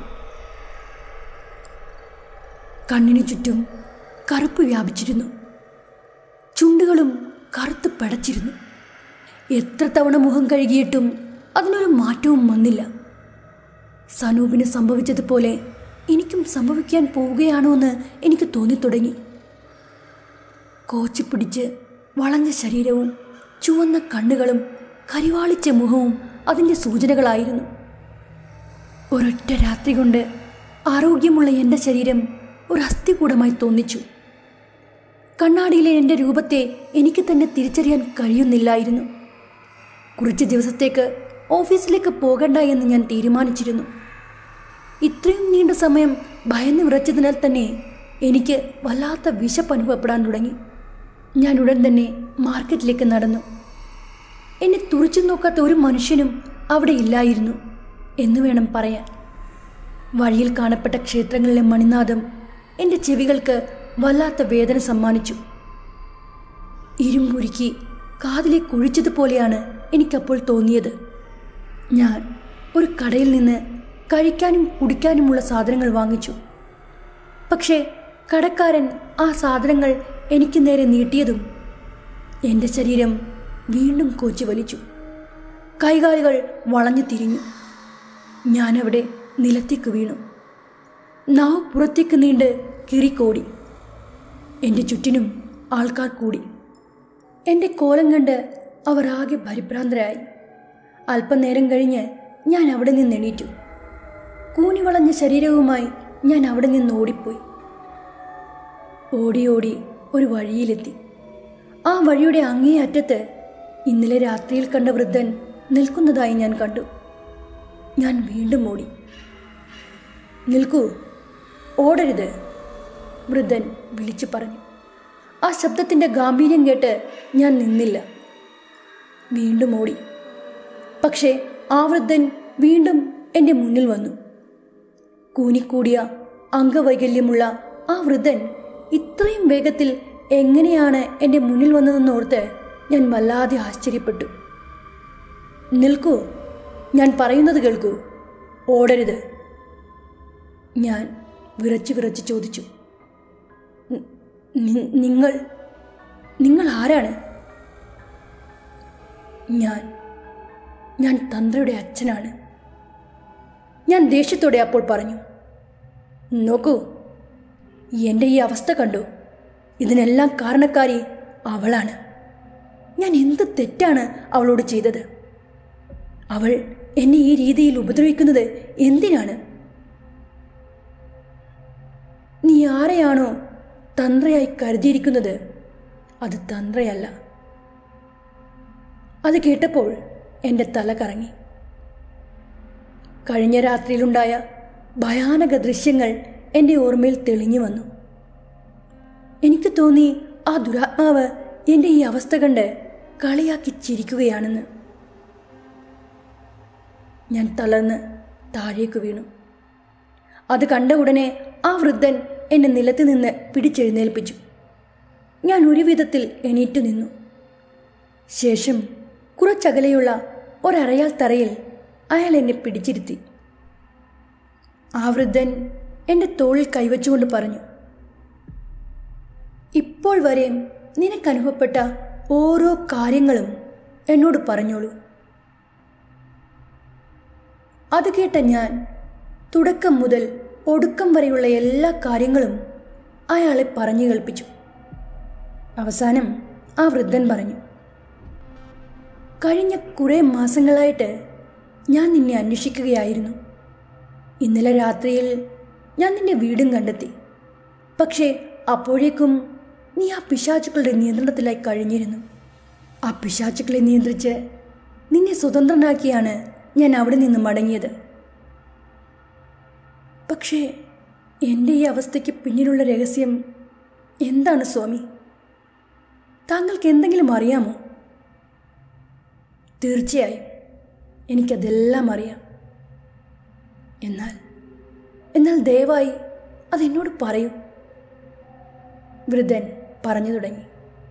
കണ്ണിനു ചുറ്റും കറുപ്പ് വ്യാപിച്ചിരുന്നു ചുണ്ടുകളും കറുത്ത് പടച്ചിരുന്നു എത്ര തവണ മുഖം കഴുകിയിട്ടും അതിനൊരു മാറ്റവും വന്നില്ല സനൂപിന് സംഭവിച്ചതുപോലെ എനിക്കും സംഭവിക്കാൻ പോവുകയാണോ എന്ന് എനിക്ക് തോന്നിത്തുടങ്ങി കോച്ചി പിടിച്ച് വളഞ്ഞ ശരീരവും ചുവന്ന കണ്ണുകളും കരിവാളിച്ച മുഖവും അതിൻ്റെ സൂചനകളായിരുന്നു ഒരൊറ്റ രാത്രി കൊണ്ട് ആരോഗ്യമുള്ള എൻ്റെ ശരീരം ഒരു അസ്ഥികൂടമായി തോന്നിച്ചു കണ്ണാടിയിലെ എൻ്റെ രൂപത്തെ എനിക്ക് തന്നെ തിരിച്ചറിയാൻ കഴിയുന്നില്ലായിരുന്നു കുറച്ച് ദിവസത്തേക്ക് ഓഫീസിലേക്ക് പോകണ്ട എന്ന് ഞാൻ തീരുമാനിച്ചിരുന്നു ഇത്രയും നീണ്ട സമയം ഭയന്ന് വിറച്ചതിനാൽ തന്നെ എനിക്ക് വല്ലാത്ത വിശപ്പ് അനുഭവപ്പെടാൻ തുടങ്ങി ഞാൻ ഉടൻ തന്നെ മാർക്കറ്റിലേക്ക് നടന്നു എന്നെ തുറച്ചു നോക്കാത്ത ഒരു മനുഷ്യനും അവിടെ ഇല്ലായിരുന്നു എന്ന് വേണം പറയാൻ വഴിയിൽ കാണപ്പെട്ട ക്ഷേത്രങ്ങളിലെ മണിനാദം എൻ്റെ ചെവികൾക്ക് വല്ലാത്ത വേദന സമ്മാനിച്ചു ഇരുമ്പുരുക്കി കാതിലേക്ക് ഒഴിച്ചതുപോലെയാണ് എനിക്കപ്പോൾ തോന്നിയത് ഞാൻ ഒരു കടയിൽ നിന്ന് കഴിക്കാനും കുടിക്കാനുമുള്ള സാധനങ്ങൾ വാങ്ങിച്ചു പക്ഷേ കടക്കാരൻ ആ സാധനങ്ങൾ എനിക്ക് നേരെ നീട്ടിയതും എൻ്റെ ശരീരം വീണ്ടും കോച്ചി വലിച്ചു കൈകാലുകൾ വളഞ്ഞു തിരിഞ്ഞു ഞാനവിടെ നിലത്തേക്ക് വീണു നാവ് പുറത്തേക്ക് നീണ്ട് കിറിക്കോടി എൻ്റെ ചുറ്റിനും ആൾക്കാർ കൂടി എൻ്റെ കോലം കണ്ട് അവർ ആകെ പരിഭ്രാന്തരായി അല്പനേരം കഴിഞ്ഞ് ഞാൻ അവിടെ നിന്ന് എണീറ്റു കൂനി വളഞ്ഞ ശരീരവുമായി ഞാൻ അവിടെ നിന്ന് ഓടിപ്പോയി ഓടി ഓടി ഒരു വഴിയിലെത്തി ആ വഴിയുടെ അങ്ങേ അറ്റത്ത് ഇന്നലെ രാത്രിയിൽ കണ്ട വൃദ്ധൻ നിൽക്കുന്നതായി ഞാൻ കണ്ടു ഞാൻ വീണ്ടും ഓടി നിൽക്കൂ ഓടരുത് വൃദ്ധൻ വിളിച്ചു പറഞ്ഞു ആ ശബ്ദത്തിൻ്റെ ഗാംഭീര്യം കേട്ട് ഞാൻ നിന്നില്ല വീണ്ടും ഓടി പക്ഷേ ആ വൃദ്ധൻ വീണ്ടും എൻ്റെ മുന്നിൽ വന്നു കൂനിക്കൂടിയ അംഗവൈകല്യമുള്ള ആ വൃദ്ധൻ ഇത്രയും വേഗത്തിൽ എങ്ങനെയാണ് എൻ്റെ മുന്നിൽ വന്നതെന്നോർത്ത് ഞാൻ വല്ലാതെ ആശ്ചര്യപ്പെട്ടു നിൽക്കൂ ഞാൻ പറയുന്നത് കേൾക്കൂ ഓടരുത് ഞാൻ വിറച്ച് വിറച്ച് ചോദിച്ചു "നി- നി- നിങ്ങൾ നിങ്ങൾ ആരാണ് ഞാൻ ഞാൻ തന്ത്രയുടെ അച്ഛനാണ് ഞാൻ ദേഷ്യത്തോടെ അപ്പോൾ പറഞ്ഞു നോക്കൂ എൻ്റെ ഈ അവസ്ഥ കണ്ടു ഇതിനെല്ലാം കാരണക്കാരി അവളാണ് ഞാൻ എന്ത് തെറ്റാണ് അവളോട് ചെയ്തത് അവൾ എന്നെ ഈ രീതിയിൽ ഉപദ്രവിക്കുന്നത് എന്തിനാണ് നീ ആരെയാണോ തന്ത്രയായി കരുതിയിരിക്കുന്നത് അത് തന്ത്രയല്ല അത് കേട്ടപ്പോൾ എൻ്റെ തല കറങ്ങി കഴിഞ്ഞ രാത്രിയിലുണ്ടായ ഭയാനക ദൃശ്യങ്ങൾ എൻ്റെ ഓർമ്മയിൽ തെളിഞ്ഞു വന്നു എനിക്ക് തോന്നി ആ ദുരാത്മാവ് എൻ്റെ ഈ അവസ്ഥ കണ്ട് കളിയാക്കി ചിരിക്കുകയാണെന്ന് ഞാൻ തളർന്ന് താഴേക്ക് വീണു അത് കണ്ട ഉടനെ ആ വൃദ്ധൻ എന്നെ നിലത്ത് നിന്ന് പിടിച്ചെഴുന്നേൽപ്പിച്ചു ഞാൻ ഒരു വിധത്തിൽ എണീറ്റു നിന്നു ശേഷം കുറച്ചകലെയുള്ള ഒരറയാൽ തറയിൽ അയാൾ എന്നെ പിടിച്ചിരുത്തി ആ വൃദ്ധൻ എൻ്റെ തോളിൽ കൈവച്ചുകൊണ്ട് പറഞ്ഞു ഇപ്പോൾ വരെ നിനക്കനുഭവപ്പെട്ട ഓരോ കാര്യങ്ങളും എന്നോട് പറഞ്ഞോളൂ അത് കേട്ട ഞാൻ തുടക്കം മുതൽ ഒടുക്കം വരെയുള്ള എല്ലാ കാര്യങ്ങളും അയാളെ പറഞ്ഞു കേൾപ്പിച്ചു അവസാനം ആ വൃദ്ധൻ പറഞ്ഞു കഴിഞ്ഞ കുറേ മാസങ്ങളായിട്ട് ഞാൻ നിന്നെ അന്വേഷിക്കുകയായിരുന്നു ഇന്നലെ രാത്രിയിൽ ഞാൻ നിന്റെ വീടും കണ്ടെത്തി പക്ഷേ അപ്പോഴേക്കും നീ ആ പിശാചുക്കളുടെ നിയന്ത്രണത്തിലായി കഴിഞ്ഞിരുന്നു ആ പിശാചുക്കളെ നിയന്ത്രിച്ച് നിന്നെ സ്വതന്ത്രനാക്കിയാണ് ഞാൻ അവിടെ നിന്ന് മടങ്ങിയത് പക്ഷേ എൻ്റെ ഈ അവസ്ഥയ്ക്ക് പിന്നിലുള്ള രഹസ്യം എന്താണ് സ്വാമി താങ്കൾക്ക് എന്തെങ്കിലും അറിയാമോ തീർച്ചയായും എനിക്കതെല്ലാം അറിയാം എന്നാൽ എന്നാൽ ദയവായി അതെന്നോട് പറയൂ വൃദ്ധൻ പറഞ്ഞു തുടങ്ങി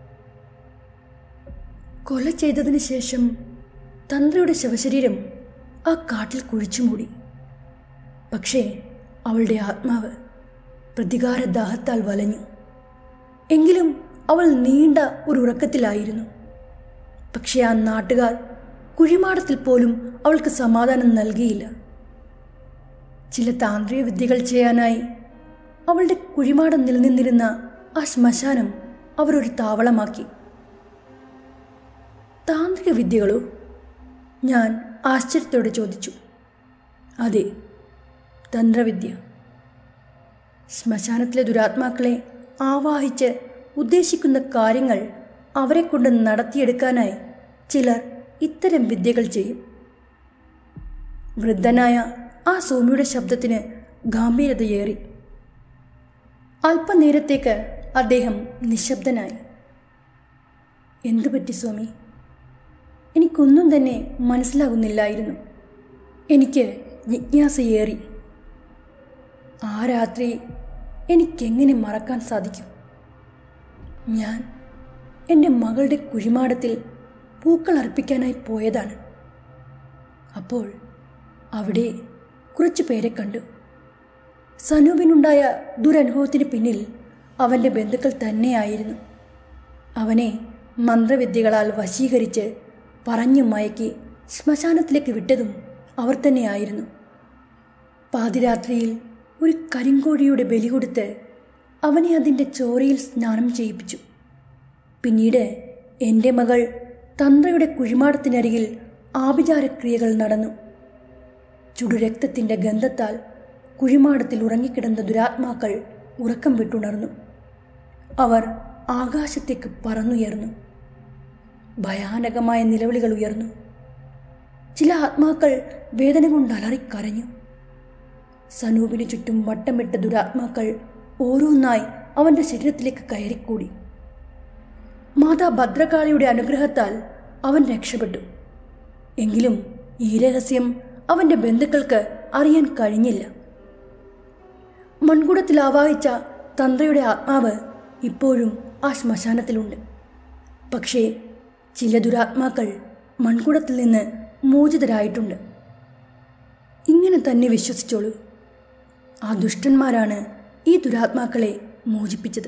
കൊല ചെയ്തതിന് ശേഷം തന്ത്രിയുടെ ശവശരീരം ആ കാട്ടിൽ കുഴിച്ചു മൂടി പക്ഷേ അവളുടെ ആത്മാവ് പ്രതികാരദാഹത്താൽ വലഞ്ഞു എങ്കിലും അവൾ നീണ്ട ഒരു ഉറക്കത്തിലായിരുന്നു പക്ഷേ ആ നാട്ടുകാർ കുഴിമാടത്തിൽ പോലും അവൾക്ക് സമാധാനം നൽകിയില്ല ചില താന്ത്രിക വിദ്യകൾ ചെയ്യാനായി അവളുടെ കുഴിമാടം നിലനിന്നിരുന്ന ആ ശ്മശാനം അവരൊരു താവളമാക്കി താന്ത്രിക വിദ്യകളോ ഞാൻ ആശ്ചര്യത്തോടെ ചോദിച്ചു അതെ തന്ത്രവിദ്യ ശ്മശാനത്തിലെ ദുരാത്മാക്കളെ ആവാഹിച്ച് ഉദ്ദേശിക്കുന്ന കാര്യങ്ങൾ അവരെ കൊണ്ട് നടത്തിയെടുക്കാനായി ചിലർ ഇത്തരം വിദ്യകൾ ചെയ്യും വൃദ്ധനായ ആ സ്വാമിയുടെ ശബ്ദത്തിന് ഗാംഭീര്യതയേറി അല്പനേരത്തേക്ക് അദ്ദേഹം നിശബ്ദനായി എന്തു പറ്റി സ്വാമി എനിക്കൊന്നും തന്നെ മനസ്സിലാകുന്നില്ലായിരുന്നു എനിക്ക് ജിജ്ഞാസയേറി ആ രാത്രി എനിക്കെങ്ങനെ മറക്കാൻ സാധിക്കും ഞാൻ എൻ്റെ മകളുടെ കുഴിമാടത്തിൽ പൂക്കൾ അർപ്പിക്കാനായി പോയതാണ് അപ്പോൾ അവിടെ കുറച്ചു പേരെ കണ്ടു സനൂപിനുണ്ടായ ദുരനുഭവത്തിന് പിന്നിൽ അവൻ്റെ ബന്ധുക്കൾ തന്നെയായിരുന്നു അവനെ മന്ത്രവിദ്യകളാൽ വശീകരിച്ച് പറഞ്ഞു മയക്കി ശ്മശാനത്തിലേക്ക് വിട്ടതും അവർ തന്നെയായിരുന്നു പാതിരാത്രിയിൽ ഒരു കരിങ്കോഴിയുടെ ബലി കൊടുത്ത് അവനെ അതിൻ്റെ ചോരയിൽ സ്നാനം ചെയ്യിപ്പിച്ചു പിന്നീട് എൻ്റെ മകൾ തന്ത്രയുടെ കുഴിമാടത്തിനരികിൽ ആഭിചാരക്രിയകൾ നടന്നു ചുടുരക്തത്തിൻ്റെ ഗന്ധത്താൽ കുഴിമാടത്തിൽ ഉറങ്ങിക്കിടന്ന ദുരാത്മാക്കൾ ഉറക്കം വിട്ടുണർന്നു അവർ ആകാശത്തേക്ക് പറന്നുയർന്നു ഭയാനകമായ നിലവിളികൾ ഉയർന്നു ചില ആത്മാക്കൾ വേദന കൊണ്ട് അലറിക്കരഞ്ഞു സനൂപിന് ചുറ്റും വട്ടമിട്ട ദുരാത്മാക്കൾ ഓരോന്നായി അവൻ്റെ ശരീരത്തിലേക്ക് കയറിക്കൂടി മാതാ ഭദ്രകാളിയുടെ അനുഗ്രഹത്താൽ അവൻ രക്ഷപ്പെട്ടു എങ്കിലും ഈ രഹസ്യം അവൻ്റെ ബന്ധുക്കൾക്ക് അറിയാൻ കഴിഞ്ഞില്ല മൺകുടത്തിൽ ആവാഹിച്ച തന്ത്രയുടെ ആത്മാവ് ഇപ്പോഴും ആ ശ്മശാനത്തിലുണ്ട് പക്ഷേ ചില ദുരാത്മാക്കൾ മൺകുടത്തിൽ നിന്ന് മോചിതരായിട്ടുണ്ട് ഇങ്ങനെ തന്നെ വിശ്വസിച്ചോളൂ ആ ദുഷ്ടന്മാരാണ് ഈ ദുരാത്മാക്കളെ മോചിപ്പിച്ചത്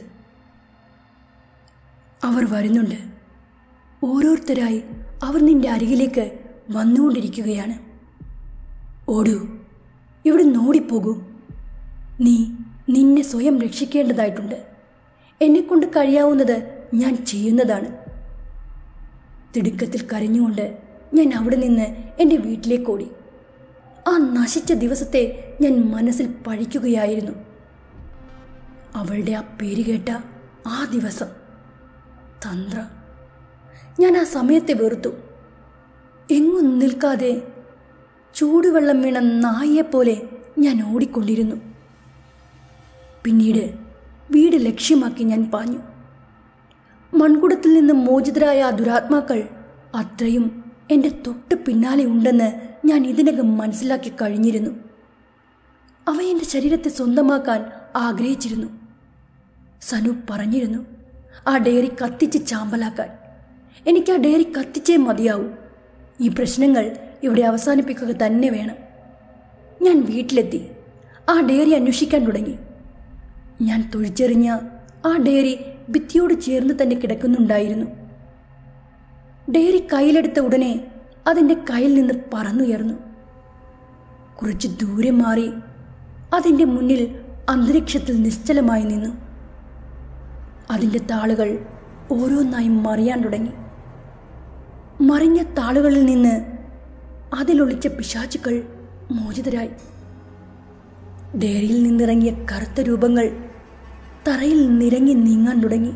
അവർ വരുന്നുണ്ട് ഓരോരുത്തരായി അവർ നിന്റെ അരികിലേക്ക് വന്നുകൊണ്ടിരിക്കുകയാണ് ഓടൂ ഇവിടെ ഓടിപ്പോകൂ നീ നിന്നെ സ്വയം രക്ഷിക്കേണ്ടതായിട്ടുണ്ട് എന്നെക്കൊണ്ട് കഴിയാവുന്നത് ഞാൻ ചെയ്യുന്നതാണ് തിടുക്കത്തിൽ കരഞ്ഞുകൊണ്ട് ഞാൻ അവിടെ നിന്ന് എൻ്റെ വീട്ടിലേക്ക് ഓടി ആ നശിച്ച ദിവസത്തെ ഞാൻ മനസ്സിൽ പഴിക്കുകയായിരുന്നു അവളുടെ ആ പേര് കേട്ട ആ ദിവസം തന്ത്ര ഞാൻ ആ സമയത്തെ വെറുത്തു എങ്ങും നിൽക്കാതെ ചൂടുവെള്ളം വീണ നായയെപ്പോലെ ഞാൻ ഓടിക്കൊണ്ടിരുന്നു പിന്നീട് വീട് ലക്ഷ്യമാക്കി ഞാൻ പാഞ്ഞു മൺകുടത്തിൽ നിന്ന് മോചിതരായ ആ ദുരാത്മാക്കൾ അത്രയും എൻ്റെ തൊട്ട് പിന്നാലെ ഉണ്ടെന്ന് ഞാൻ ഇതിനകം മനസ്സിലാക്കി കഴിഞ്ഞിരുന്നു അവ എൻ്റെ ശരീരത്തെ സ്വന്തമാക്കാൻ ആഗ്രഹിച്ചിരുന്നു സനു പറഞ്ഞിരുന്നു ആ ഡയറി കത്തിച്ച് ചാമ്പലാക്കാൻ എനിക്ക് ആ ഡയറി കത്തിച്ചേ മതിയാവൂ ഈ പ്രശ്നങ്ങൾ ഇവിടെ അവസാനിപ്പിക്കുക തന്നെ വേണം ഞാൻ വീട്ടിലെത്തി ആ ഡയറി അന്വേഷിക്കാൻ തുടങ്ങി ഞാൻ തൊഴിച്ചെറിഞ്ഞ ആ ഡയറി ഭിത്തിയോട് ചേർന്ന് തന്നെ കിടക്കുന്നുണ്ടായിരുന്നു ഡയറി കയ്യിലെടുത്ത ഉടനെ അതിൻ്റെ കയ്യിൽ നിന്ന് പറന്നുയർന്നു കുറച്ച് ദൂരെ മാറി അതിൻ്റെ മുന്നിൽ അന്തരീക്ഷത്തിൽ നിശ്ചലമായി നിന്നു അതിൻ്റെ താളുകൾ ഓരോന്നായി മറിയാൻ തുടങ്ങി മറിഞ്ഞ താളുകളിൽ നിന്ന് അതിലൊളിച്ച പിശാചുക്കൾ മോചിതരായി ഡയറിയിൽ നിന്നിറങ്ങിയ കറുത്ത രൂപങ്ങൾ തറയിൽ നിരങ്ങി നീങ്ങാൻ തുടങ്ങി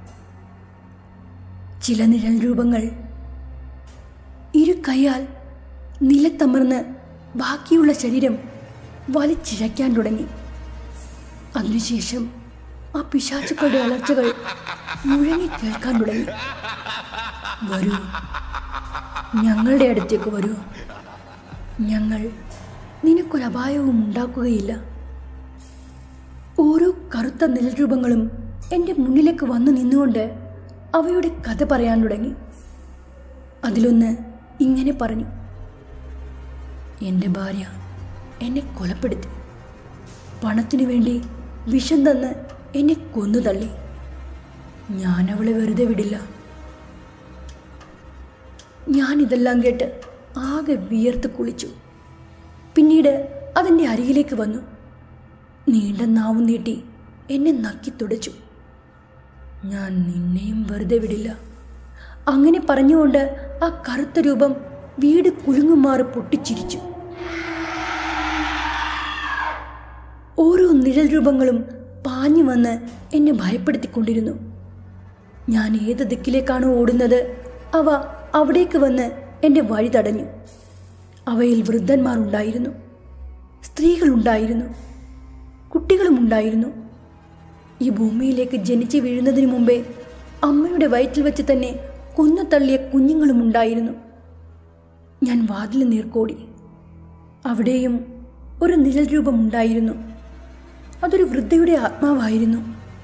ചില നിഴൽ രൂപങ്ങൾ ഇരു കൈയാൽ നിലത്തമർന്ന് ബാക്കിയുള്ള ശരീരം വലിച്ചിഴയ്ക്കാൻ തുടങ്ങി അതിനുശേഷം ആ പിശാചുക്കളുടെ അലർച്ചകൾ മുഴങ്ങി കേൾക്കാൻ തുടങ്ങി വരൂ ഞങ്ങളുടെ അടുത്തേക്ക് വരൂ ഞങ്ങൾ നിനക്കൊരപായവും ഉണ്ടാക്കുകയില്ല ഓരോ കറുത്ത നിഴൽരൂപങ്ങളും എൻ്റെ മുന്നിലേക്ക് വന്നു നിന്നുകൊണ്ട് അവയുടെ കഥ പറയാൻ തുടങ്ങി അതിലൊന്ന് ഇങ്ങനെ പറഞ്ഞു എൻ്റെ ഭാര്യ എന്നെ കൊലപ്പെടുത്തി പണത്തിനു വേണ്ടി വിഷം തന്ന് എന്നെ കൊന്നു തള്ളി ഞാൻ അവളെ വെറുതെ വിടില്ല ഞാൻ ഇതെല്ലാം കേട്ട് ആകെ വിയർത്ത് കുളിച്ചു പിന്നീട് അതിൻ്റെ അരികിലേക്ക് വന്നു നീണ്ട നാവും നീട്ടി എന്നെ നക്കി തുടച്ചു ഞാൻ നിന്നെയും വെറുതെ വിടില്ല അങ്ങനെ പറഞ്ഞുകൊണ്ട് ആ കറുത്ത രൂപം വീട് കുലുങ്ങുമാറ് പൊട്ടിച്ചിരിച്ചു ഓരോ നിഴൽ രൂപങ്ങളും പാഞ്ഞു വന്ന് എന്നെ ഭയപ്പെടുത്തിക്കൊണ്ടിരുന്നു ഞാൻ ഏത് ദിക്കിലേക്കാണോ ഓടുന്നത് അവ അവിടേക്ക് വന്ന് എൻ്റെ വഴി തടഞ്ഞു അവയിൽ വൃദ്ധന്മാർ ഉണ്ടായിരുന്നു സ്ത്രീകളുണ്ടായിരുന്നു കുട്ടികളും ഉണ്ടായിരുന്നു ഈ ഭൂമിയിലേക്ക് ജനിച്ചു വീഴുന്നതിന് മുമ്പേ അമ്മയുടെ വയറ്റിൽ വെച്ച് തന്നെ കൊന്നു തള്ളിയ കുഞ്ഞുങ്ങളും ഉണ്ടായിരുന്നു ഞാൻ വാതിൽ നേർക്കോടി അവിടെയും ഒരു നിഴൽ രൂപം ഉണ്ടായിരുന്നു അതൊരു വൃദ്ധയുടെ ആത്മാവായിരുന്നു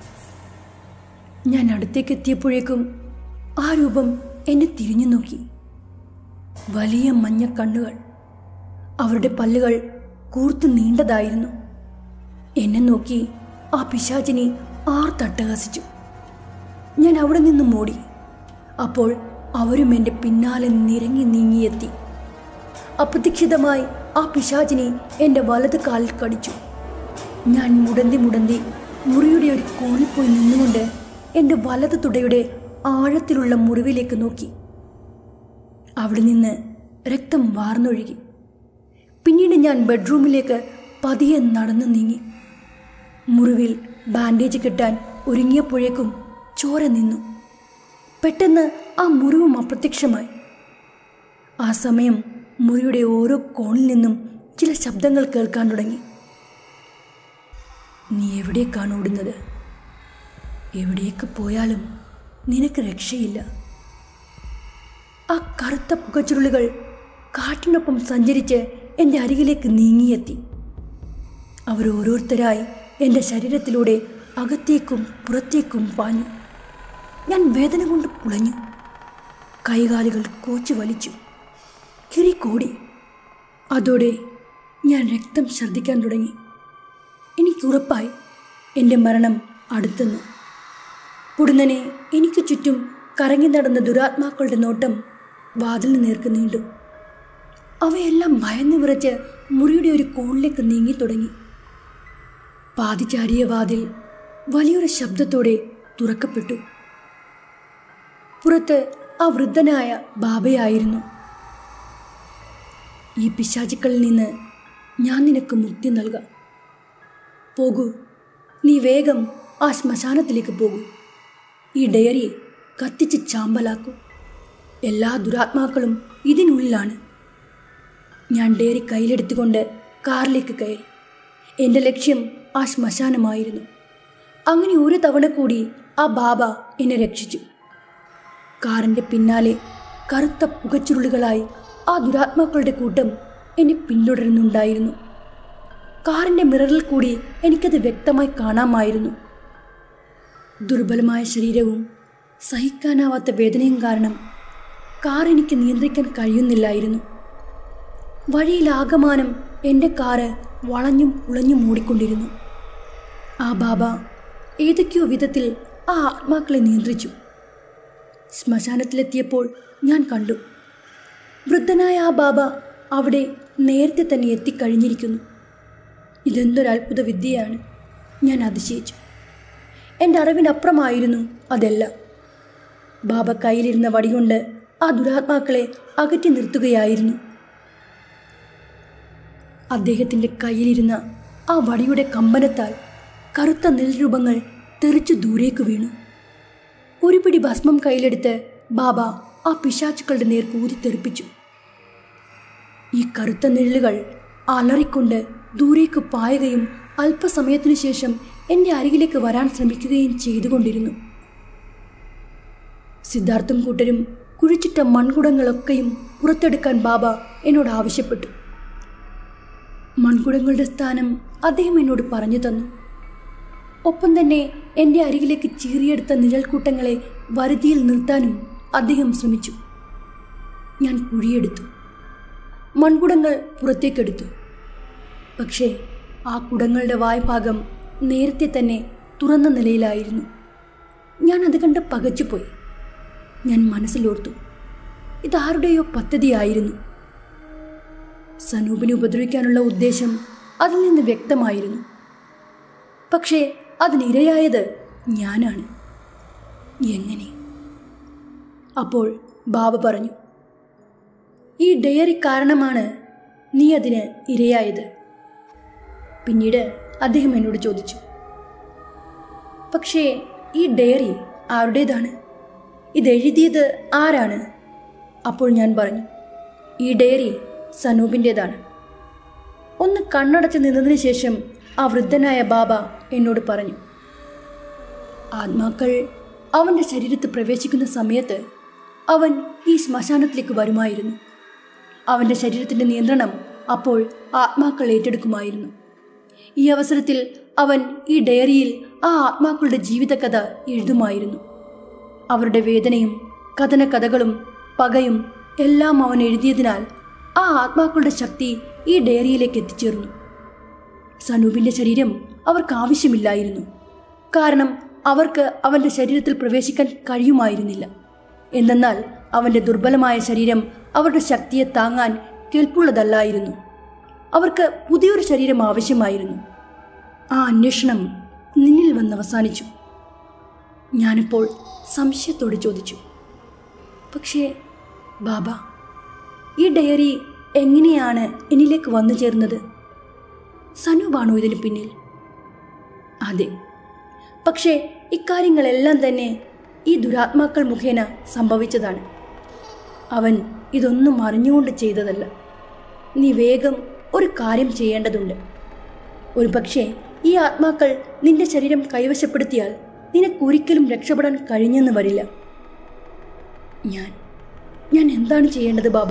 ഞാൻ അടുത്തേക്ക് എത്തിയപ്പോഴേക്കും ആ രൂപം എന്നെ തിരിഞ്ഞു നോക്കി വലിയ മഞ്ഞ കണ്ണുകൾ അവരുടെ പല്ലുകൾ കൂർത്തു നീണ്ടതായിരുന്നു എന്നെ നോക്കി ആ പിശാചിനെ ആർത്തട്ടഹസിച്ചു ഞാൻ അവിടെ നിന്നും ഓടി അപ്പോൾ അവരും എൻ്റെ പിന്നാലെ നിരങ്ങി നീങ്ങിയെത്തി അപ്രതീക്ഷിതമായി ആ പിശാചിനെ എൻ്റെ വലത് കാലിൽ കടിച്ചു ഞാൻ മുടന്തി മുടന്തി മുറിയുടെ ഒരു കോണിൽ പോയി നിന്നുകൊണ്ട് എൻ്റെ വലത് തുടയുടെ ആഴത്തിലുള്ള മുറിവിലേക്ക് നോക്കി അവിടെ നിന്ന് രക്തം വാർന്നൊഴുകി പിന്നീട് ഞാൻ ബെഡ്റൂമിലേക്ക് പതിയെ നടന്നു നീങ്ങി മുറിവിൽ ബാൻഡേജ് കെട്ടാൻ ഒരുങ്ങിയപ്പോഴേക്കും ചോര നിന്നു പെട്ടെന്ന് ആ മുറിവും അപ്രത്യക്ഷമായി ആ സമയം മുറിയുടെ ഓരോ കോണിൽ നിന്നും ചില ശബ്ദങ്ങൾ കേൾക്കാൻ തുടങ്ങി നീ എവിടേക്കാണ് ഓടുന്നത് എവിടേക്ക് പോയാലും നിനക്ക് രക്ഷയില്ല ആ കറുത്ത പുകച്ചുരുളുകൾ കാറ്റിനൊപ്പം സഞ്ചരിച്ച് എൻ്റെ അരികിലേക്ക് നീങ്ങിയെത്തി അവരോരോരുത്തരായി എൻ്റെ ശരീരത്തിലൂടെ അകത്തേക്കും പുറത്തേക്കും പാഞ്ഞു ഞാൻ വേദന കൊണ്ട് പുളഞ്ഞു കൈകാലുകൾ കോച്ചു വലിച്ചു കിറിക്കോടി അതോടെ ഞാൻ രക്തം ഛർദ്ദിക്കാൻ തുടങ്ങി എനിക്കുറപ്പായി എൻ്റെ മരണം അടുത്തെന്ന് പൊടുന്നനെ എനിക്ക് ചുറ്റും കറങ്ങി നടന്ന ദുരാത്മാക്കളുടെ നോട്ടം വാതിലിന് നേർക്ക് നീണ്ടു അവയെല്ലാം ഭയന്നു വിറച്ച് മുറിയുടെ ഒരു കോണിലേക്ക് നീങ്ങി തുടങ്ങി പാതിചാരിയ വാതിൽ വലിയൊരു ശബ്ദത്തോടെ തുറക്കപ്പെട്ടു പുറത്ത് ആ വൃദ്ധനായ ബാബയായിരുന്നു ഈ പിശാചുക്കളിൽ നിന്ന് ഞാൻ നിനക്ക് മുക്തി നൽകാം പോകൂ നീ വേഗം ആ ശ്മശാനത്തിലേക്ക് പോകൂ ഈ ഡയറി കത്തിച്ച് ചാമ്പലാക്കൂ എല്ലാ ദുരാത്മാക്കളും ഇതിനുള്ളിലാണ് ഞാൻ ഡയറി കയ്യിലെടുത്തുകൊണ്ട് കാറിലേക്ക് കയറി എൻ്റെ ലക്ഷ്യം ആ ശ്മശാനമായിരുന്നു അങ്ങനെ ഒരു തവണ കൂടി ആ ബാബ എന്നെ രക്ഷിച്ചു കാറിൻ്റെ പിന്നാലെ കറുത്ത പുകച്ചുരുളുകളായി ആ ദുരാത്മാക്കളുടെ കൂട്ടം എന്നെ പിന്തുടരുന്നുണ്ടായിരുന്നു കാറിൻ്റെ മിററിൽ കൂടി എനിക്കത് വ്യക്തമായി കാണാമായിരുന്നു ദുർബലമായ ശരീരവും സഹിക്കാനാവാത്ത വേദനയും കാരണം കാർ എനിക്ക് നിയന്ത്രിക്കാൻ കഴിയുന്നില്ലായിരുന്നു വഴിയിലാകമാനം എൻ്റെ കാറ് വളഞ്ഞും പുളഞ്ഞും ഓടിക്കൊണ്ടിരുന്നു ആ ബാബ ഏതൊക്കെയോ വിധത്തിൽ ആ ആത്മാക്കളെ നിയന്ത്രിച്ചു ശ്മശാനത്തിലെത്തിയപ്പോൾ ഞാൻ കണ്ടു വൃദ്ധനായ ആ ബാബ അവിടെ നേരത്തെ തന്നെ എത്തിക്കഴിഞ്ഞിരിക്കുന്നു ഇതെന്തൊരു അത്ഭുത വിദ്യയാണ് ഞാൻ അതിശയിച്ചു എൻ്റെ അറിവിനപ്പുറമായിരുന്നു അതെല്ലാം ബാബ കയ്യിലിരുന്ന വടികൊണ്ട് ആ ദുരാത്മാക്കളെ അകറ്റി നിർത്തുകയായിരുന്നു അദ്ദേഹത്തിൻ്റെ കയ്യിലിരുന്ന ആ വടിയുടെ കമ്പനത്താൽ കറുത്ത നെൽരൂപങ്ങൾ തെറിച്ചു ദൂരേക്ക് വീണു ഒരു പിടി ഭസ്മം കയ്യിലെടുത്ത് ബാബ ആ പിശാച്ചുക്കളുടെ നേർ കൂതിത്തെറിപ്പിച്ചു ഈ കറുത്ത നിഴലുകൾ അലറിക്കൊണ്ട് ദൂരേക്ക് പായുകയും അല്പസമയത്തിനു ശേഷം എൻ്റെ അരികിലേക്ക് വരാൻ ശ്രമിക്കുകയും ചെയ്തുകൊണ്ടിരുന്നു സിദ്ധാർത്ഥും കൂട്ടരും കുഴിച്ചിട്ട മൺകുടങ്ങളൊക്കെയും പുറത്തെടുക്കാൻ ബാബ എന്നോട് ആവശ്യപ്പെട്ടു മൺകുടങ്ങളുടെ സ്ഥാനം അദ്ദേഹം എന്നോട് പറഞ്ഞു തന്നു ഒപ്പം തന്നെ എൻ്റെ അരികിലേക്ക് ചീറിയെടുത്ത നിഴൽക്കൂട്ടങ്ങളെ വരുതിയിൽ നിർത്താനും അദ്ദേഹം ശ്രമിച്ചു ഞാൻ കുഴിയെടുത്തു മൺകുടങ്ങൾ പുറത്തേക്കെടുത്തു പക്ഷേ ആ കുടങ്ങളുടെ വായ്ഭാഗം നേരത്തെ തന്നെ തുറന്ന നിലയിലായിരുന്നു ഞാൻ അത് കണ്ട് പകച്ചുപോയി ഞാൻ മനസ്സിലോർത്തു ഇതാരുടെയോ പദ്ധതിയായിരുന്നു സനൂപിനെ ഉപദ്രവിക്കാനുള്ള ഉദ്ദേശം അതിൽ നിന്ന് വ്യക്തമായിരുന്നു പക്ഷേ അതിനിരയായത് ഞാനാണ് എങ്ങനെ അപ്പോൾ ബാബ പറഞ്ഞു ഈ ഡയറി കാരണമാണ് നീ അതിന് ഇരയായത് പിന്നീട് അദ്ദേഹം എന്നോട് ചോദിച്ചു പക്ഷേ ഈ ഡയറി ആരുടേതാണ് ഇതെഴുതിയത് ആരാണ് അപ്പോൾ ഞാൻ പറഞ്ഞു ഈ ഡയറി സനൂപിൻ്റേതാണ് ഒന്ന് കണ്ണടച്ച് നിന്നതിന് ശേഷം ആ വൃദ്ധനായ ബാബ എന്നോട് പറഞ്ഞു ആത്മാക്കൾ അവൻ്റെ ശരീരത്തിൽ പ്രവേശിക്കുന്ന സമയത്ത് അവൻ ഈ ശ്മശാനത്തിലേക്ക് വരുമായിരുന്നു അവൻ്റെ ശരീരത്തിൻ്റെ നിയന്ത്രണം അപ്പോൾ ആത്മാക്കൾ ഏറ്റെടുക്കുമായിരുന്നു ഈ അവസരത്തിൽ അവൻ ഈ ഡയറിയിൽ ആ ആത്മാക്കളുടെ ജീവിതകഥ എഴുതുമായിരുന്നു അവരുടെ വേദനയും കഥന കഥകളും പകയും എല്ലാം അവൻ എഴുതിയതിനാൽ ആ ആത്മാക്കളുടെ ശക്തി ഈ ഡയറിയിലേക്ക് എത്തിച്ചേർന്നു സനൂപിൻ്റെ ശരീരം അവർക്ക് ആവശ്യമില്ലായിരുന്നു കാരണം അവർക്ക് അവൻ്റെ ശരീരത്തിൽ പ്രവേശിക്കാൻ കഴിയുമായിരുന്നില്ല എന്തെന്നാൽ അവൻ്റെ ദുർബലമായ ശരീരം അവരുടെ ശക്തിയെ താങ്ങാൻ കെൽപ്പുള്ളതല്ലായിരുന്നു അവർക്ക് പുതിയൊരു ശരീരം ആവശ്യമായിരുന്നു ആ അന്വേഷണം നിന്നിൽ വന്ന് അവസാനിച്ചു ഞാനിപ്പോൾ സംശയത്തോടെ ചോദിച്ചു പക്ഷേ ബാബ ഈ ഡയറി എങ്ങനെയാണ് എന്നിലേക്ക് വന്നു ചേർന്നത് സനൂപാണോ ഇതിന് പിന്നിൽ അതെ പക്ഷേ ഇക്കാര്യങ്ങളെല്ലാം തന്നെ ഈ ദുരാത്മാക്കൾ മുഖേന സംഭവിച്ചതാണ് അവൻ ഇതൊന്നും അറിഞ്ഞുകൊണ്ട് ചെയ്തതല്ല നീ വേഗം ഒരു കാര്യം ചെയ്യേണ്ടതുണ്ട് ഒരു പക്ഷേ ഈ ആത്മാക്കൾ നിന്റെ ശരീരം കൈവശപ്പെടുത്തിയാൽ നിനക്കൊരിക്കലും രക്ഷപ്പെടാൻ കഴിഞ്ഞെന്ന് വരില്ല ഞാൻ ഞാൻ എന്താണ് ചെയ്യേണ്ടത് ബാബ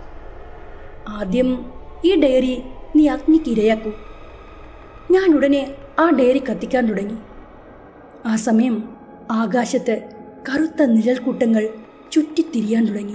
ആദ്യം ഈ ഡയറി നീ അഗ്നിക്ക് ഇരയാക്കൂ ഞാൻ ഉടനെ ആ ഡയറി കത്തിക്കാൻ തുടങ്ങി ആ സമയം ആകാശത്ത് കറുത്ത നിഴൽക്കൂട്ടങ്ങൾ ചുറ്റിത്തിരിയാൻ തുടങ്ങി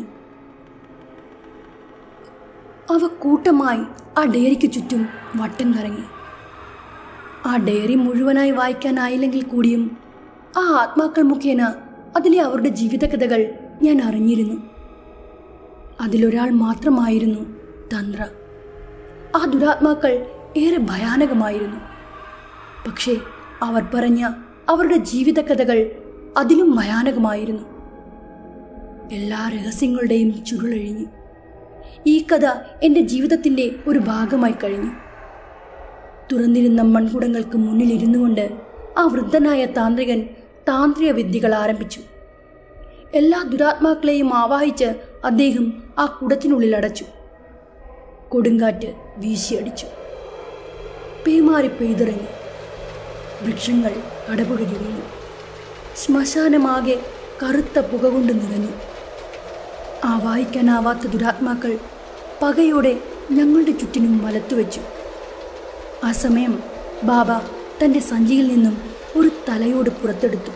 അവ കൂട്ടമായി ആ ഡയറിക്ക് ചുറ്റും വട്ടം കറങ്ങി ആ ഡയറി മുഴുവനായി വായിക്കാനായില്ലെങ്കിൽ കൂടിയും ആ ആത്മാക്കൾ മുഖേന അതിലെ അവരുടെ ജീവിതകഥകൾ ഞാൻ അറിഞ്ഞിരുന്നു അതിലൊരാൾ മാത്രമായിരുന്നു തന്ത്ര ആ ദുരാത്മാക്കൾ ഏറെ ഭയാനകമായിരുന്നു പക്ഷേ അവർ പറഞ്ഞ അവരുടെ ജീവിതകഥകൾ അതിലും ഭയാനകമായിരുന്നു എല്ലാ രഹസ്യങ്ങളുടെയും ചുരുളഴിഞ്ഞു ഈ കഥ എൻ്റെ ജീവിതത്തിൻ്റെ ഒരു ഭാഗമായി കഴിഞ്ഞു തുറന്നിരുന്ന മൺകുടങ്ങൾക്ക് മുന്നിലിരുന്നു കൊണ്ട് ആ വൃദ്ധനായ താന്ത്രികൻ താന്ത്രിക വിദ്യകൾ ആരംഭിച്ചു എല്ലാ ദുരാത്മാക്കളെയും ആവാഹിച്ച് അദ്ദേഹം ആ കുടത്തിനുള്ളിൽ അടച്ചു കൊടുങ്കാറ്റ് വീശിയടിച്ചു പേമാരി പെയ്തിറങ്ങി വൃക്ഷങ്ങൾ അടപുഴകി വീണു ശ്മശാനമാകെ കറുത്ത പുക കൊണ്ട് നിറഞ്ഞു ആ വായിക്കാനാവാത്ത ദുരാത്മാക്കൾ പകയോടെ ഞങ്ങളുടെ ചുറ്റിനും വലത്തുവെച്ചു ആ സമയം ബാബ തൻ്റെ സഞ്ചിയിൽ നിന്നും ഒരു തലയോട് പുറത്തെടുത്തു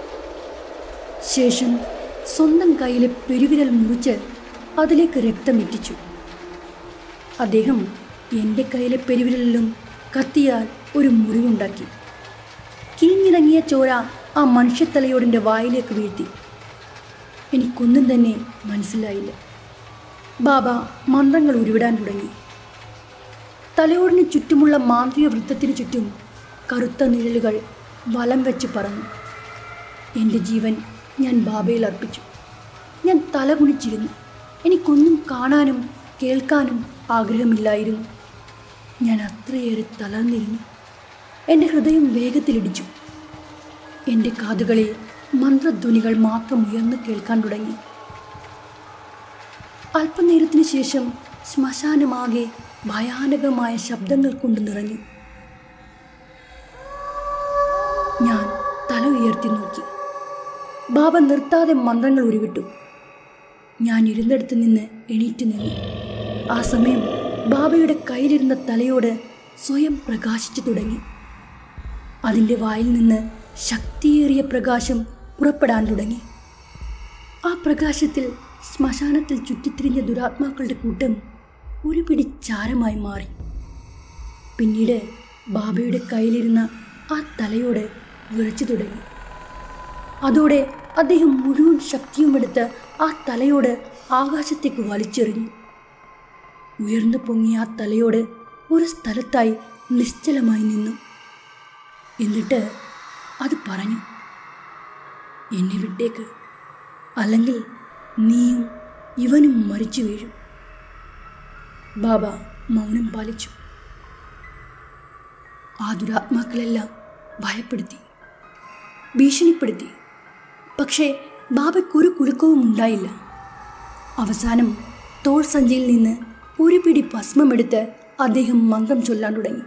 ശേഷം സ്വന്തം കയ്യിലെ പെരുവിരൽ മുറിച്ച് അതിലേക്ക് രക്തം ഇറ്റിച്ചു അദ്ദേഹം എൻ്റെ കയ്യിലെ പെരുവിരലിലും കത്തിയാൽ ഒരു മുറിവുണ്ടാക്കി കിഴിഞ്ഞിറങ്ങിയ ചോര ആ മനുഷ്യത്തലയോടിൻ്റെ വായിലേക്ക് വീഴ്ത്തി എനിക്കൊന്നും തന്നെ മനസ്സിലായില്ല ബാബ മന്ത്രങ്ങൾ ഉരുവിടാൻ തുടങ്ങി തലയോടിന് ചുറ്റുമുള്ള മാന്ത്രിക വൃത്തത്തിന് ചുറ്റും കറുത്ത നിഴലുകൾ വലം വെച്ച് പറന്നു എൻ്റെ ജീവൻ ഞാൻ ബാബയിൽ അർപ്പിച്ചു ഞാൻ തല കുനിച്ചിരുന്നു എനിക്കൊന്നും കാണാനും കേൾക്കാനും ആഗ്രഹമില്ലായിരുന്നു ഞാൻ അത്രയേറെ തളർന്നിരുന്നു എൻ്റെ ഹൃദയം വേഗത്തിലിടിച്ചു എൻ്റെ കാതുകളിൽ മന്ത്രധ്വനികൾ മാത്രം ഉയർന്നു കേൾക്കാൻ തുടങ്ങി അല്പനേരത്തിന് ശേഷം ശ്മശാനമാകെ ഭയാനകമായ ശബ്ദങ്ങൾ കൊണ്ട് നിറഞ്ഞു ഞാൻ തല ഉയർത്തി നോക്കി ബാബ നിർത്താതെ മന്ത്രങ്ങൾ ഉരുവിട്ടു ഞാൻ ഇരുന്നിടത്ത് നിന്ന് എണീറ്റ് നിന്നു ആ സമയം ബാബയുടെ കയ്യിലിരുന്ന തലയോട് സ്വയം പ്രകാശിച്ചു തുടങ്ങി അതിൻ്റെ വായിൽ നിന്ന് ശക്തിയേറിയ പ്രകാശം പുറപ്പെടാൻ തുടങ്ങി ആ പ്രകാശത്തിൽ ശ്മശാനത്തിൽ ചുറ്റിത്തിരിഞ്ഞ ദുരാത്മാക്കളുടെ കൂട്ടം ഒരു പിടി ചാരമായി മാറി പിന്നീട് ബാബയുടെ കയ്യിലിരുന്ന ആ തലയോട് വിറച്ചു തുടങ്ങി അതോടെ അദ്ദേഹം മുഴുവൻ ശക്തിയും എടുത്ത് ആ തലയോട് ആകാശത്തേക്ക് വലിച്ചെറിഞ്ഞു ഉയർന്നു പൊങ്ങിയ ആ തലയോട് ഒരു സ്ഥലത്തായി നിശ്ചലമായി നിന്നു എന്നിട്ട് അത് പറഞ്ഞു എന്നെ വിട്ടേക്ക് അല്ലെങ്കിൽ നീയും ഇവനും മരിച്ചു വീഴും ബാബ മൗനം പാലിച്ചു ആ ദുരാത്മാക്കളെല്ലാം ഭയപ്പെടുത്തി ഭീഷണിപ്പെടുത്തി പക്ഷേ ബാബയ്ക്കൊരു കുലുക്കവും ഉണ്ടായില്ല അവസാനം തോൾ സഞ്ചിയിൽ നിന്ന് ഒരു പിടി ഭസ്മമെടുത്ത് അദ്ദേഹം മന്ത്രം ചൊല്ലാൻ തുടങ്ങി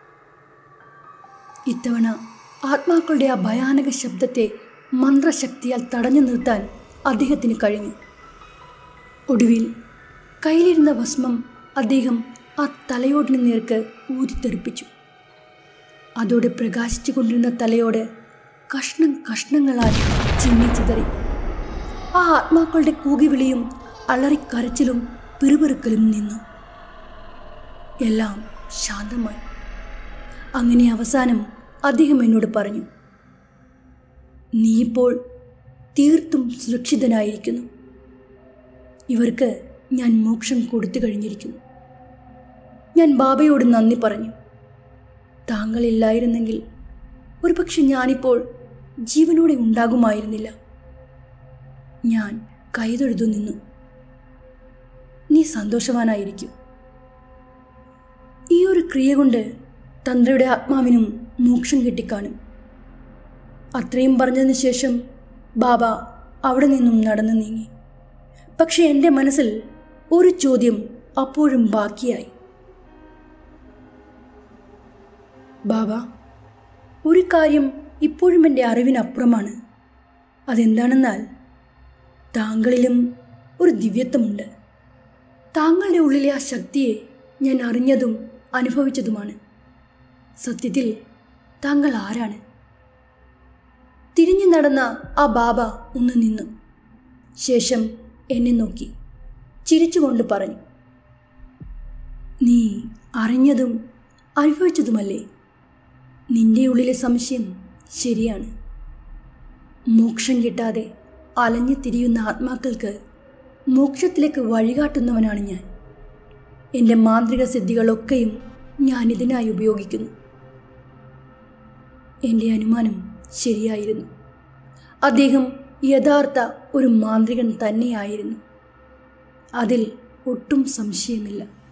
ഇത്തവണ ആത്മാക്കളുടെ ആ ഭയാനക ശബ്ദത്തെ മന്ത്രശക്തിയാൽ തടഞ്ഞു നിർത്താൻ അദ്ദേഹത്തിന് കഴിഞ്ഞു ഒടുവിൽ കയ്യിലിരുന്ന ഭസ്മം അദ്ദേഹം ആ തലയോടിന് നേർക്ക് ഊതിത്തെറിപ്പിച്ചു അതോടെ പ്രകാശിച്ചു കൊണ്ടിരുന്ന തലയോട് കഷ്ണം കഷ്ണങ്ങളായി ചിന്നിച്ചിതറി ആ ആത്മാക്കളുടെ കൂകിവിളിയും അലറിക്കരച്ചിലും പിറുപിറുക്കലും നിന്നു എല്ലാം ശാന്തമായി അങ്ങനെ അവസാനം അദ്ദേഹം എന്നോട് പറഞ്ഞു നീ ഇപ്പോൾ തീർത്തും സുരക്ഷിതനായിരിക്കുന്നു ഇവർക്ക് ഞാൻ മോക്ഷം കൊടുത്തു കഴിഞ്ഞിരിക്കുന്നു ഞാൻ ബാബയോട് നന്ദി പറഞ്ഞു താങ്കളില്ലായിരുന്നെങ്കിൽ ഒരുപക്ഷെ ഞാനിപ്പോൾ ജീവനോടെ ഉണ്ടാകുമായിരുന്നില്ല ഞാൻ കൈതൊഴുതു നിന്നു നീ സന്തോഷവാനായിരിക്കും ഈ ഒരു ക്രിയ കൊണ്ട് തന്ത്രയുടെ ആത്മാവിനും മോക്ഷം കിട്ടിക്കാണും അത്രയും പറഞ്ഞതിന് ശേഷം ബാബ അവിടെ നിന്നും നടന്നു നീങ്ങി പക്ഷെ എൻ്റെ മനസ്സിൽ ഒരു ചോദ്യം അപ്പോഴും ബാക്കിയായി ബാബ ഒരു കാര്യം ഇപ്പോഴും എൻ്റെ അറിവിനപ്പുറമാണ് അതെന്താണെന്നാൽ താങ്കളിലും ഒരു ദിവ്യത്വമുണ്ട് താങ്കളുടെ ഉള്ളിലെ ആ ശക്തിയെ ഞാൻ അറിഞ്ഞതും അനുഭവിച്ചതുമാണ് സത്യത്തിൽ താങ്കൾ ആരാണ് തിരിഞ്ഞു നടന്ന ആ ബാബ ഒന്ന് നിന്നു ശേഷം എന്നെ നോക്കി ചിരിച്ചുകൊണ്ട് പറഞ്ഞു നീ അറിഞ്ഞതും അനുഭവിച്ചതുമല്ലേ നിന്റെ ഉള്ളിലെ സംശയം ശരിയാണ് മോക്ഷം കിട്ടാതെ അലഞ്ഞു തിരിയുന്ന ആത്മാക്കൾക്ക് മോക്ഷത്തിലേക്ക് വഴികാട്ടുന്നവനാണ് ഞാൻ എൻ്റെ മാന്ത്രിക സിദ്ധികളൊക്കെയും ഞാൻ ഇതിനായി ഉപയോഗിക്കുന്നു എൻ്റെ അനുമാനം ശരിയായിരുന്നു അദ്ദേഹം യഥാർത്ഥ ഒരു മാന്ത്രികൻ തന്നെയായിരുന്നു അതിൽ ഒട്ടും സംശയമില്ല